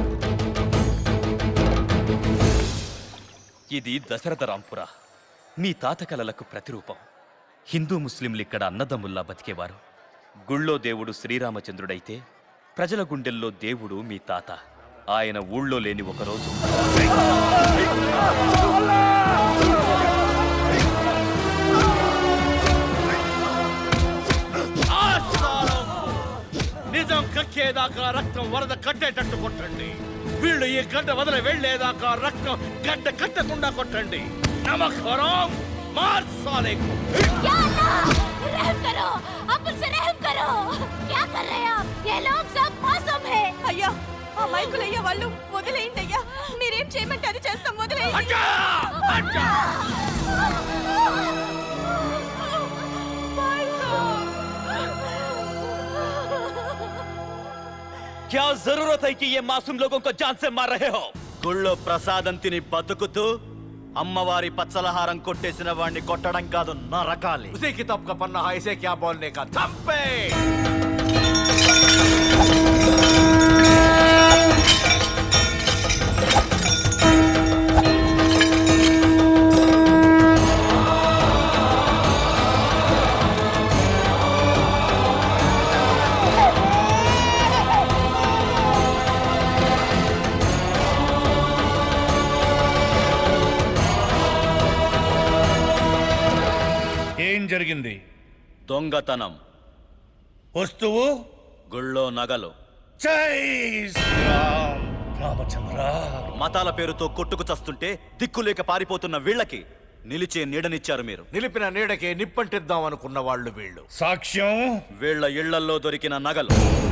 ఇది దశరథ రాంపుర మీ తాత కలలకు ప్రతిరూపం హిందూ ముస్లింలు ఇక్కడ అన్నదమ్ముల్లా బతికేవారు గుళ్ళో దేవుడు శ్రీరామచంద్రుడైతే ప్రజల గుండెల్లో దేవుడు మీ తాత ఆయన ఊళ్ళో లేని ఒకరోజు నిజం కక్కేదాకా రక్తం వరద కట్టేటట్టు కొట్టండి వీళ్ళు ఈ గడ్డ వదిలి వెళ్లేదాకా రక్తం గడ్డ కట్టకుండా కొట్టండి నమస్కారం మార్సాలేకు रहम करो अब मुझसे रहम करो क्या कर रहे हैं आप ये लोग सब मासूम है అయ్యా ఆ మైకులయ్య వాళ్ళు వదిలేయండి అయ్యా మీరేం చేయమంటే అది చేస్తాం వదిలేయండి क्या जरूरत है कि ये मासूम लोगों को जान से मार रहे हो గుళ్ళో ప్రసాదం తిని బతుకుతూ అమ్మవారి పచ్చలహారం కొట్టేసిన వాడిని కొట్టడం కాదు నరకాలి उसी किताब का पन्ना है इसे क्या बोलने का थप्पे ఆ జరిగింది దొంగతనం వస్తువు గుళ్ళో నగలు జై శ్రీరామ్ రామచంద్ర మతాల పేరుతో కొట్టుకు చస్తుంటే దిక్కులేక పారిపోతున్న వీళ్ళకి నిలిచే నీడనిచ్చారు మీరు నిలిపిన నీడకే నిప్పంటిద్దాం అనుకున్న వాళ్ళు వీళ్ళు సాక్ష్యం వీళ్ళ ఇళ్లల్లో దొరికిన నగలు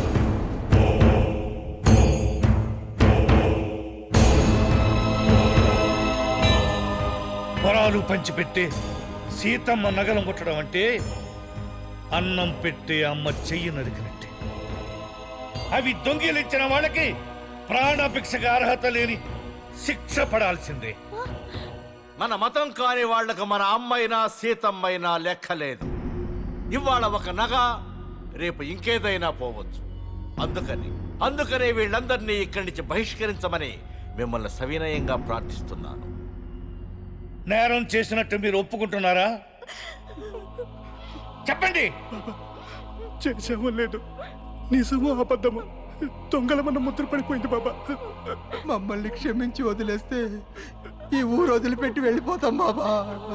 వరాలు పంచిపెట్టే సీతమ్మ నగలు ముట్టడం అంటే అన్నం పెట్టే అమ్మ చెయ్యి నరికినట్టే అవి దొంగిలించిన వాళ్ళకి ప్రాణభిక్షగా అర్హత లేని శిక్ష పడాల్సిందే మన మతం కాని వాళ్లకు మన అమ్మైనా సీతమ్మైనా లెక్కలేదు ఇవాళ ఒక నగ రేపు ఇంకేదైనా పోవచ్చు అందుకని అందుకనే వీళ్ళందరినీ ఇక్కడి నుంచి బహిష్కరించమని మిమ్మల్ని సవినయంగా ప్రార్థిస్తున్నాను నేరం చేసినట్టు మీరు ఒప్పుకుంటున్నారా చెప్పండి చేసామో లేదు నిజమో అబద్ధమో దొంగల మన ముద్ర పడిపోయింది బాబా మమ్మల్ని క్షమించి వదిలేస్తే ఈ ఊరు వదిలిపెట్టి వెళ్ళిపోతాం బాబా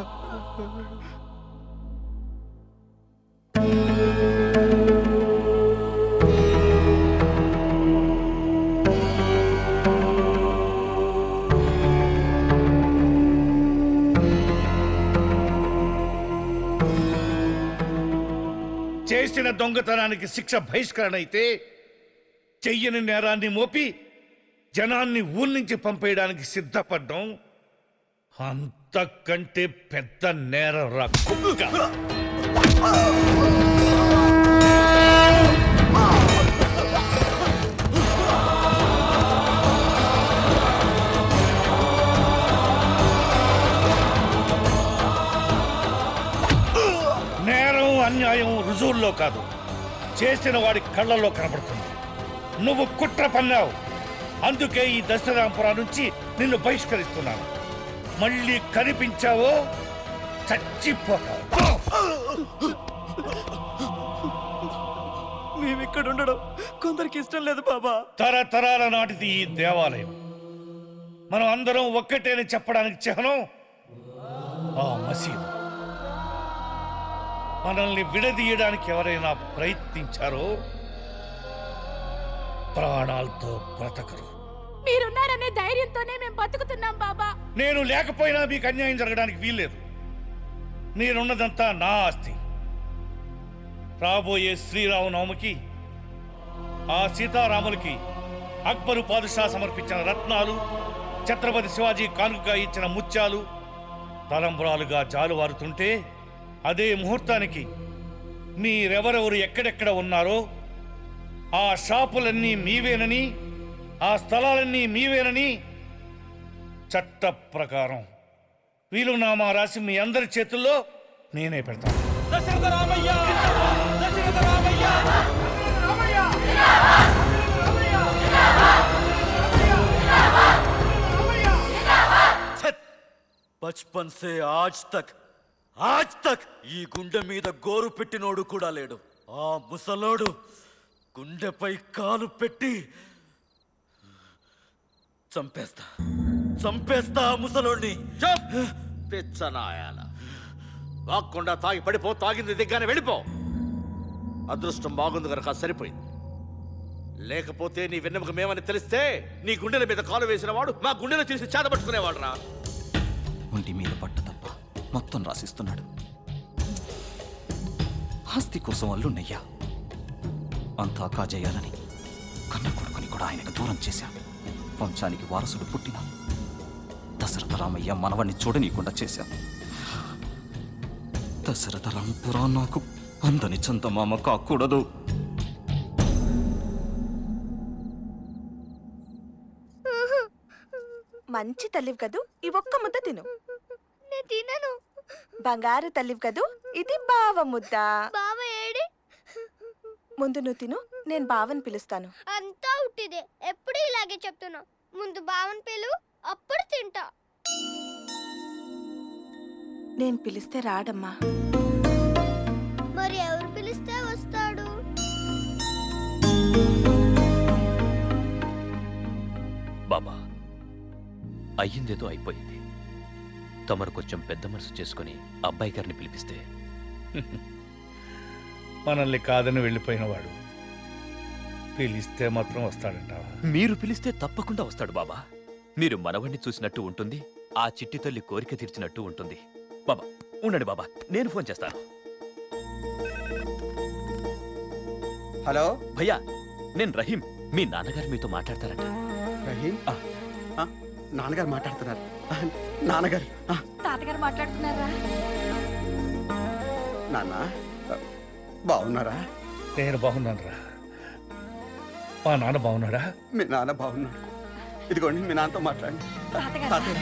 చేసిన దొంగతనానికి శిక్ష బహిష్కరణ అయితే చెయ్యని నేరాన్ని మోపి జనాన్ని ఊరి నుంచి పంపేయడానికి సిద్ధపడ్డం అంతకంటే పెద్ద నేరం రా కుక్క నేరం అన్యాయం రుజువుల్లో కాదు చేసిన వాడి కళ్ళల్లో కనబడుతుంది నువ్వు కుట్ర పన్నావు అందుకే ఈ దశరాంపురా నుంచి నిన్ను బహిష్కరిస్తున్నాను మళ్ళీ కనిపించావో చచ్చిపోతావు మేమిక్కడ ఉండడం కొందరికి ఇష్టం లేదు బాబా తరతరాల నాటిది ఈ దేవాలయం మనం అందరం ఒక్కటేని చెప్పడానికి చిహ్నం ఆ మసీదు మనల్ని విడదీయడానికి ఎవరైనా ప్రయత్నించారో ప్రాణాలతో బ్రతకరు మీరున్నారనే ధైర్యంతోనే మేము బతుకుతున్నాం బాబా నేను లేకపోయినా మీకు అన్యాయం జరగడానికి వీల్లేదు నేనున్నదంతా నా ఆస్తి రాబోయే శ్రీరామనవమికి ఆ సీతారాములకి అక్బరు పాదుషా సమర్పించిన రత్నాలు ఛత్రపతి శివాజీ కానుకగా ఇచ్చిన ముత్యాలు తలంబరాలుగా జాలువారుతుంటే అదే ముహూర్తానికి మీరెవరెవరు ఎక్కడెక్కడ ఉన్నారో ఆ షాపులన్నీ మీవేనని ఆ స్థలాలన్నీ మీవేనని చట్ట ప్రకారం వీలునామా రాసి మీ అందరి చేతుల్లో నేనే పెడతాను దశరథ రామయ్య దశరథ రామయ్య బచ్పన్ సే ఆజ్ తక్ ఆజ్ తక్ ఈ గుండె మీద గోరు పెట్టినోడు కూడా లేడు ఆ ముసలోడు గుండెపై కాలు పెట్టి చంపేస్తా చంపేస్తా ఆ ముసలోడిని పిచ్చనాయాల వాక్కుండా తాగి పడిపో తాగింది దిగ్గానే వెళ్ళిపో అదృష్టం బాగుంది కనుక సరిపోయింది లేకపోతే నీ వెన్నెముక మేమని తెలిస్తే నీ గుండెల మీద కాలు వేసిన వాడు మా గుండెలు తీసి చేతపట్టుకునేవాడు రా ఒంటి మీద పట్ట తప్ప మొత్తం రాసిస్తున్నాడు ఆస్తి కోసం అల్లున్నయ్యా అంతా కాజేయాలని కన్న కొడుకుని కూడా ఆయనకు దూరం చేశాం వంశానికి వారసుడు పుట్టిన దశరథ రామయ్య మనవణ్ణి చూడనీయకుండా చేశాం దశరథ రాంపురా నాకు అందని చందమామ కాకూడదు మంచి తల్లివి కదూ ఈ ఒక్క ముద్ద తిను తినను బంగారు తల్లివి కదూ ఇది బావ ముద్ద బావ ఏడి ముందు నువ్వు తిను నేను బావని పిలుస్తాను అంతా ఉట్టిదే ఎప్పుడు ఇలాగే చెప్తున్నావు ముందు బావన్ పిలు అప్పుడు తింటా నేను పిలిస్తే రాడమ్మా మరి ఎవరు పిలిస్తే వస్తాడు బాబా అయ్యిందేదో అయిపోయింది తమరు కొంచెం పెద్ద మనసు చేసుకుని అబ్బాయి గారిని పిలిపిస్తే మనల్ని కాదని వెళ్ళిపోయినవాడు పిలిస్తే మాత్రం వస్తాడంటావా మీరు పిలిస్తే తప్పకుండా వస్తాడు బాబా మీరు మనవణ్ణి చూసినట్టు ఉంటుంది ఆ చిట్టి తల్లి కోరిక తీర్చినట్టు ఉంటుంది బాబా ఉండండి బాబా నేను ఫోన్ చేస్తాను హలో భయ్యా నేను రహీం మీ నాన్నగారు మీతో మాట్లాడతారట రహీం ఆ, నాన్నగారు మాట్లాడుతున్నారు ఆ, నాన్నగారు ఆ, తాతగారు మాట్లాడుతున్నారా నాన్న ఆ, బాగున్నారా నేను బాగున్నాను రా మా నాన్న బాగున్నాడా మీ నాన్న బాగున్నాడు ఇదిగోండి మీ నాన్నతో మాట్లాడండి తాతయ్య.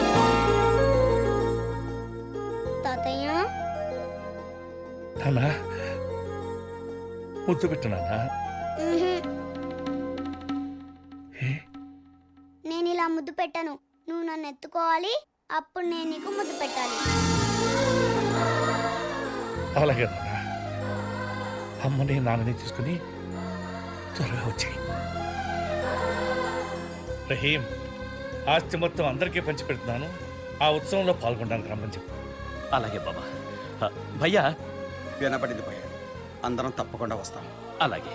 తాతయ్య నాన్న ముద్దు పెట్టు నాన్న నేను ఇలా ముద్దు పెట్టను నువ్వు నన్ను ఎత్తుకోవాలి అప్పుడు నేను నీకు ముద్దు పెట్టాలి అలాగే నాన్న అమ్మని నాన్నని తీసుకుని త్వరగా వచ్చాయి రహీం ఆస్తి మొత్తం అందరికీ పంచి పెడుతున్నాను ఆ ఉత్సవంలో పాల్గొనడానికి రమ్మని చెప్పు అలాగే బాబా ఆ, భయ్యా వినపడింది పోయా అందరం తప్పకుండా వస్తాం అలాగే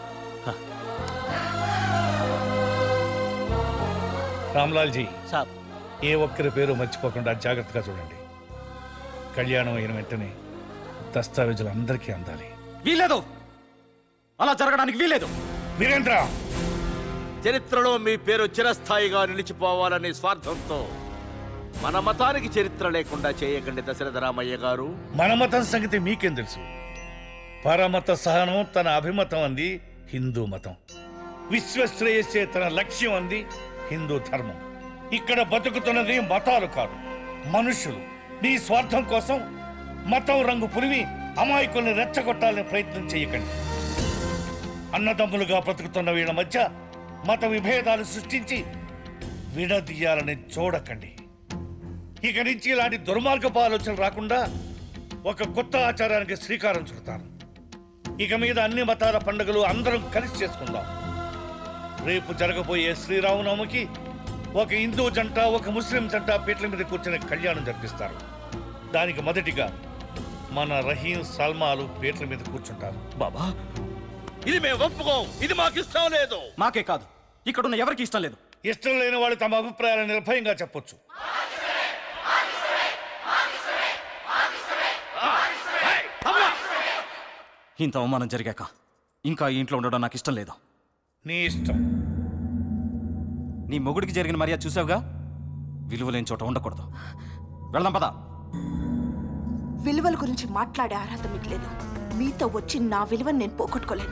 రామ్లాల్జీ సాబ్ ఏ ఒక్కరి పేరు మర్చిపోకుండా జాగ్రత్తగా చూడండి కళ్యాణం అయిన వెంటనే దస్తావేజులు అందరికీ అందాలి వీలేదు అలా జరగడానికి వీలేదు వీరేంద్ర చరిత్రలో మీ పేరు చిరస్థాయిగా నిలిచిపోవాలనే స్వార్థంతో మన మతానికి చరిత్ర లేకుండా చేయకండి దశరథ రామయ్య గారు మన మతం సంగతి మీకేం తెలుసు పరమత సహనం తన అభిమతం అంది హిందూ మతం విశ్వశ్రేయస్సే తన లక్ష్యం అంది హిందూ ధర్మం ఇక్కడ బతుకుతున్నది మతాలు కాదు మనుషులు నీ స్వార్థం కోసం మతం రంగు పులివి అమాయకుల్ని రెచ్చగొట్టాలని ప్రయత్నం చేయకండి అన్నదమ్ములుగా బ్రతుకుతున్న వీళ్ళ మధ్య మత విభేదాలు సృష్టించి విడదీయాలని చూడకండి ఇక నుంచి ఇలాంటి దుర్మార్గపు ఆలోచనలు రాకుండా ఒక కొత్త ఆచారానికి శ్రీకారం చుడతాను ఇక మీద అన్ని మతాల పండుగలు అందరం కలిసి చేసుకుందాం రేపు జరగబోయే శ్రీరామనవమికి ఒక హిందూ జంట ఒక ముస్లిం జంట పీటల మీద కూర్చుని కళ్యాణం జరిపిస్తారు దానికి మొదటిగా మన రహీం సల్మాలు పీటల మీద కూర్చుంటారు బాబా ఇది మేము ఒప్పుకోం ఇది మాకు ఇష్టం లేదు మాకే కాదు ఇక్కడున్న ఎవరికి ఇష్టం లేదు ఇష్టం లేని వాళ్ళు తమ అభిప్రాయాలను నిర్భయంగా చెప్పొచ్చు ఇంత అవమానం జరిగాక ఇంకా ఈ ఇంట్లో ఉండడం నాకు ఇష్టం లేదు నీ ఇష్టం నీ మొగుడికి జరిగిన మర్యాద చూసావుగా విలువలేని చోట ఉండకూడదు వెళ్దాం పదా విలువల గురించి మాట్లాడే అర్హత మీకు లేదు మీతో వచ్చి నా విలువను నేను పోగొట్టుకోలేను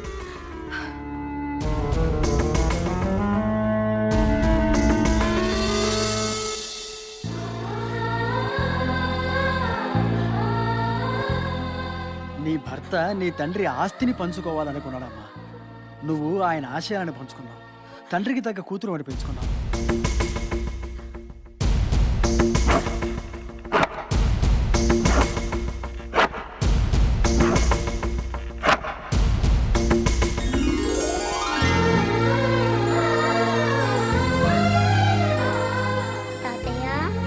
నీ భర్త నీ తండ్రి ఆస్తిని పంచుకోవాలనుకున్నాడమ్మా నువ్వు ఆయన ఆశయాలను పంచుకున్నావు తండ్రికి తగ్గ కూతురు అని పెంచుకున్నావు తాతయ్య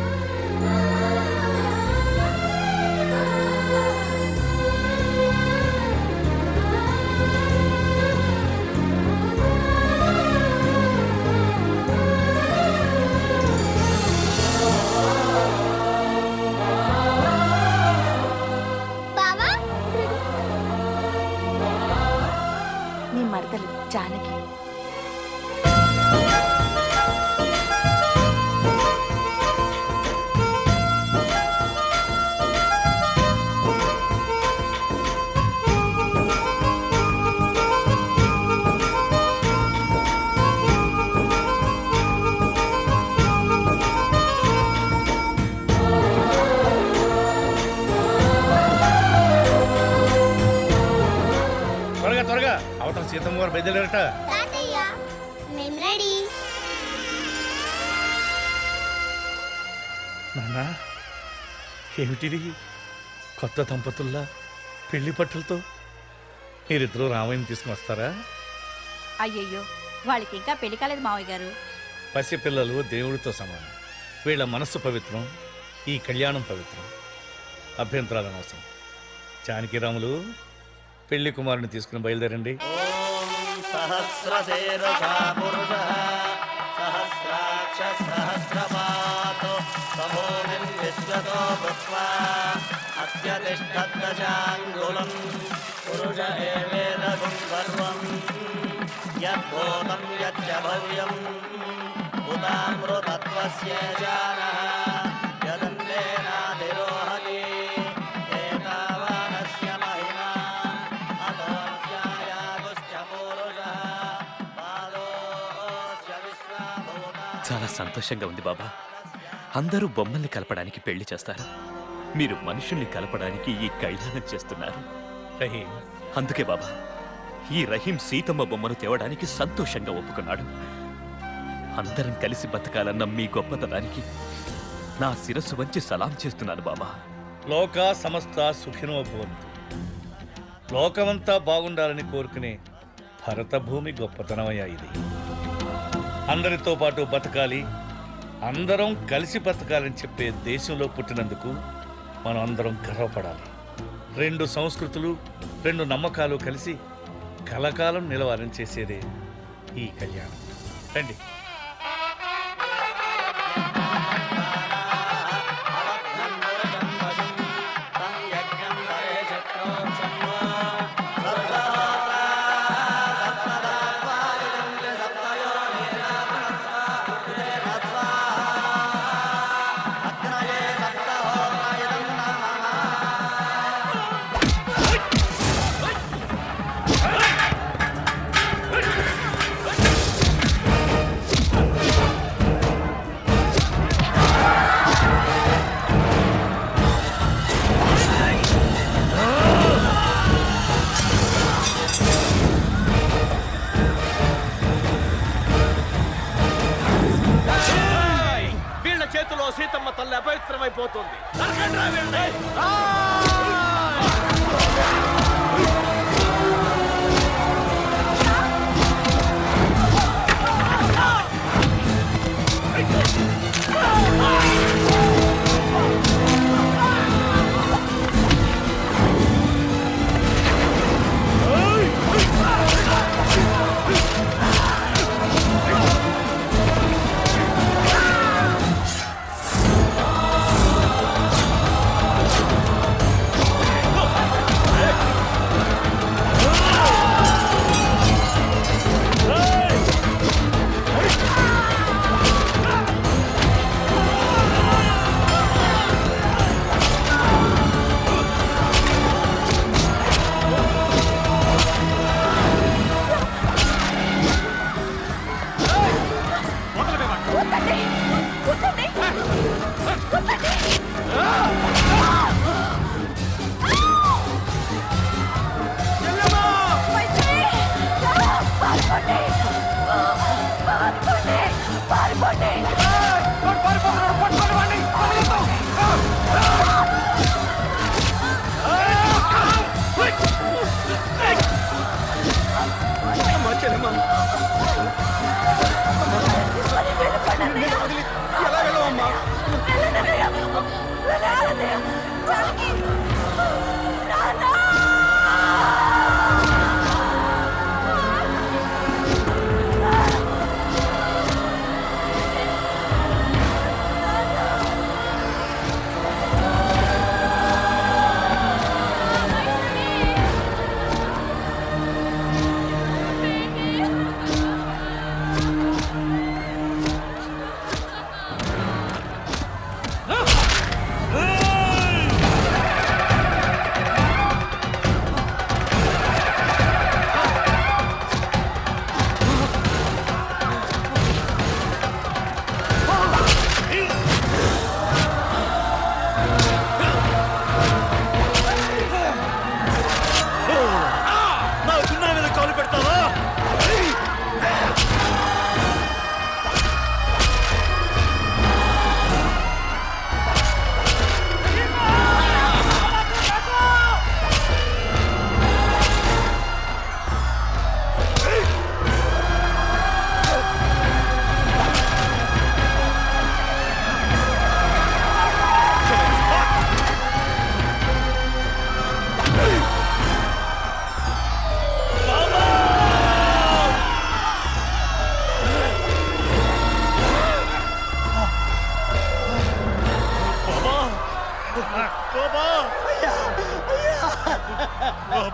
బావా నీ మరదలు జానకి త్వరగా త్వరగా అవతల సీతమ్మ గారు బయలుదేరట తాతయ్య మేము రెడీ నాన్న ఏమిటిది కొత్త దంపతుల్లా పెళ్లి పట్టులతో మీరిద్దరూ రామయ్యని తీసుకుని వస్తారా అయ్యయ్యో వాళ్ళకి ఇంకా పెళ్లి కాలేదు మావయ్య గారు పసిపిల్లలు దేవుడితో సమానం వీళ్ళ మనస్సు పవిత్రం ఈ కళ్యాణం పవిత్రం అభ్యంతరాలు అనవసరం జానకిరాములు పెళ్లి కుమారుని తీసుకుని బయలుదేరండి సహస్రశేరుషా పురుషः సహస్రాక్ష సహస్రపాతో సమూలిం విశ్వతో భృత్వా అత్యతిష్టద్దశాంగులం పురుష ఏవేదగుం సర్వం యద్భూతం యచ్చ భవ్యం ఉదామృతత్వస్య జానः యదన్నేనాధిరోహతి ఏతావానస్య మహిమా అతోऽధ్యాయాగుశ్చ పూరుషः పాదోऽస్య విశ్వభూతా చాలా సంతోషంగా ఉంది బాబా అందరూ బొమ్మల్ని కలపడానికి పెళ్లి చేస్తారు మీరు మనుషుల్ని కలపడానికి ఈ కళ్యాణం చేస్తున్నారు రహీం అందుకే బాబా ఈ రహీం సీతమ్మ బొమ్మను తేవడానికి సంతోషంగా ఒప్పుకున్నాడు అందరం కలిసి బతకాలన్న మీ గొప్పతనానికి నా శిరస్సు వంచి సలాం చేస్తున్నాను బాబా లోక సమస్త సుఖినో భవంతు లోకమంతా బాగుండాలని కోరుకునే భరత భూమి గొప్పతనమయ్యా ఇది అందరితో పాటు బతకాలి అందరం కలిసి బతకాలని చెప్పే దేశంలో పుట్టినందుకు మనం అందరం గర్వపడాలి రెండు సంస్కృతులు రెండు నమ్మకాలు కలిసి కలకాలం నిలవాలని చేసేదే ఈ కళ్యాణం రండి వీళ్ళ చేతిలో సీతమ్మ తల్లి అపవిత్రమైపోతుంది నరకండ్రా వీళ్ళని. ఆ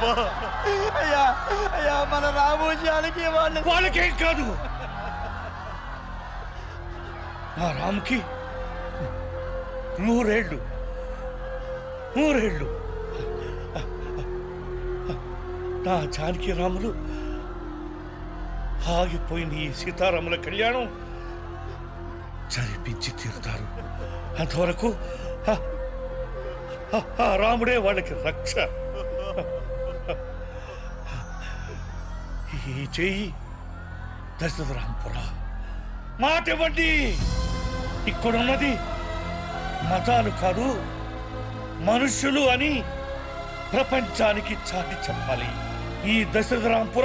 అయ్యా అయ్యా మన రామోజానికి వాళ్ళు వాళ్ళకేం కాదు నా రాముకి నూరేళ్ళు నూరేళ్ళు నా జానకి రాములు ఆగిపోయిన ఈ సీతారాముల కళ్యాణం జరిపించి తీరుతారు అంతవరకు ఆ- ఆ- ఆ రాముడే వాళ్ళకి రక్ష ఈ చెయ్యి దశరథరాంపుర మాట ఇవ్వండి ఇక్కడున్నది మతాలు కాదు మనుషులు అని ప్రపంచానికి చాటి చెప్పాలి ఈ దశరథరాంపుర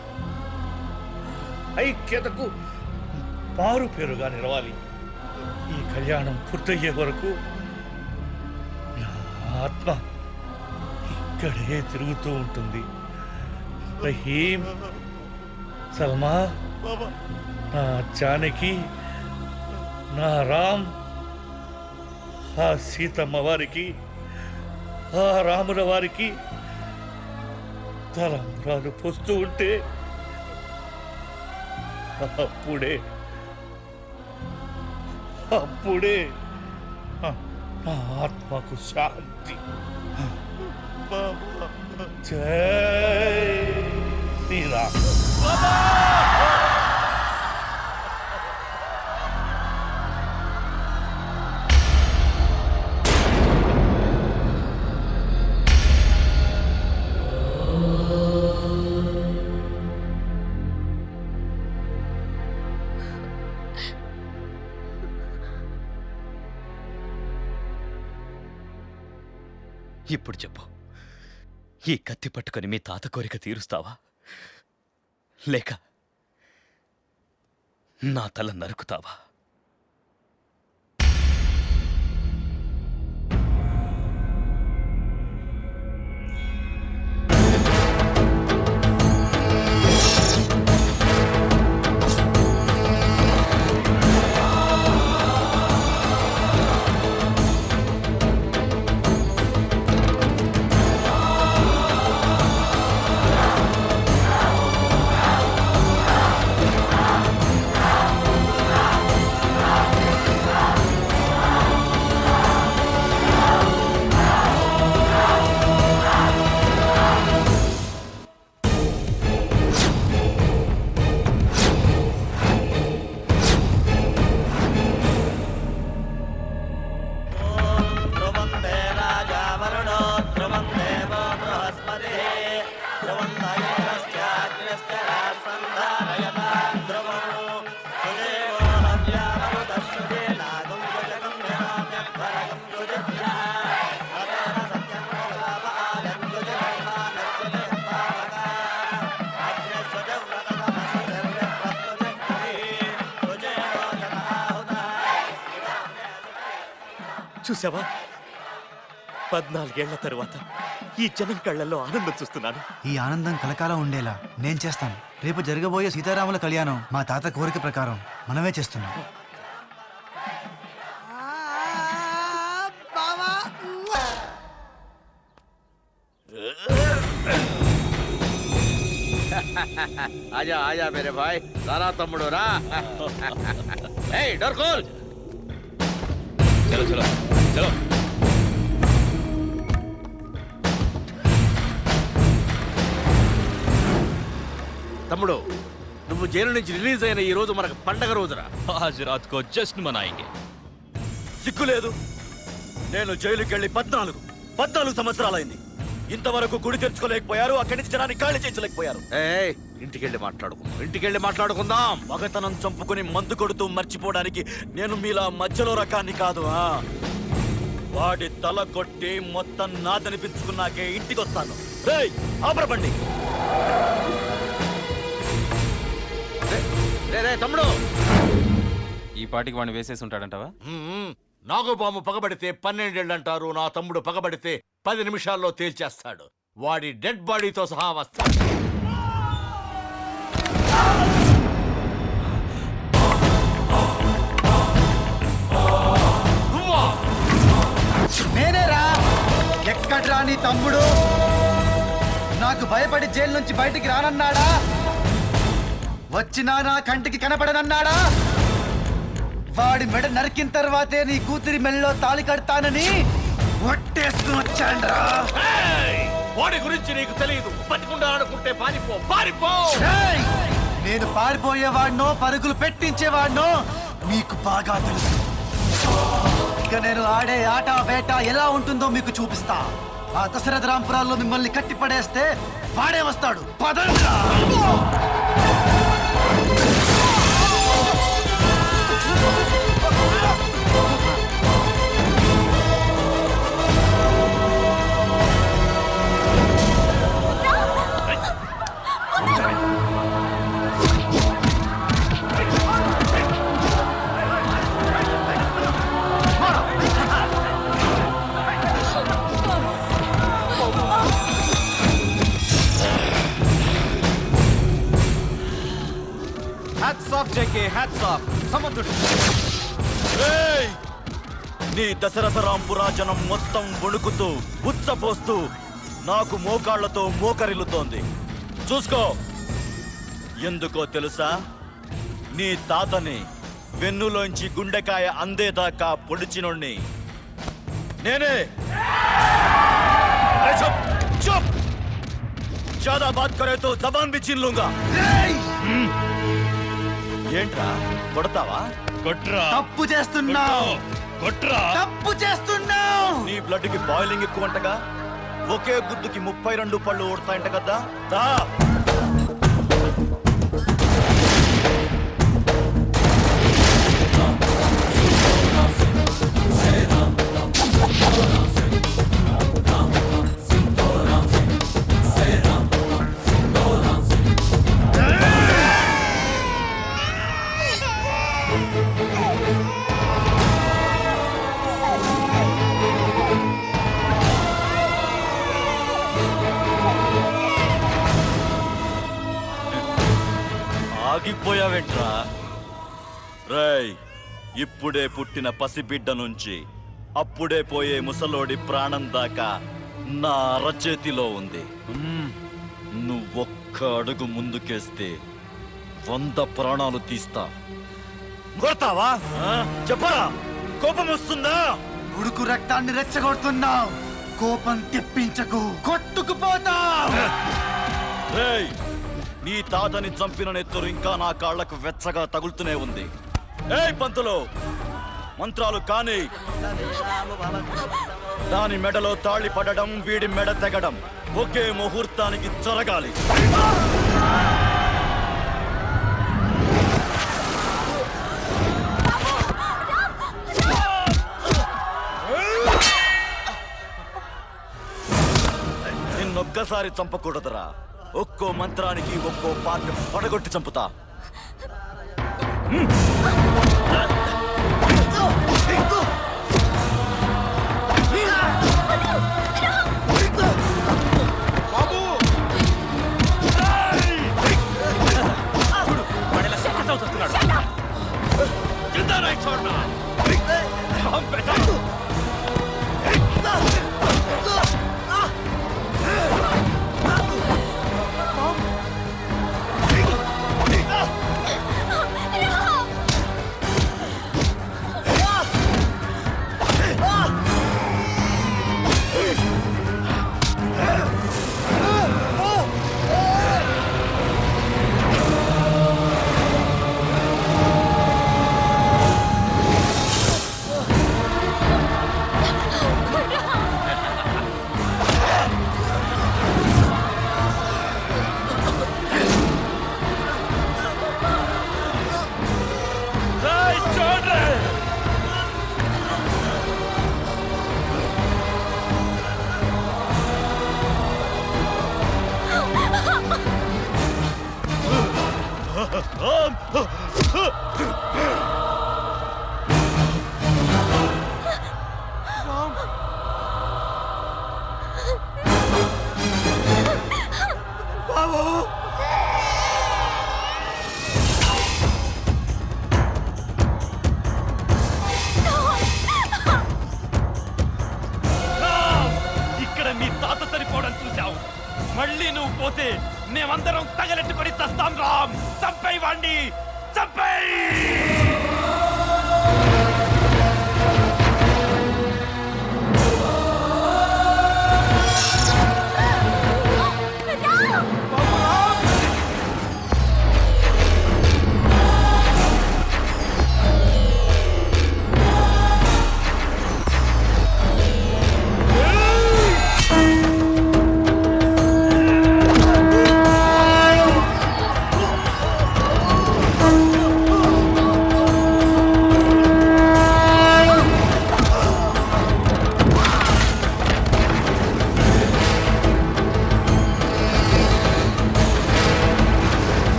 ఐక్యతకు మారు పేరుగా నిలవాలి ఈ కళ్యాణం పూర్తయ్యే వరకు నా ఆత్మ ఇక్కడే తిరుగుతూ ఉంటుంది రహీం సల్మా నా జానకి నా రామ్ ఆ సీతమ్మ వారికి ఆ రాముల వారికి తలంబ్రాలు పోస్తూ ఉంటే అప్పుడే అప్పుడే ఆ, నా ఆత్మకు శాంతి జై శ్రీరామ్ ఇప్పుడు చెప్పు ఈ కత్తి పట్టుకొని మీ తాత కోరిక తీరుస్తావా లేక నా తల నరుకుతావా చూసావా పద్నాలుగేళ్ల తరువాత ఈ జనం కళ్ళల్లో ఆనందం చూస్తున్నాను ఈ ఆనందం కలకాలం ఉండేలా నేను చేస్తాను రేపు జరగబోయే సీతారాముల కళ్యాణం మా తాత కోరిక ప్రకారం మనమే చేస్తున్నాం బావా ఆజా ఆజా మేరే భాయ్ రారా తమ్ముడు రా ఏయ్ డోర్ खोल చలో చలో చలో తమ్ముడు నువ్వు జైలు నుంచి రిలీజ్ అయిన ఈ రోజు మనకు పండగ రోజురా आज रात को जश्न मनाएंगे సిగ్గు లేదు నేను జైలుకి వెళ్ళి పద్నాలుగు పద్నాలుగు సంవత్సరాలైంది ఇంతవరకు గుడి తెరుచుకోలేకపోయారు అక్కడి నుంచి జనాన్ని ఖాళీ చేయించలేకపోయారు ఏయ్ ఇంటికెళ్ళి మాట్లాడుకుందాం ఇంటికెళ్ళి మాట్లాడుకుందాం మగతనం చంపుకొని మందు కొడుతూ మర్చిపోవడానికి నేను మీలా మధ్యలో రకాన్ని కాదు ఆ వాడి తల కొట్టి మొత్తం నాదనిపించుకున్నాకే ఇంటికి వస్తాను రేయ్ ఆపరబండి రే రే తమ్ముడు ఈ పాటికి వాడిని వేసేసి ఉంటాడంటావా మ్మ్. నాగుపాము పగబడితే పన్నెండేళ్ళు అంటారు నా తమ్ముడు పగబడితే పది నిమిషాల్లో తేల్చేస్తాడు వాడి డెడ్ బాడీతో సహా వస్తాడు నేనేరా ఎక్కడ్రా నీ తమ్ముడు నా నాకు భయపడి జైలు నుంచి బయటికి రానన్నాడా వచ్చినా నా కంటికి కనపడనన్నాడా వాడి మెడ నరికిన తర్వాతే నీ కూతురి మెళ్ళలో తాళి కడతానని ఒట్టేసుకుని వచ్చాండ్రా వాడి గురించి నీకు తెలియదు బతికుండా అనుకుంటే పారిపో పారిపో ఏయ్! నేను పారిపోయేవాడినో పరుగులు పెట్టించేవాడినో మీకు బాగా తెలుసు ఇక నేను ఆడే ఆట వేట ఎలా ఉంటుందో మీకు చూపిస్తా ఆ దశరథ రాంపురాల్లో మిమ్మల్ని కట్టి పడేస్తే వాడే వస్తాడు పదండ్రా hats off JK hats off సమర్థుడు ఏయ్! నీ దశరథరాంపురా జనం మొత్తం వణుకుతూ ఉచ్చపోస్తూ నాకు మోకాళ్లతో మోకరిల్లుతోంది చూసుకో ఎందుకో తెలుసా నీ తాతని వెన్నులోంచి గుండెకాయ అందేదాకా పొడిచినోణ్ణి నేనే అరే చప్ చప్ ज्यादा बात करे तो जबान भी छीन लूंगा హ్మ్. ఏంట్రా కొడతావా కొట్రా తప్పు చేస్తున్నావు కొట్రా తప్పు చేస్తున్నావు నీ బ్లడ్ కి బాయిలింగ్ ఎక్కువ అంటగా ఒకే గుద్దుకి ముప్పై రెండు పళ్ళు ఓడతాయంట కదా దా ఆగిపోయావేంట్రా రేయ్ ఇప్పుడే పుట్టిన పసిబిడ్డ నుంచి అప్పుడే పోయే ముసలోడి ప్రాణం దాకా నా అరచేతిలో ఉంది మ్మ్. నువ్వొక్క అడుగు ముందుకేస్తే వంద ప్రాణాలు తీస్తా కొడతావా ఆ? చెప్పరా కోపం వస్తుందా ఉడుకు రక్తాన్ని రెచ్చగొడుతున్నావు కోపం తెప్పించకు కొట్టుకుపోతావు రేయ్ నీ తాతని చంపిన నెత్తురు ఇంకా నా కాళ్లకు వెచ్చగా తగులుతూనే ఉంది ఏయ్ పంతులు మంత్రాలు కాని దాని మెడలో తాళి పడడం వీడి మెడ తెగడం ఒకే ముహూర్తానికి జరగాలి నిన్నొక్కసారి చంపకూడదురా ఒక్కో మంత్రానికి ఒక్కో పార్ట్ పడగొట్టి చంపుతా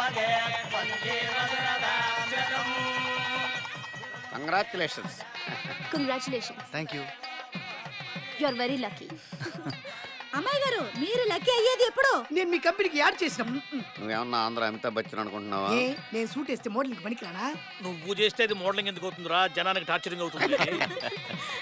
congratulations congratulation thank you you are very lucky అమ్మాయి గారు మీరు లక్కీ అయ్యేది ఎప్పుడు నేను మీ కంపెనీకి యాడ్ చేసిన నువ్వేమన్నా ఆంధ్ర అమితాబ్ బచ్చన్ అనుకుంటున్నావా ఏ నేను సూట్ వేస్తే మోడలింగ్ పనికిరానా నువ్వు చేస్తే అది మోడలింగ్ ఎందుకు అవుతుందిరా జనానికి టార్చరింగ్ అవుతుంది